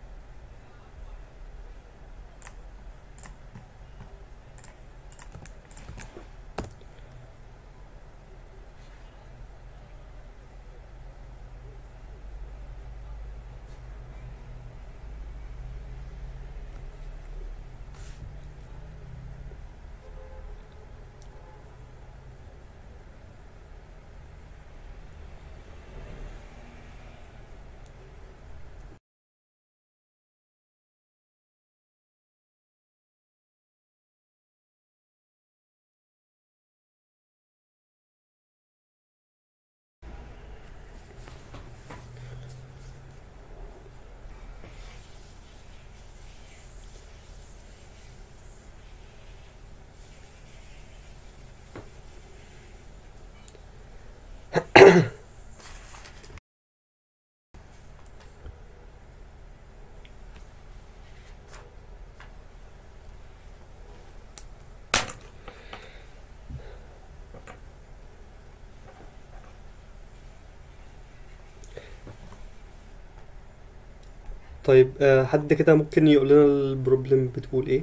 طيب آه حد كده ممكن يقول لنا البروبلم بتقول ايه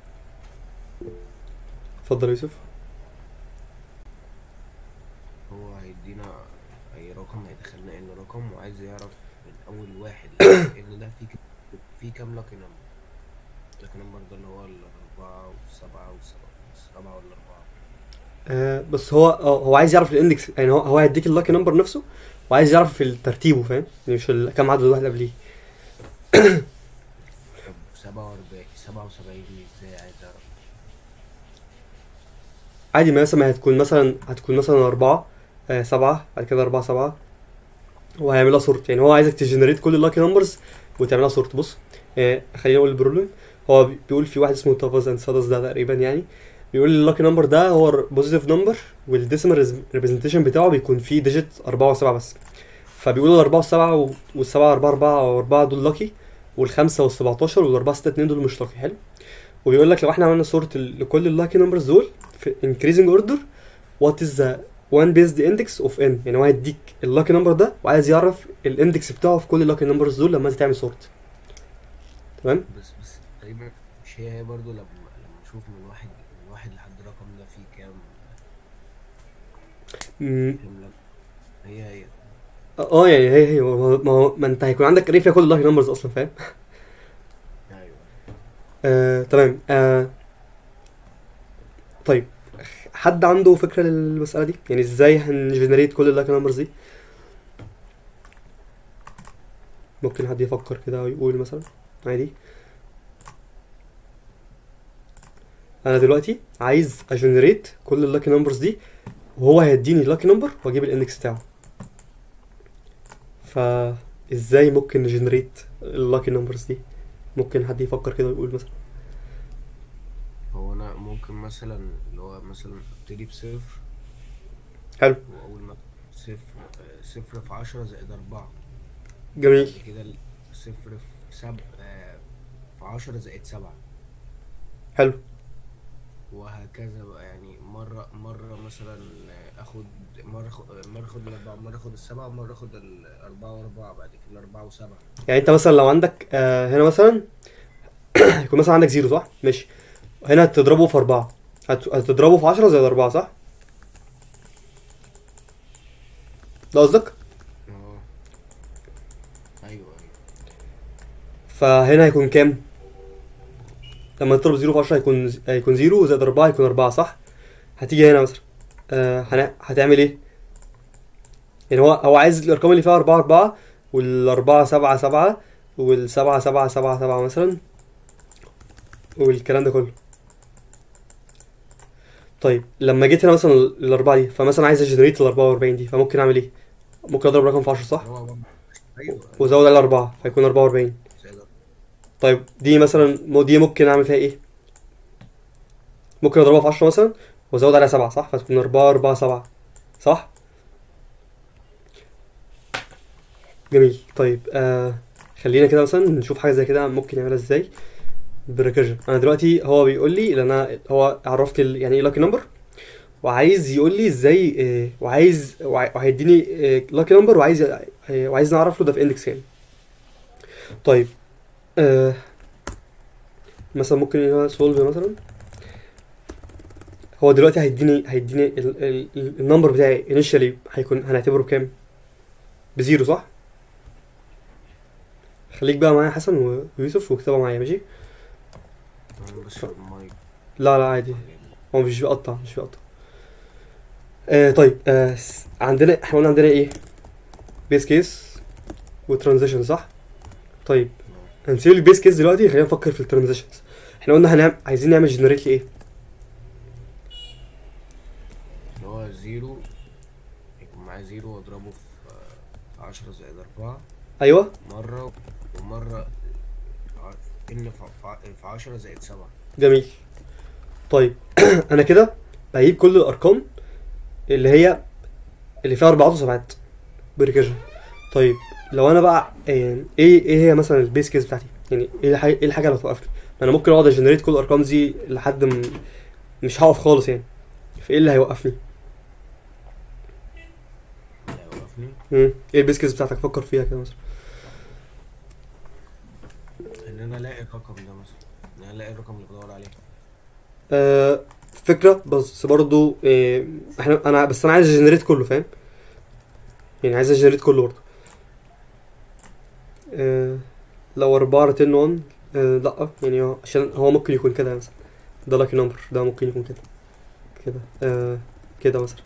اتفضل يا يوسف هو هيدينا اي رقم هيدخلنا ان رقم وعايز يعرف من اول واحد ان ده في ك- في كام لاكي نمبر لاكي نمبر ده اللي هو الاربعة والسبعة والسبعة السبعة والاربعة آه بس هو آه هو عايز يعرف الاندكس يعني هو هو هيديك اللاكي نمبر نفسه وعايز يعرف في ترتيبه فاهم يعني مش ال- كام عدد واحد قبليه طب سبعة واربعين سبعة وسبعين دي ازاي عايز اعرف عادي ما مثلا هتكون مثلا هتكون مثلا أربعة آه سبعة بعد كده أربعة سبعة وهيعملها سورت يعني هو عايزك تجنريت كل اللاكي نمبرز وتعملها سورت بص آه خلينا نقول البروبلم هو بي- بيقول في واحد اسمه تافاز اند سادس ده تقريبا يعني بيقول اللاكي نمبر ده هو بوزيتيف نمبر والديسيمال ريبريزنتيشن بتاعه بيكون فيه ديجيت أربعة وسبعة بس فبيقول الأربعة والسبعة و- والسبعة أربعة أربعة أو أربعة دول لاكي والخمسة والسبعتاشر والأربعة ستة اتنين دول مش لاكي حلو وبيقول لك لو احنا عملنا سورت لكل اللاكي نمبرز دول في increasing order what is the one based index of n يعني هو هيديك اللاكي نمبر ده وعايز يعرف الاندكس بتاعه في كل اللاكي نمبرز دول لما انت تعمل سورت تمام بس بس تقريبا مش هي هي برضه لما لما نشوف من واحد من واحد لحد الرقم ده فيه كام مم، كام لاكي هي هي اه يعني هي هي ما هو- ما هو ما انت هيكون عندك اري فيها كل اللاكي نمبرز اصلا فاهم ايوه آه، تمام آه طيب حد عنده فكره للمساله دي يعني ازاي هنجنريت كل اللاكي نمبرز دي ممكن حد يفكر كده ويقول مثلا عادي انا دلوقتي عايز اجنريت كل اللاكي نمبرز دي وهو هيديني اللاكي نمبر واجيب الاندكس بتاعه فازاي ممكن نجنريت اللاكي نمبرز دي ممكن حد يفكر كده ويقول مثلا هو انا ممكن مثلا اللي هو مثلا ابتدي بصفر حلو واول ما صفر آه، صفر في عشرة زائد أربعة جميل بعد كده ال- صفر في سب آه، في عشرة زائد سبعة حلو وهكذا بقى يعني مرة مرة مثلا آه، اخد مرة اخد مرة اخد الأربعة مرة اخد السبعة مرة اخد الأربعة وأربعة بعد كده الأربعة وسبعة يعني انت مثلا لو عندك آه هنا مثلا يكون مثلا عندك زيرو صح ماشي هنا هتضربه في أربعة هت- هتضربه في عشرة زائد أربعة صح ده قصدك اه ايوه ايوه فهنا هيكون كام لما تضرب زيرو في عشرة هيكون هيكون زيرو زائد أربعة هيكون أربعة صح هتيجي هنا مثلا آه هن... هتعمل ايه يعني هو هو عايز الأرقام اللي فيها أربعة أربعة والأربعة سبعة سبعة والسبعة سبعة سبعة سبعة مثلا والكلام ده كله طيب لما جيت هنا مثلا الأربعة دي فمثلا عايز أجنريت الأربعة وأربعين دي فممكن أعمل ايه؟ ممكن أضرب رقم في عشرة صح؟ هو برضه- ايوه وأزود على أربعة فيكون أربعة وأربعين زائد طيب دي مثلا مو دي ممكن اعمل فيها ايه ممكن اضربها في 10 مثلا وازود عليها 7 صح فتكون 4 4 7 صح جميل طيب آه خلينا كده مثلا نشوف حاجه زي كده ممكن نعملها ازاي بالريكيرجن انا دلوقتي هو بيقول لي لان انا هو عرفت ال- يعني ايه لاكي نمبر وعايز يقول لي ازاي آه وعايز وع- وهيديني لاكي نمبر وعايز آه وعايز نعرف له ده في اندكس كام طيب آه مثلا ممكن هنا سولف مثلا هو دلوقتي هيديني هيديني ال- ال- ال- النمبر بتاعي انيشالي هيكون هنعتبره بكام بزيرو صح خليك بقى معايا حسن و- ويوسف واكتبها معايا ماشي انا بشرب المايك لا لا عادي هو مش بيقطع مش بيقطع آه طيب آه س- عندنا احنا قلنا عندنا ايه بيس كيس وترانزيشن صح طيب هنسيب البيس كيس دلوقتي خلينا نفكر في الترانزيشنز احنا قلنا هنعمل عايزين نعمل جنريت لايه اللي هو زيرو يكون معايا زيرو واضربه في في عشرة زائد أربعة ايوه مرة ومرة ع- إن في ع- في عشرة زائد سبعة جميل طيب انا كده بجيب كل الارقام اللي هي اللي فيها اربعات وسبعات بريكيرجن طيب لو انا بقى آه، ايه ايه هي مثلا البيس كيس بتاعتي يعني ايه الحاجه ايه الحاجه اللي هتوقفني انا ممكن اقعد اجنريت كل الارقام دي لحد م... مش هقف خالص يعني فايه اللي هيوقفني اللي هيوقفني مم. ايه البيس كيس بتاعتك فكر فيها كده مثلا إن أنا ألاقي الرقم ده مثلا إن أنا ألاقي الرقم اللي بدور عليه آه فكره بس برضو آه احنا انا بس انا عايز اجنريت كله فاهم يعني عايز اجنريت كله برضو آه لو 4 10 1 آه لا يعني هو عشان هو ممكن يكون كده مثلا ده لاكي نمبر ده ممكن يكون كده كده آه كده مثلا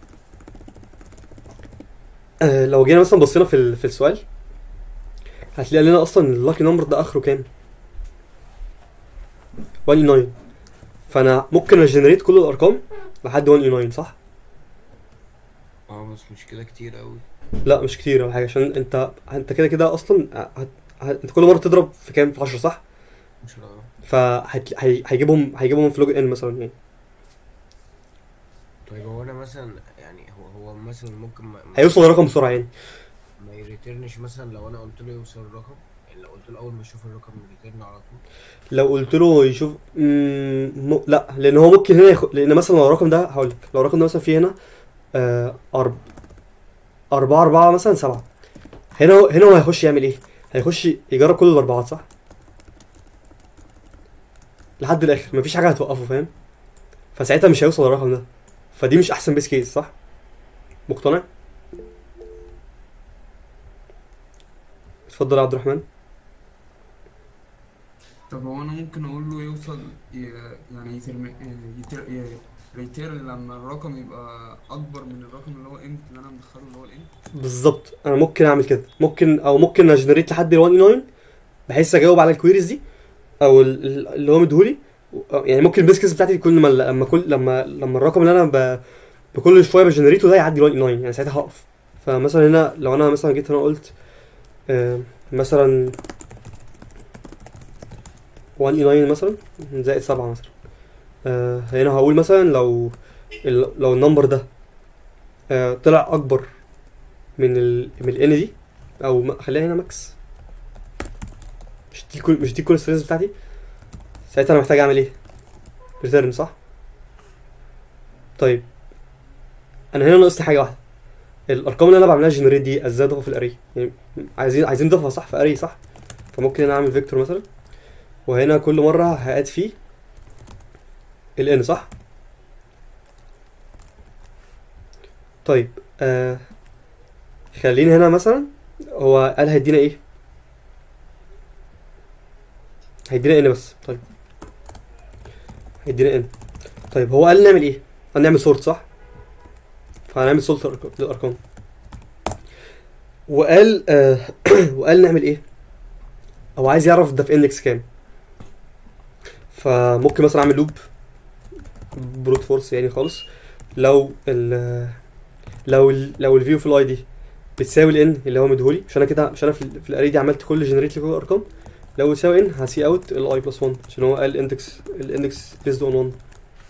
آه لو جينا مثلا بصينا في ال- في السؤال هتلاقي لنا اصلا اللاكي نمبر ده اخره كام 1 فانا ممكن اجنريت كل الارقام لحد 1 صح اه بس مش كده كتير أوي لا مش كتير ولا حاجه عشان انت انت كده كده اصلا هت... هت... انت كل مره تضرب في كام في 10 صح مش رأي. فهيجيبهم هيجيبهم في لوج ان مثلا يعني طيب هو أنا مثلا يعني هو هو مثلا ممكن ما, ما- هيوصل الرقم بسرعه يعني ما يريترنش مثلا لو أنا قلت له يوصل الرقم يعني لو قلت له أول ما يشوف الرقم يريترن على طول لو قلت له يشوف مم... م... لا لان هو ممكن هنا يخ... لان مثلا لو الرقم ده هقول لك لو الرقم ده مثلا فيه هنا آه... أرب... أربعة أربعة مثلا سبعة هنا هو... هنا هو هيخش يعمل ايه؟ هيخش يجرب كل الأربعات صح؟ لحد الآخر مفيش حاجة هتوقفه فاهم؟ فساعتها مش هيوصل للرقم ده فدي مش أحسن بيس كيس صح؟ مقتنع؟ اتفضل يا عبد الرحمن طب هو انا ممكن اقول له يوصل ي- يعني يترم... يتر... ي- ريتيرن لما الرقم يبقى اكبر من الرقم اللي هو انت اللي انا مدخله اللي هو الانت بالظبط انا ممكن اعمل كده ممكن او ممكن اجنريت لحد ال 1 بحيث اجاوب على الكويريز دي او ال- ال- اللي هو مديهولي و- يعني ممكن البيس كيس بتاعتي تكون لما لما كل لما لما الرقم اللي انا ب... بكل شويه بجنريته ده يعدي ال 1 يعني ساعتها هقف فمثلا هنا لو انا مثلا جيت هنا قلت آه مثلا 1 9 مثلا زائد 7 مثلا آه هنا هقول مثلا لو ال... لو النمبر ده آه طلع اكبر من ال من الان دي او ما- خليها هنا ماكس مش دي كل مش دي كل الستريس بتاعتي ساعتها انا محتاج اعمل ايه ريتيرن صح طيب انا هنا ناقصني حاجه واحده الارقام اللي انا بعملها جنريت دي ازاي اضيفها في الاري يعني عايزين عايزين نضيفها صح في اري صح فممكن هنا اعمل فيكتور مثلا وهنا كل مره هقاد فيه الان صح طيب آه خليني هنا مثلا هو قال هيدينا ايه هيدينا ان بس طيب هيدينا ان طيب هو قال نعمل ايه قال نعمل سورت صح فهنعمل سورت للارقام وقال آه وقال نعمل ايه هو عايز يعرف ده في اندكس كام فممكن مثلا اعمل لوب بروت فورس يعني خالص لو ال لو ال لو الفيو في الاي دي بتساوي الان اللي هو مديهولي مش انا كده مش انا في, ال- في الاري دي عملت كل جنريت لكل الارقام لو يساوي ان هسي اوت الاي بلس 1 عشان هو قال الاندكس الاندكس بيزد اون 1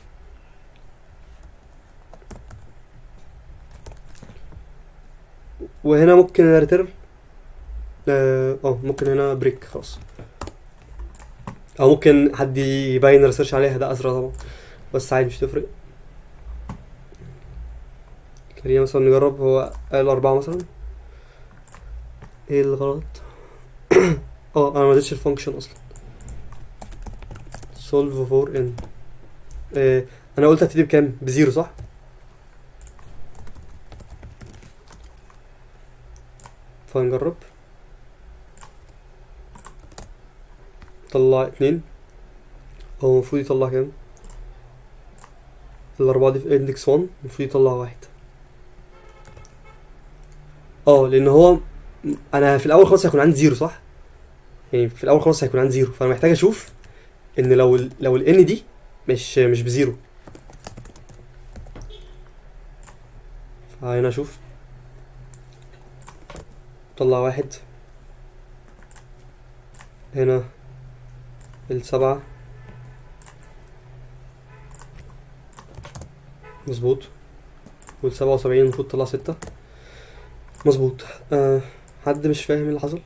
وهنا ممكن ريتيرن اه آه، ممكن هنا بريك خلاص او ممكن حد يبين ريسيرش عليها ده اسرع طبعا بس عادي مش تفرق خلينا مثلا نجرب هو قال أربعة مثلا ايه الغلط اه انا ما اديتش الفانكشن اصلا solve for n آه انا قلت هبتدي بكام بزيرو صح فنجرب طلع اتنين هو المفروض يطلع كام الأربعة دي في اندكس 1 المفروض يطلع واحد اه لأن هو أنا في الأول خلاص هيكون عندي زيرو صح؟ يعني في الأول خلاص هيكون عندي زيرو فأنا محتاج أشوف إن لو ال لو ال n دي مش مش بزيرو فهنا أشوف طلع واحد هنا السبعة مظبوط والسبعة وسبعين المفروض تطلع ستة مظبوط أه حد مش فاهم اللي حصل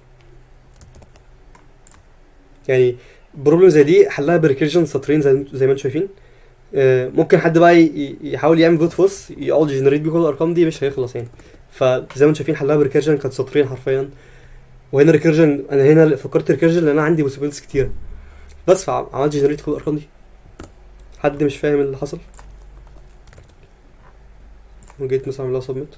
يعني بروبلم زي دي حلها بريكيرجن سطرين زي زي ما انتم شايفين أه ممكن حد بقى ي- ي- يحاول يعمل فوت فوس يقعد يجنريت بيه كل الارقام دي مش هيخلص يعني فزي ما انتم شايفين حلها بريكيرجن كانت سطرين حرفيا وهنا ريكيرجن انا هنا فكرت ريكيرجن لان انا عندي بوسيبيلتيز كتير بس فعملت جنريت كل الارقام دي حد مش فاهم اللي حصل وجيت مثلا اعملها سبميت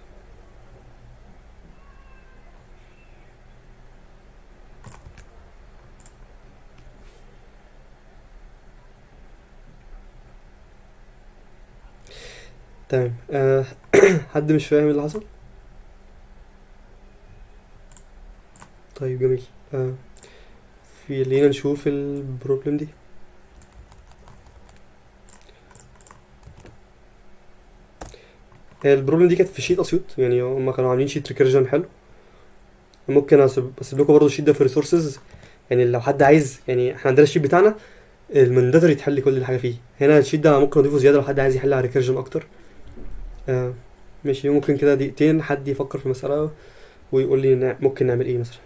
تمام أه حد مش فاهم اللي حصل طيب جميل أه في لينا نشوف البروبلم دي هي البروبلم دي كانت في شيت اسيوط يعني هم كانوا عاملين شيت ريكيرجن حلو ممكن اسيب اسيب لكم برضه الشيت ده في ريسورسز يعني لو حد عايز يعني احنا عندنا الشيت بتاعنا المانداتوري تحل كل حاجه فيه هنا الشيت ده ممكن اضيفه زياده لو حد عايز يحل على ريكيرجن اكتر آه ماشي ممكن كده دقيقتين حد يفكر في المساله ويقول لي نع- ممكن نعمل ايه مثلا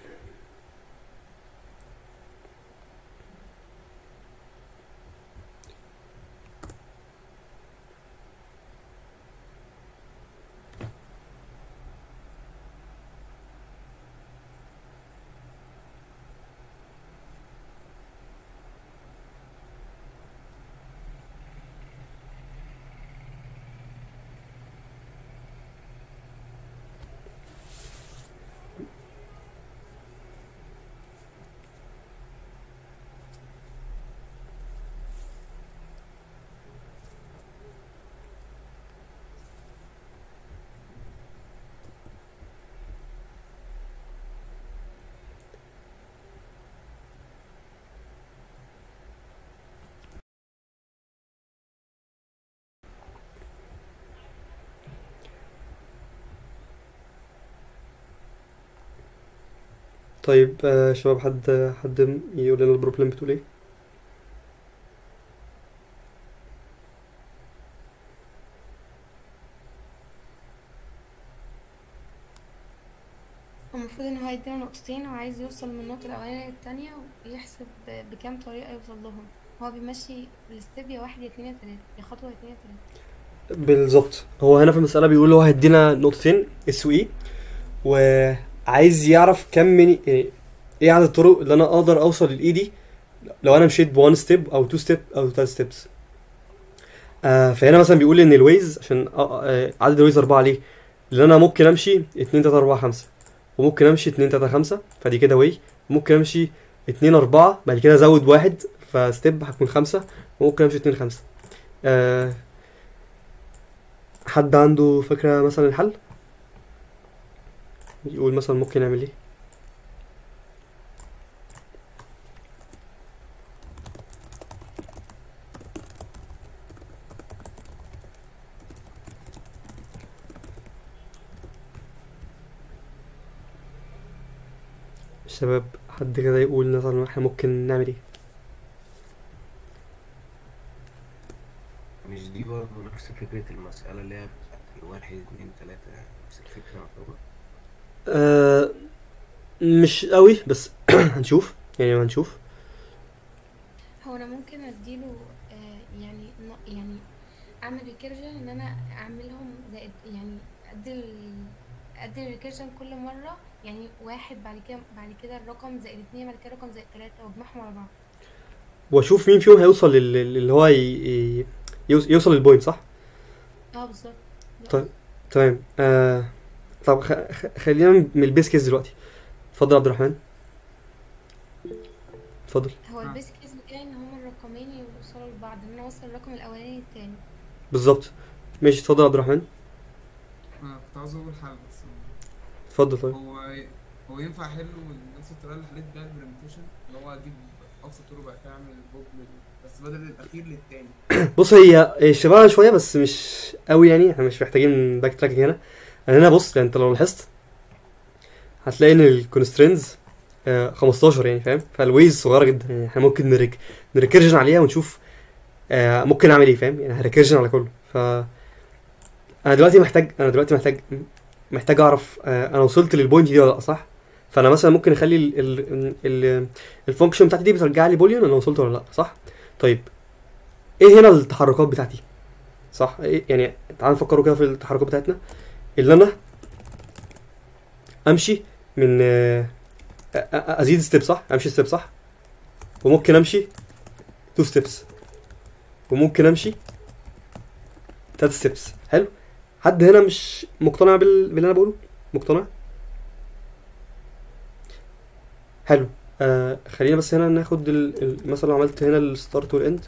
طيب آه شباب حد حد يقول لنا البروبلم بتقول ايه المفروض ان هو يدينا نقطتين وعايز يوصل من النقطة الأولانية للتانية ويحسب ب- بكام طريقة يوصل لهم هو بيمشي الستيب يا واحد يا اتنين يا تلاتة يا خطوة يا اتنين يا تلاتة بالظبط هو هنا في المسألة بيقول هو هيدينا نقطتين اس واي وعايز يعرف كم من يعني ايه عدد الطرق اللي انا اقدر اوصل للاي دي لو انا مشيت بوان ستيب او تو ستيب او ثلاث ستيبس آه فهنا مثلا بيقول ان الويز عشان آه آه عدد الويز اربعة ليه لان انا ممكن امشي اتنين تلاتة اربعة خمسة وممكن امشي اتنين تلاتة خمسة فدي كده واي ممكن امشي اتنين اربعة بعد كده ازود واحد فستيب هتكون خمسة وممكن امشي اتنين خمسة آه حد عنده فكرة مثلا الحل يقول مثلا ممكن نعمل ايه شباب حد كده يقول مثلا احنا ممكن نعمل ايه مش دي برضه نفس فكرة المسألة اللي هي بتاعت واحد اتنين تلاتة نفس الفكرة يعتبر آه مش قوي بس هنشوف يعني هنشوف هو انا ممكن اديله آه يعني ن- يعني اعمل ريكيرجن ان انا اعملهم زائد يعني ادي ال ادي الريكيرجن كل مرة يعني واحد بعد كده بعد كده الرقم زائد اتنين بعد كده الرقم زائد تلاتة واجمعهم على بعض واشوف مين فيهم هيوصل لل- لل- اللي هو ي... ي... يوص- يوصل للبوينت صح اه بالظبط طيب. تمام آه طب خ... خ... خلينا من البيس كيس دلوقتي اتفضل يا عبد الرحمن اتفضل هو آه. البيس كيس بتاعي ان هما الرقمين يوصلوا لبعض ان انا اوصل الرقم الاولاني للتاني بالظبط ماشي اتفضل يا عبد الرحمن انا كنت عاوز اقول حاجه بس اتفضل طيب هو هو ينفع احله نفس الطريقه اللي حليت بيها البرزنتيشن اللي هو اجيب اقصى طرق بعد كده اعمل بوب لل- بس بدل الاخير للتاني بص هي هي شبهها شويه بس مش قوي يعني احنا مش محتاجين باك تراكنج هنا يعني هنا بص يعني انت لو لاحظت هتلاقي ان الكونسترينز 15 يعني فاهم فالويز صغيره جدا يعني احنا ممكن نريك نريكيرجن عليها ونشوف آه ممكن اعمل ايه فاهم يعني هريكيرجن على كله ف انا دلوقتي محتاج انا دلوقتي محتاج محتاج اعرف آه انا وصلت للبوينت دي ولا لا صح فانا مثلا ممكن اخلي ال ال ال الفانكشن بتاعتي دي بترجع لي بوليون انا وصلت ولا لا صح طيب ايه هنا التحركات بتاعتي صح إيه يعني تعالوا نفكروا كده في التحركات بتاعتنا اللي انا امشي من آه، أ- أ- ازيد ستيب صح امشي ستيب صح وممكن امشي تو ستيبس وممكن امشي تلات ستيبس حلو حد هنا مش مقتنع بال... باللي انا بقوله مقتنع حلو آه خلينا بس هنا ناخد ال... ال... مثلا لو عملت هنا الستارت والاند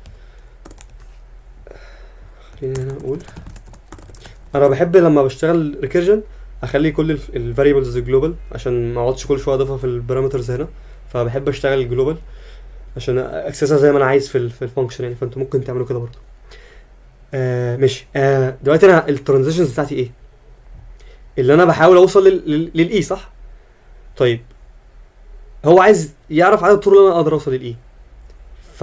خلينا هنا نقول انا بحب لما بشتغل ريكيرجن اخلي كل الفاريبلز جلوبال عشان ما اقعدش كل شويه اضيفها في البارامترز هنا فبحب اشتغل جلوبال عشان اكسسها زي ما انا عايز في ال في الفانكشن يعني فانتوا ممكن تعملوا كده برضه آه ماشي آه دلوقتي انا الترانزيشنز بتاعتي ايه اللي انا بحاول اوصل للاي صح طيب هو عايز يعرف عدد الطرق اللي انا اقدر اوصل للاي ف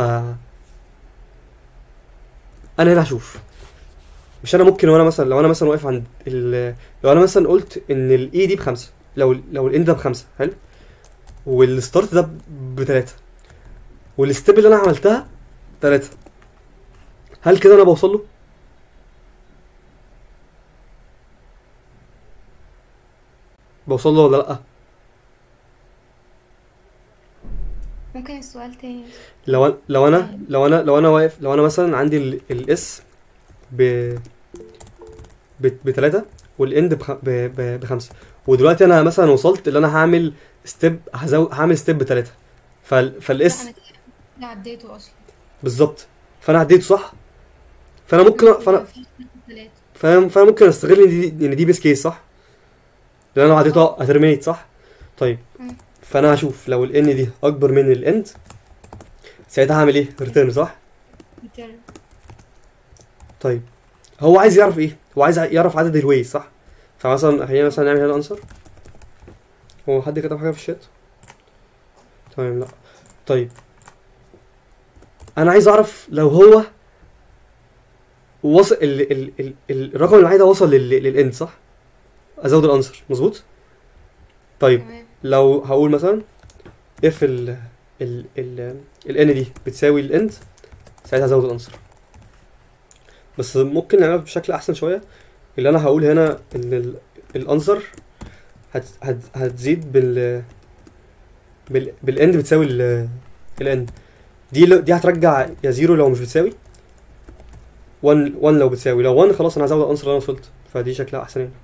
انا هنا هشوف مش انا ممكن وانا مثلا لو انا مثلا واقف عند ال... لو انا مثلا قلت ان الاي دي بخمسه لو لو الاند ده بخمسه حلو والستارت ده ب- بتلاته والستيب اللي انا عملتها تلاته هل كده انا بوصل له؟ بوصل له ولا لا؟ ممكن السؤال تاني لو أنا لو انا لو انا لو انا واقف لو انا مثلا عندي الاس ب ب بتلاتة والاند بخ... ب... ب... بخمسة ودلوقتي انا مثلا وصلت اللي انا هعمل ستيب هزو... هعمل ستيب بتلاتة فال... لا فالاس انا كده عديته اصلا بالظبط فانا عديته صح فانا ممكن فانا في تلاتة فانا فانا ممكن استغل ان دي ان دي بيس كيس صح لان انا لو عديته هترمينيت صح طيب مم. فانا هشوف لو الان دي اكبر من الاند ساعتها هعمل ايه ريتيرن صح return. طيب هو عايز يعرف ايه هو عايز يعرف عدد الويز صح فمثلا خلينا مثلا نعمل هنا انسر هو حد كتب حاجه في الشات تمام لا طيب انا عايز اعرف لو هو وصل ال ال ال ال الرقم اللي عايزه وصل لل للاند صح ازود الانسر مظبوط طيب تمام لو هقول مثلا اف ال ال ال الان دي بتساوي الاند ساعتها ازود الانسر بس ممكن نعملها بشكل احسن شويه اللي انا هقول هنا ان ال- الانسر هت هت هتزيد بال بال بالاند بتساوي ال الاند دي لو- دي هترجع يا زيرو لو مش بتساوي 1 1 لو بتساوي لو 1 خلاص انا هزود الانسر اللي انا وصلت فدي شكلها احسن يعني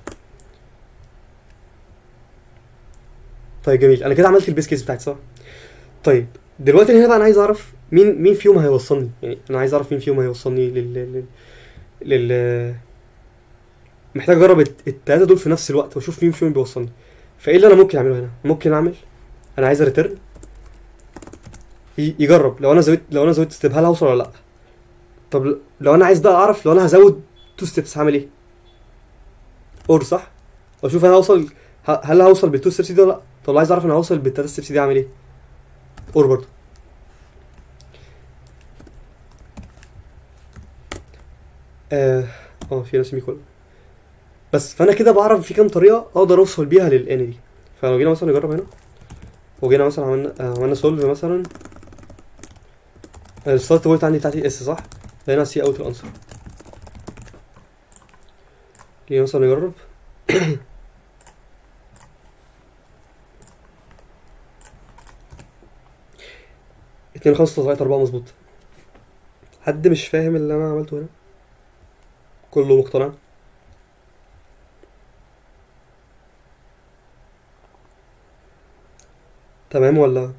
طيب جميل انا كده عملت البيس كيس بتاعتي صح طيب دلوقتي هنا بقى انا عايز اعرف مين مين فيهم هيوصلني يعني انا عايز اعرف مين فيهم هيوصلني لل لل لل محتاج اجرب الت- التلاته دول في نفس الوقت واشوف مين فيهم بيوصلني فايه اللي انا ممكن اعمله هنا ممكن اعمل انا عايز ريتيرن يجرب لو انا زودت لو انا زودت ستيب هل هوصل ولا لا طب لو انا عايز بقى اعرف لو انا هزود تو ستيبس هعمل ايه اور صح واشوف انا هوصل ه- هل هوصل بالتو ستيبس دي ولا لا طب لو عايز اعرف انا هوصل بالتلاته ستيبس دي اعمل ايه اور برضه اه اه في ناس كل بس فانا كده بعرف في كام طريقه اقدر اوصل بيها للان دي فلو جينا مثلا نجرب هنا وجينا مثلا عملنا آه، عملنا سولف مثلا الستارت بوينت عندي بتاعتي اس صح هنا سي اوت الانسر جينا مثلا نجرب اتنين خمسة لغاية أربعة مظبوط حد مش فاهم اللي أنا عملته هنا كله مقتنع تمام ولا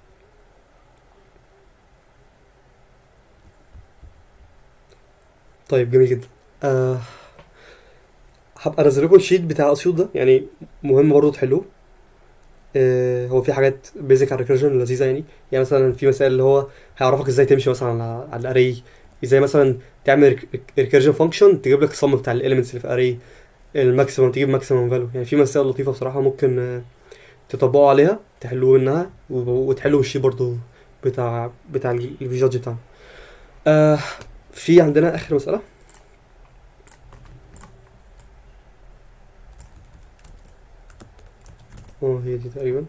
طيب جميل جدا آه هبقى انزل لكم الشيت بتاع اسيوط ده يعني مهم برضه تحلوه آه هو في حاجات بيزك على الريكرجن لذيذه يعني يعني مثلا في مسائل اللي هو هيعرفك ازاي تمشي مثلا على على الاري ازاي مثلا تعمل ريكرجن فانكشن تجيب لك الصم بتاع الاليمنتس اللي في الاري الماكسيمم تجيب ماكسيمم فاليو يعني في مسائل لطيفه بصراحه ممكن آه، تطبقوا عليها تحلوه منها و- وتحلوا الشيء برضو بتاع بتاع الفي جادج بتاعنا آه في عندنا اخر مساله اه هي دي تقريبا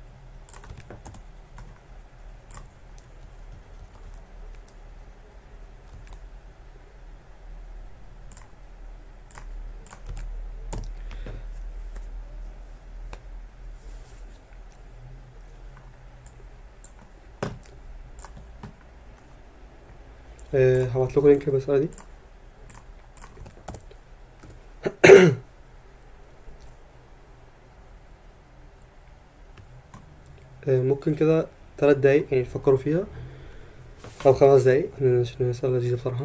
آه، هبعت لكم لينك المسألة دي آه، ممكن كده تلات دقايق يعني تفكروا فيها أو خمس دقايق عشان المسألة لذيذة بصراحة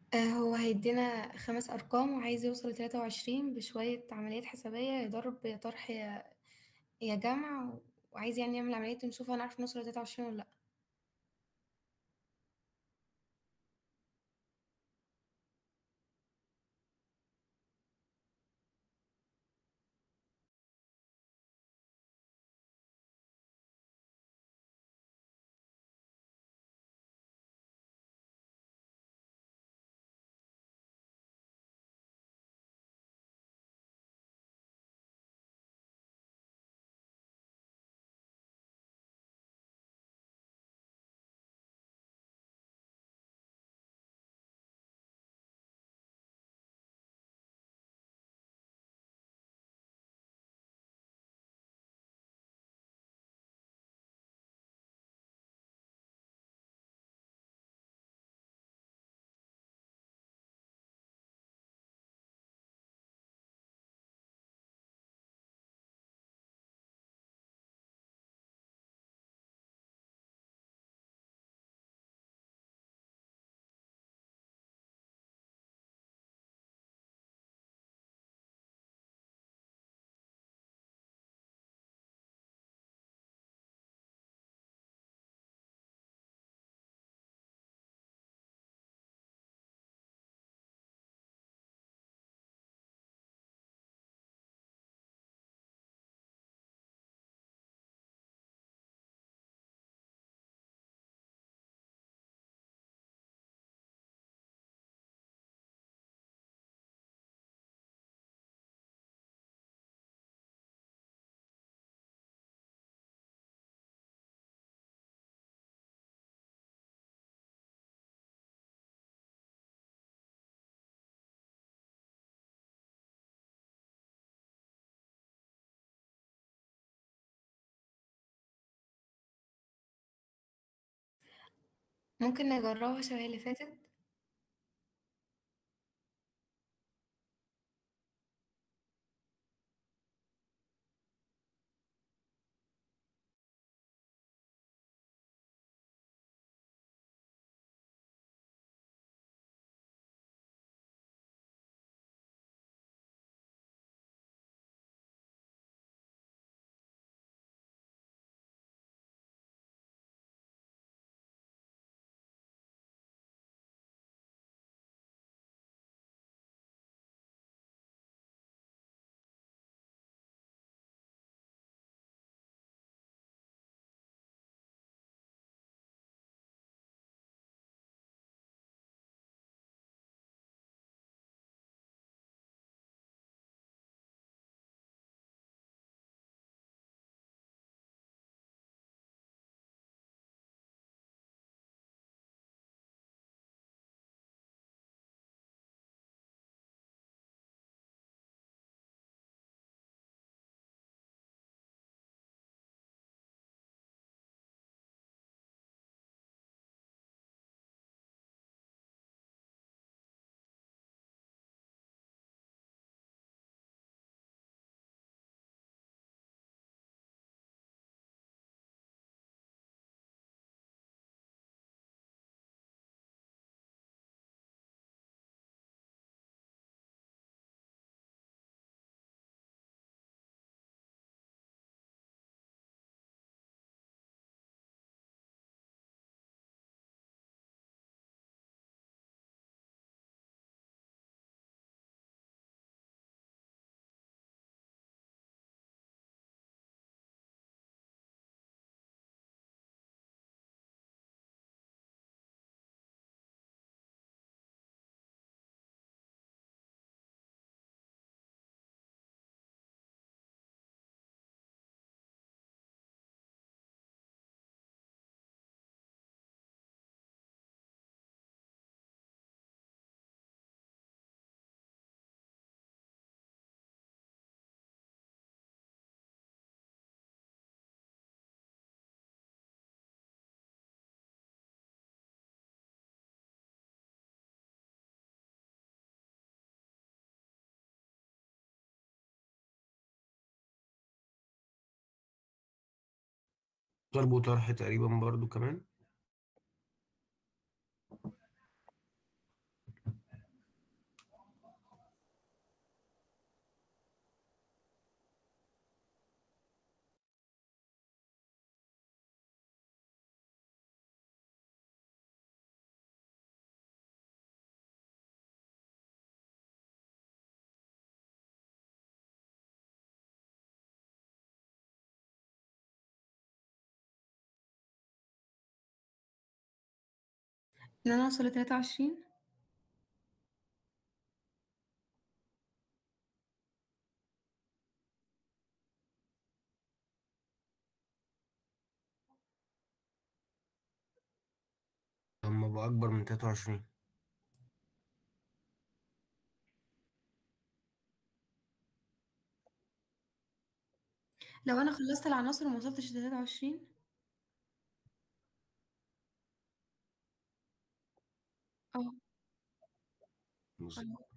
آه، هو هيدينا خمس أرقام وعايز يوصل لتلاتة وعشرين بشوية عمليات حسابية يا ضرب يا طرح يا يا جمع وعايز يعني يعمل عملية ونشوف هنعرف نوصل لتلاتة وعشرين ولا لأ ممكن نجربها شبه اللي فاتت ضرب وطرح تقريبا برضو كمان ان انا اوصل لتلاتة وعشرين لما بقى اكبر من 23 لو انا خلصت العناصر وما وصلتش لتلاتة وعشرين اه بص، اه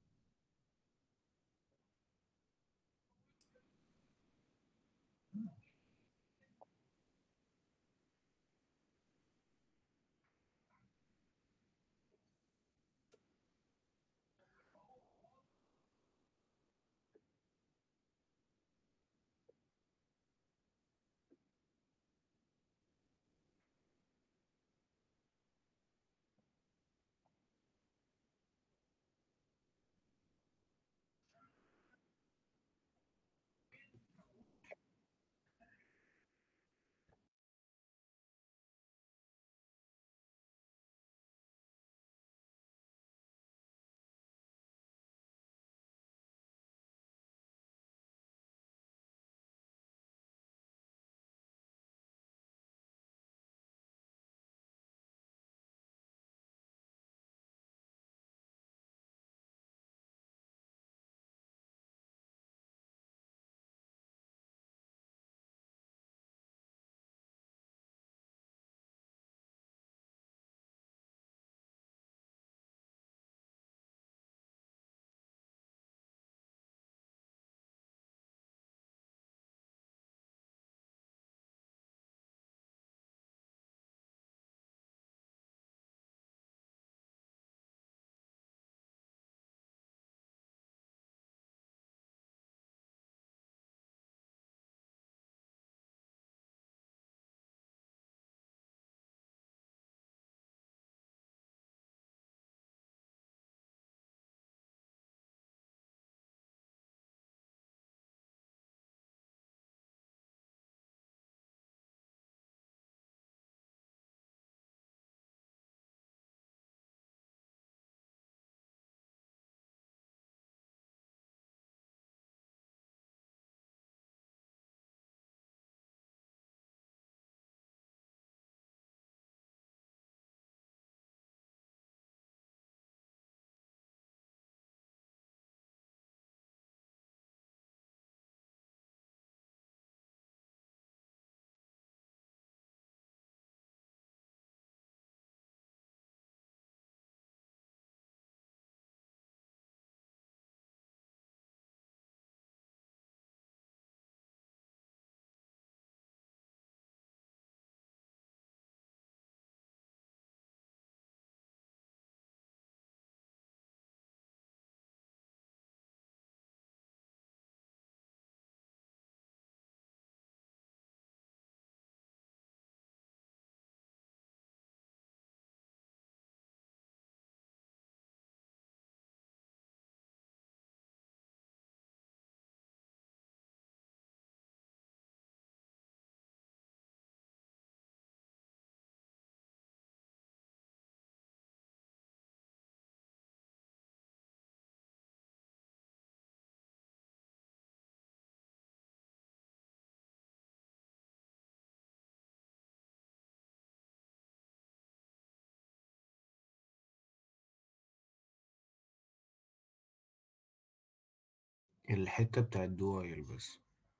الحتة بتاعت دوايل بس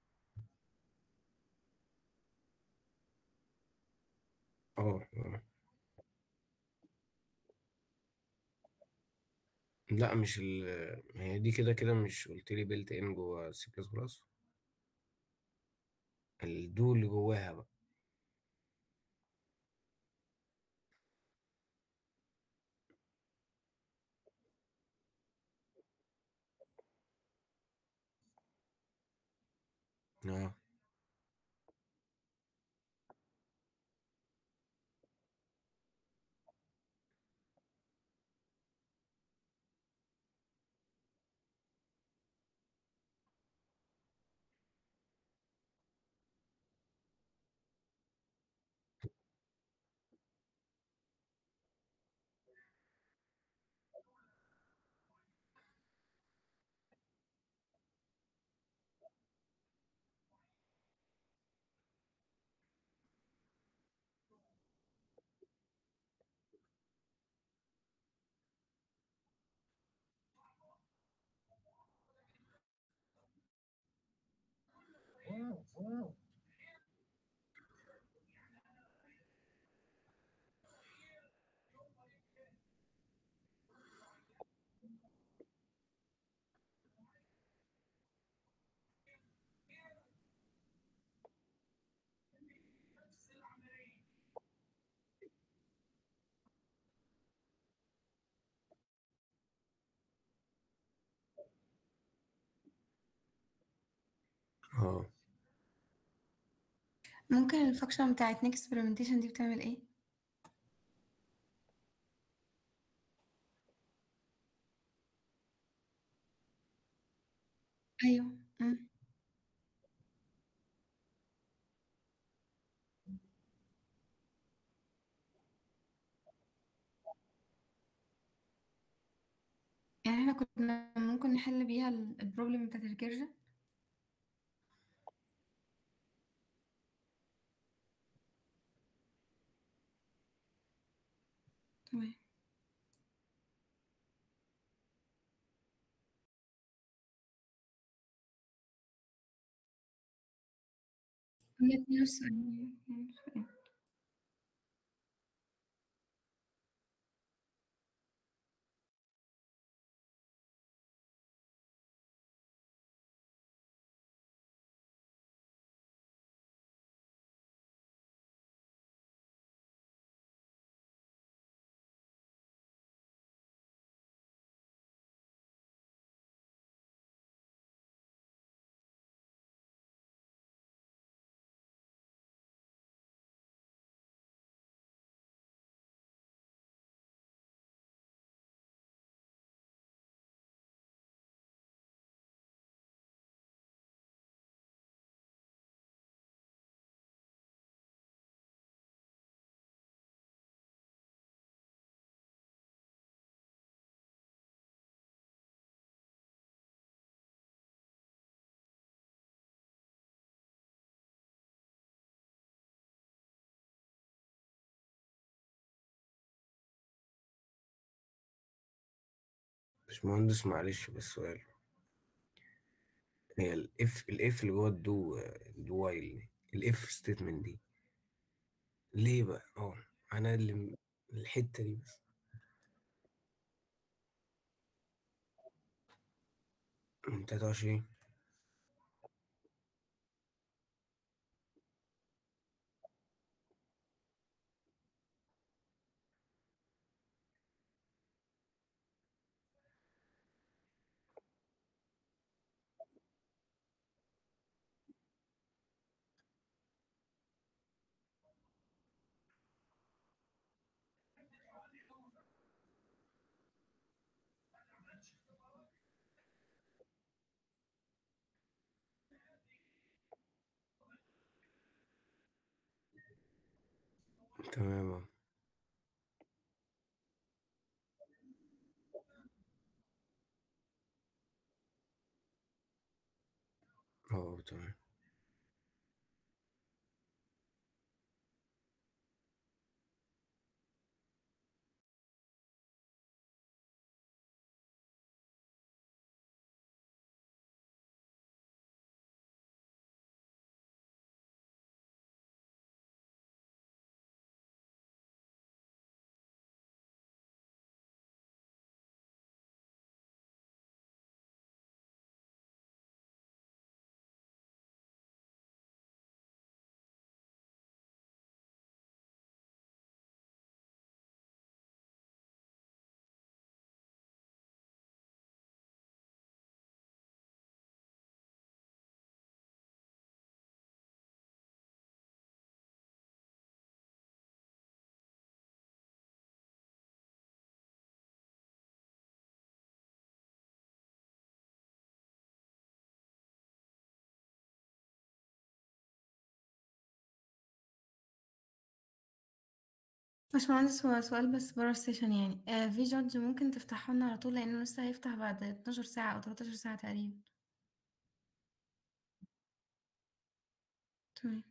اه آه. لا مش ال هي دي كده كده مش قلت لي بيلت ان جوه سي بلس بلس الدو اللي جواها بقى اه ممكن الفانكشن بتاعت next experimentation دي بتعمل ايه ايوه مم. يعني احنا كنا ممكن نحل بيها البروبلم بتاعت الريكيرجن تمام هي اتنين وسبعين. باشمهندس معلش بس سؤال هي الاف الاف اللي جوه الدو دو وايل الاف ستيتمنت دي ليه بقى اه انا اللي الحته دي بس من 23 تمام اه تمام باشمهندس هو سؤال بس برا السيشن يعني آه في جادج ممكن تفتحه لنا على طول لأنه لسه هيفتح بعد 12 ساعة أو 13 ساعة تقريبا تمام